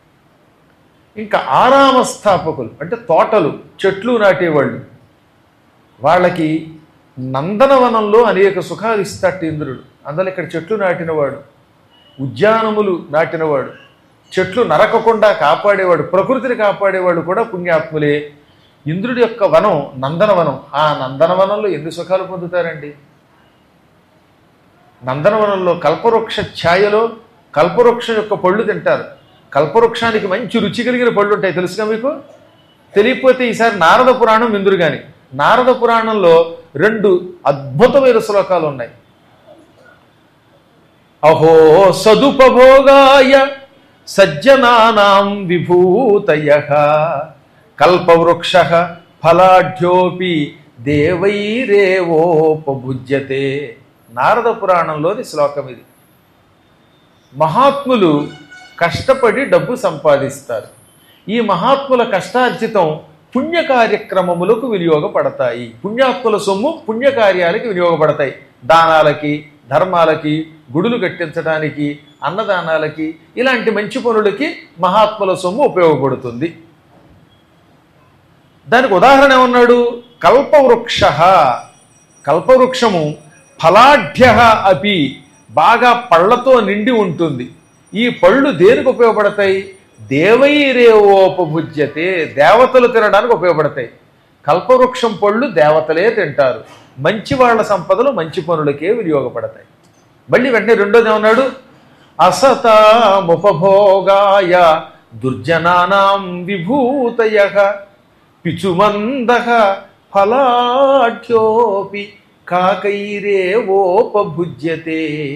ఇంకా ఆరామ స్థాపకులు అంటే తోటలు చెట్లు నాటేవాళ్ళు వాళ్ళకి నందనవనంలో అనేక సుఖాలు ఇస్తాడు ఇంద్రుడు అందులో ఇక్కడ చెట్లు నాటినవాడు ఉద్యానములు నాటినవాడు చెట్లు నరకకుండా కాపాడేవాడు ప్రకృతిని కాపాడేవాడు కూడా పుణ్యాత్ములే ఇంద్రుడి యొక్క వనం నందనవనం ఆ నందనవనంలో ఎన్ని సుఖాలు పొందుతారండి నందనవనంలో కల్పవృక్ష ఛాయలో కల్పవృక్షం యొక్క పళ్ళు తింటారు కల్పవృక్షానికి మంచి రుచి కలిగిన పళ్ళు ఉంటాయి తెలుసుగా మీకు తెలియకపోతే ఈసారి నారద పురాణం విందురు కానీ నారద పురాణంలో రెండు అద్భుతమైన శ్లోకాలు ఉన్నాయి అహో సదుపభోగాయ సజ్జనానాం విభూతయ కల్పవృక్ష ఫలాఢ్యోపి దేవైరేవోపభుజ్యతే నారద పురాణంలోని శ్లోకం ఇది మహాత్ములు కష్టపడి డబ్బు సంపాదిస్తారు ఈ మహాత్ముల కష్టార్జితం పుణ్య కార్యక్రమములకు వినియోగపడతాయి పుణ్యాత్ముల సొమ్ము పుణ్యకార్యాలకి వినియోగపడతాయి దానాలకి ధర్మాలకి గుడులు కట్టించడానికి అన్నదానాలకి ఇలాంటి మంచి పనులకి మహాత్ముల సొమ్ము ఉపయోగపడుతుంది దానికి ఉదాహరణ ఏమన్నాడు కల్పవృక్ష కల్పవృక్షము ఫలాఢ్య అపి బాగా పళ్ళతో నిండి ఉంటుంది ఈ పళ్ళు దేనికి ఉపయోగపడతాయి దేవైరేవోపభుజ్యతే దేవతలు తినడానికి ఉపయోగపడతాయి కల్పవృక్షం పళ్ళు దేవతలే తింటారు మంచి వాళ్ళ సంపదలు మంచి పనులకే వినియోగపడతాయి మళ్ళీ వెంటనే రెండోది ఏమన్నాడు అసతాముపభోగాయ దుర్జనానాం విభూతయ పిచుమంద ఫలాఢ్యోపి కాకైరేవోపభుజ్యతే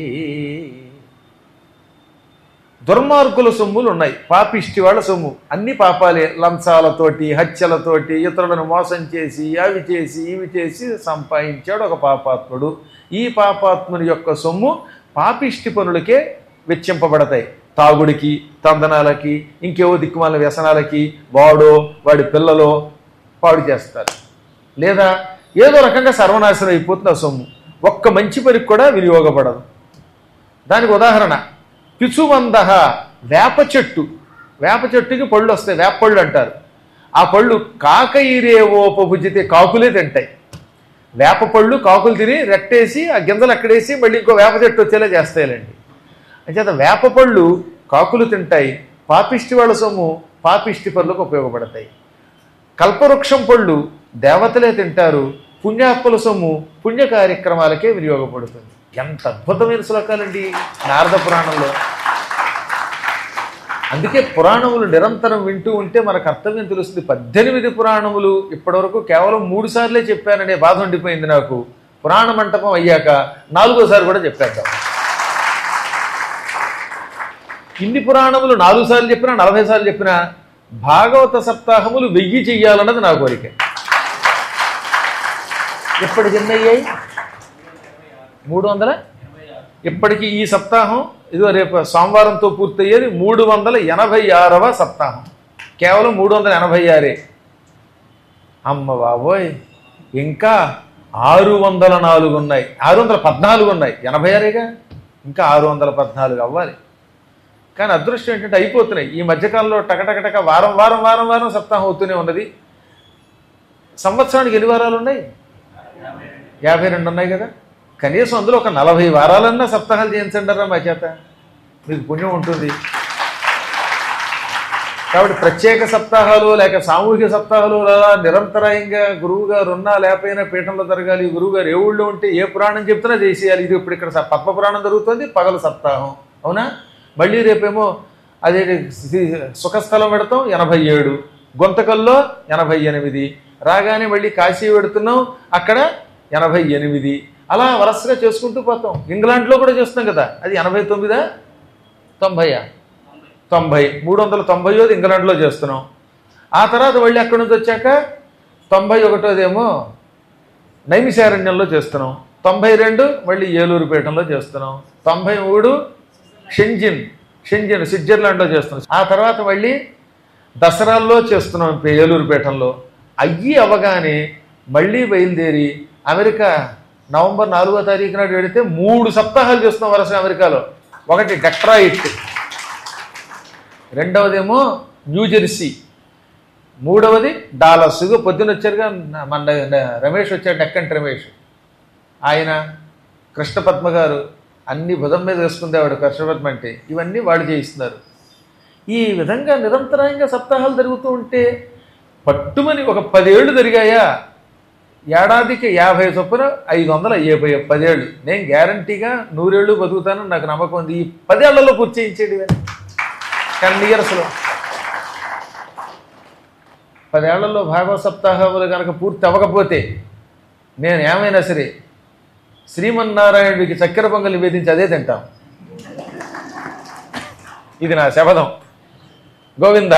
దుర్మార్గుల సొమ్ములు ఉన్నాయి పాపిష్టి వాళ్ళ సొమ్ము అన్ని పాపాలే లంచాలతోటి హత్యలతోటి ఇతరులను మోసం చేసి అవి చేసి ఇవి చేసి సంపాదించాడు ఒక పాపాత్ముడు ఈ పాపాత్ముని యొక్క సొమ్ము పాపిష్టి పనులకే వెచ్చింపబడతాయి తాగుడికి తందనాలకి ఇంకేవో దిక్కుమాల వ్యసనాలకి వాడో వాడి పిల్లలో పాడు చేస్తారు లేదా ఏదో రకంగా సర్వనాశనం అయిపోతుంది ఆ సొమ్ము ఒక్క మంచి పనికి కూడా వినియోగపడదు దానికి ఉదాహరణ పిచుమందహ వేప చెట్టు వేప చెట్టుకి పళ్ళు వస్తాయి వేప పళ్ళు అంటారు ఆ పళ్ళు కాకయిరేవోపభుజితే కాకులే తింటాయి వేప పళ్ళు కాకులు తిని రెట్టేసి ఆ గింజలు అక్కడేసి మళ్ళీ ఇంకో వేప చెట్టు వచ్చేలా చేస్తాయిలండి అంచేత వేప పళ్ళు కాకులు తింటాయి పాపిష్టి వాళ్ళ సొమ్ము పాపిష్టి పనులకు ఉపయోగపడతాయి కల్పవృక్షం పళ్ళు దేవతలే తింటారు పుణ్యాత్మల సొమ్ము పుణ్య కార్యక్రమాలకే వినియోగపడుతుంది ఎంత అద్భుతమైన శ్లోకాలండి నారద పురాణంలో అందుకే పురాణములు నిరంతరం వింటూ ఉంటే మన కర్తవ్యం తెలుస్తుంది పద్దెనిమిది పురాణములు ఇప్పటివరకు కేవలం మూడు సార్లే చెప్పాననే బాధ ఉండిపోయింది నాకు పురాణ మంటపం అయ్యాక నాలుగోసారి కూడా చెప్పేద్దాం ఇన్ని పురాణములు నాలుగు సార్లు చెప్పినా నలభై సార్లు చెప్పినా భాగవత సప్తాహములు వెయ్యి చెయ్యాలన్నది నా కోరిక ఎప్పటికి ఎన్ని అయ్యాయి మూడు వందల ఇప్పటికి ఈ సప్తాహం ఇదో రేపు సోమవారంతో పూర్తయ్యేది మూడు వందల ఎనభై ఆరవ సప్తాహం కేవలం మూడు వందల ఎనభై ఆరే అమ్మ బాబోయ్ ఇంకా ఆరు వందల నాలుగు ఉన్నాయి ఆరు వందల పద్నాలుగు ఉన్నాయి ఎనభై ఆరేగా ఇంకా ఆరు వందల పద్నాలుగు అవ్వాలి కానీ అదృష్టం ఏంటంటే అయిపోతున్నాయి ఈ మధ్యకాలంలో టకటకటక వారం వారం వారం వారం సప్తాహం అవుతూనే ఉన్నది సంవత్సరానికి ఎన్ని వారాలు ఉన్నాయి యాభై రెండు ఉన్నాయి కదా కనీసం అందులో ఒక నలభై వారాలన్నా సప్తాహాలు చేయించండి రా మా చేత మీకు పుణ్యం ఉంటుంది కాబట్టి ప్రత్యేక సప్తాహాలు లేక సామూహిక సప్తాహాలు అలా నిరంతరాయంగా గురువు గారు ఉన్నా లేకపోయినా పీఠంలో జరగాలి గురువు గారు ఏ ఊళ్ళో ఉంటే ఏ పురాణం చెప్తున్నా చేసేయాలి ఇది ఇప్పుడు ఇక్కడ స- పద్మ పురాణం జరుగుతుంది పగల సప్తాహం అవునా మళ్ళీ రేపేమో అదే శ్రీ- సుఖస్థలం పెడతాం ఎనభై ఏడు గొంతకల్లో ఎనభై ఎనిమిది రాగానే మళ్ళీ కాశీ పెడుతున్నాం అక్కడ ఎనభై ఎనిమిది అలా వరుసగా చేసుకుంటూ పోతాం ఇంగ్లాండ్లో కూడా చేస్తున్నాం కదా అది ఎనభై తొమ్మిదా తొంభైయా తొంభై మూడు వందల తొంభైది ఇంగ్లాండ్లో చేస్తున్నాం ఆ తర్వాత మళ్ళీ అక్కడి నుంచి వచ్చాక తొంభై ఒకటోదేమో నైమిశారణ్యంలో చేస్తున్నాం తొంభై రెండు మళ్ళీ ఏలూరుపేటంలో చేస్తున్నాం తొంభై మూడు షెంజిన్ షెంజిన్ స్విట్జర్లాండ్లో చేస్తున్నాం ఆ తర్వాత మళ్ళీ దసరాల్లో చేస్తున్నాం ఇప్పుడు ఏలూరుపేటంలో అయ్యి అవగానే మళ్ళీ బయలుదేరి అమెరికా నవంబర్ నాలుగో తారీఖు నాడు వెడితే మూడు సప్తాహాలు చేస్తున్నాం వరుస అమెరికాలో ఒకటి డెట్రాయిట్ రెండవదేమో న్యూజెర్సీ మూడవది డాలస్ ఇగో పొద్దున వచ్చారుగా నా- మన రమేష్ వచ్చాడు డెక్కన్ రమేష్ ఆయన కృష్ణపద్మ గారు అన్ని భుజం మీద వేసుకుంది ఆవిడ కృష్ణపద్మ అంటే ఇవన్నీ వాళ్ళు చేయిస్తున్నారు ఈ విధంగా నిరంతరాయంగా సప్తాహాలు జరుగుతూ ఉంటే పట్టుమని ఒక పదేళ్ళు జరిగాయా ఏడాదికి యాభై చొప్పున ఐదు వందల అయ్యేపోయాయి పదేళ్ళు నేను గ్యారంటీగా నూరేళ్ళు బతుకుతానని నాకు నమ్మకం ఉంది ఈ పదేళ్లలో పూర్తి చేయించేది ఇవన్నీ టెన్ ఇయర్స్లో పదేళ్లలో భాగవత సప్తాహములు కనుక పూర్తి అవ్వకపోతే నేను ఏమైనా సరే శ్రీమన్నారాయణుడికి చక్కెర పొంగల్ నివేదించి అదే తింటాం ఇది నా శపథం గోవింద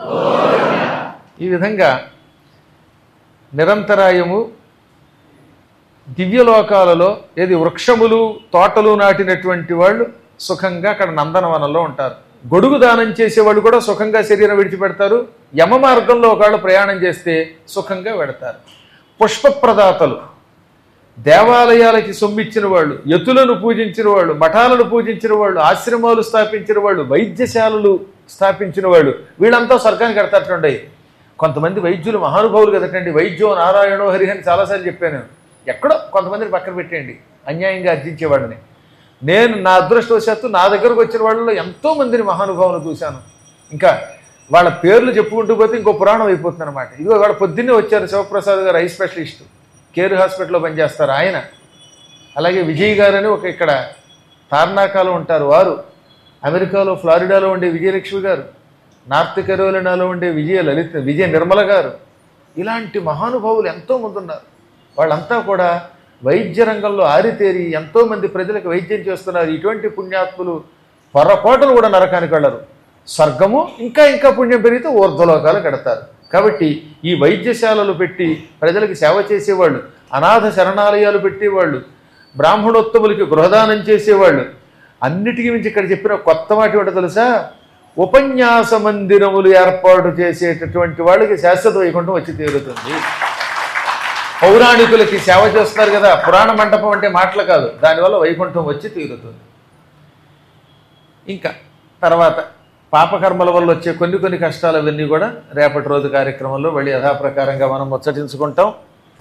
ఈ విధంగా నిరంతరాయము దివ్యలోకాలలో ఏది వృక్షములు తోటలు నాటినటువంటి వాళ్ళు సుఖంగా అక్కడ నందనవనంలో ఉంటారు గొడుగు దానం చేసేవాళ్ళు కూడా సుఖంగా శరీరం విడిచిపెడతారు యమ మార్గంలో ఒకళ్ళు ప్రయాణం చేస్తే సుఖంగా వెడతారు పుష్పప్రదాతలు దేవాలయాలకి సొమ్మిచ్చిన వాళ్ళు యతులను పూజించిన వాళ్ళు మఠాలను పూజించిన వాళ్ళు ఆశ్రమాలు స్థాపించిన వాళ్ళు వైద్యశాలలు స్థాపించిన వాళ్ళు వీళ్ళంతా స్వర్గానికి కడతారండి కొంతమంది వైద్యులు మహానుభావులు కదటండి వైద్యో నారాయణో హరి అని చాలాసార్లు చెప్పాను ఎక్కడో కొంతమందిని పక్కన పెట్టేయండి అన్యాయంగా అర్జించేవాడిని నేను నా అదృష్టవశాత్తు నా దగ్గరకు వచ్చిన వాళ్ళలో ఎంతో మందిని మహానుభావులు చూశాను ఇంకా వాళ్ళ పేర్లు చెప్పుకుంటూ పోతే ఇంకో పురాణం అయిపోతుంది అనమాట ఇదిగో వాళ్ళ పొద్దున్నే వచ్చారు శివప్రసాద్ గారు ఐ స్పెషలిస్ట్ కేర్ హాస్పిటల్లో పనిచేస్తారు ఆయన అలాగే విజయ్ గారు అని ఒక ఇక్కడ తార్నాకాలో ఉంటారు వారు అమెరికాలో ఫ్లారిడాలో ఉండే విజయలక్ష్మి గారు నార్త్ కెరోలినాలో ఉండే విజయ లలిత విజయ నిర్మల గారు ఇలాంటి మహానుభావులు ఎంతో మంది ఉన్నారు వాళ్ళంతా కూడా వైద్య రంగంలో ఆరితేరి ఎంతో మంది ప్రజలకు వైద్యం చేస్తున్నారు ఇటువంటి పుణ్యాత్ములు పొరపాటులు కూడా నరకానికి వెళ్ళరు స్వర్గము ఇంకా ఇంకా పుణ్యం పెరిగితే ఊర్ధ్వలోకాలు కడతారు కాబట్టి ఈ వైద్యశాలలు పెట్టి ప్రజలకు సేవ చేసేవాళ్ళు అనాథ శరణాలయాలు పెట్టేవాళ్ళు బ్రాహ్మణోత్తములకి గృహదానం చేసేవాళ్ళు అన్నిటికీ మించి ఇక్కడ చెప్పిన కొత్త మాట ఏమిటో తెలుసా ఉపన్యాస మందిరములు ఏర్పాటు చేసేటటువంటి వాళ్ళకి శాశ్వత వైకుంఠం వచ్చి తీరుతుంది పౌరాణికులకి సేవ చేస్తున్నారు కదా పురాణ మండపం అంటే మాటలు కాదు దానివల్ల వైకుంఠం వచ్చి తీరుతుంది ఇంకా తర్వాత పాపకర్మల వల్ల వచ్చే కొన్ని కొన్ని కష్టాలు అవన్నీ కూడా రేపటి రోజు కార్యక్రమంలో మళ్ళీ యథాప్రకారంగా మనం ముచ్చటించుకుంటాం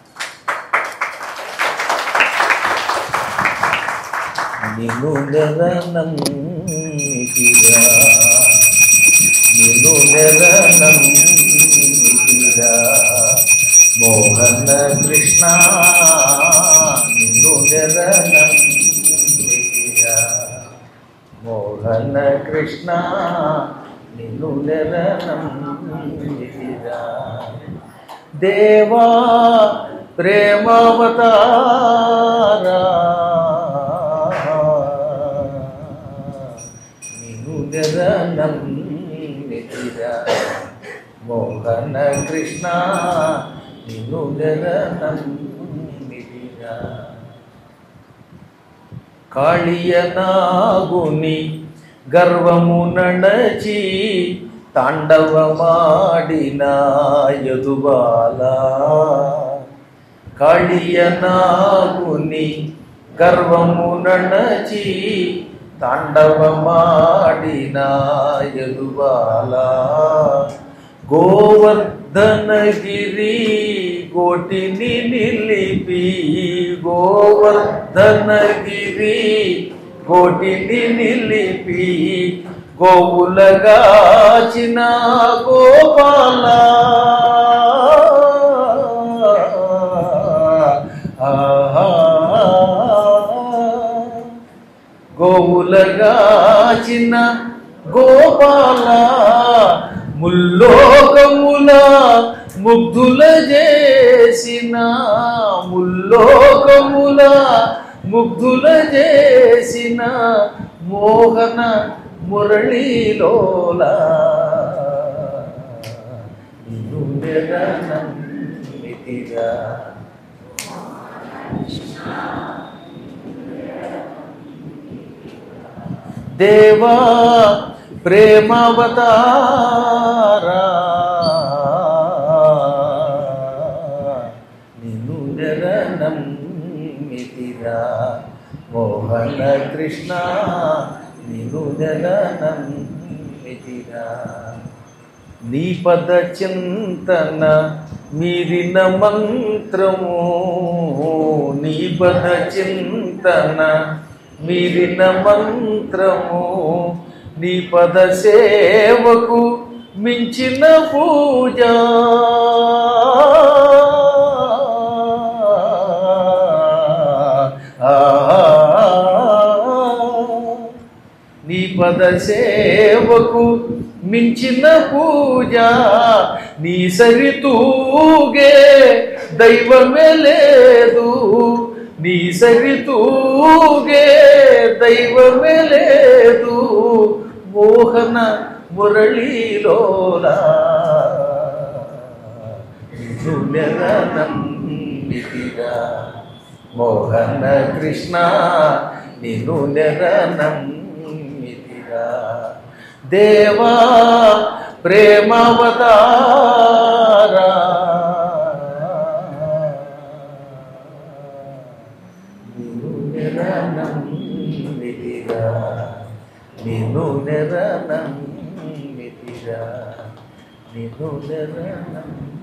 నిన్ను నెరనమ్మితిరా నిన్ను నెరనమ్మితిరా మోహన కృష్ణ నిన్ను నెరనమ్మితిరా మోహన కృష్ణ నిన్ను నెరనమ్మితిరా దేవా ప్రేమవతారా నిన్ను నిరనమ్మితిరా మోహన కృష్ణ నిన్ను నిరనమ్మితిరా కాళియనాగుని గర్వము నడచి తాండవమాడిన యదుబాల కాళియనాగుని గర్వము నడచి తాండవమాడిన యదుబాల గోవర్ధనగిరి కోటిని నిలిపి గోవర్ధనగిరి కోటిని నిలిపి గోవులగాచిన గోపాల గోవులగాచిన గోపాల ముల్లోకముల ముగ్ధుల చేసిన ముల్లోకముల ముగ్ధుల చేసిన మోహన మురళీలోల నిన్ను నిరనమ్మితిగా దేవా ప్రేమవతారా నిన్ను నిరనమ్మితిరా మోహన కృష్ణ నిన్ను నిరనమ్మితిరా నీ పద చింతన మీరిన మంత్రము నీ పద చింతన మీరిన మంత్రము నీ పద సేవకు మించిన పూజ నీ పద సేవకు మించిన పూజ నీ సరితూగే దైవమే లేదు నీ సరితూగే దైవమే లేదు మోహన మురళీలోలా నిన్ను నెరనమ్మితిగా మోహన కృష్ణ నిన్ను నెరనమ్మితిగా దేవా ప్రేమవతారా నిన్ను నెరనమ్మితిగా నిన్ను నెరనమ్మితిగా నిన్ను నెరనమ్మితిగా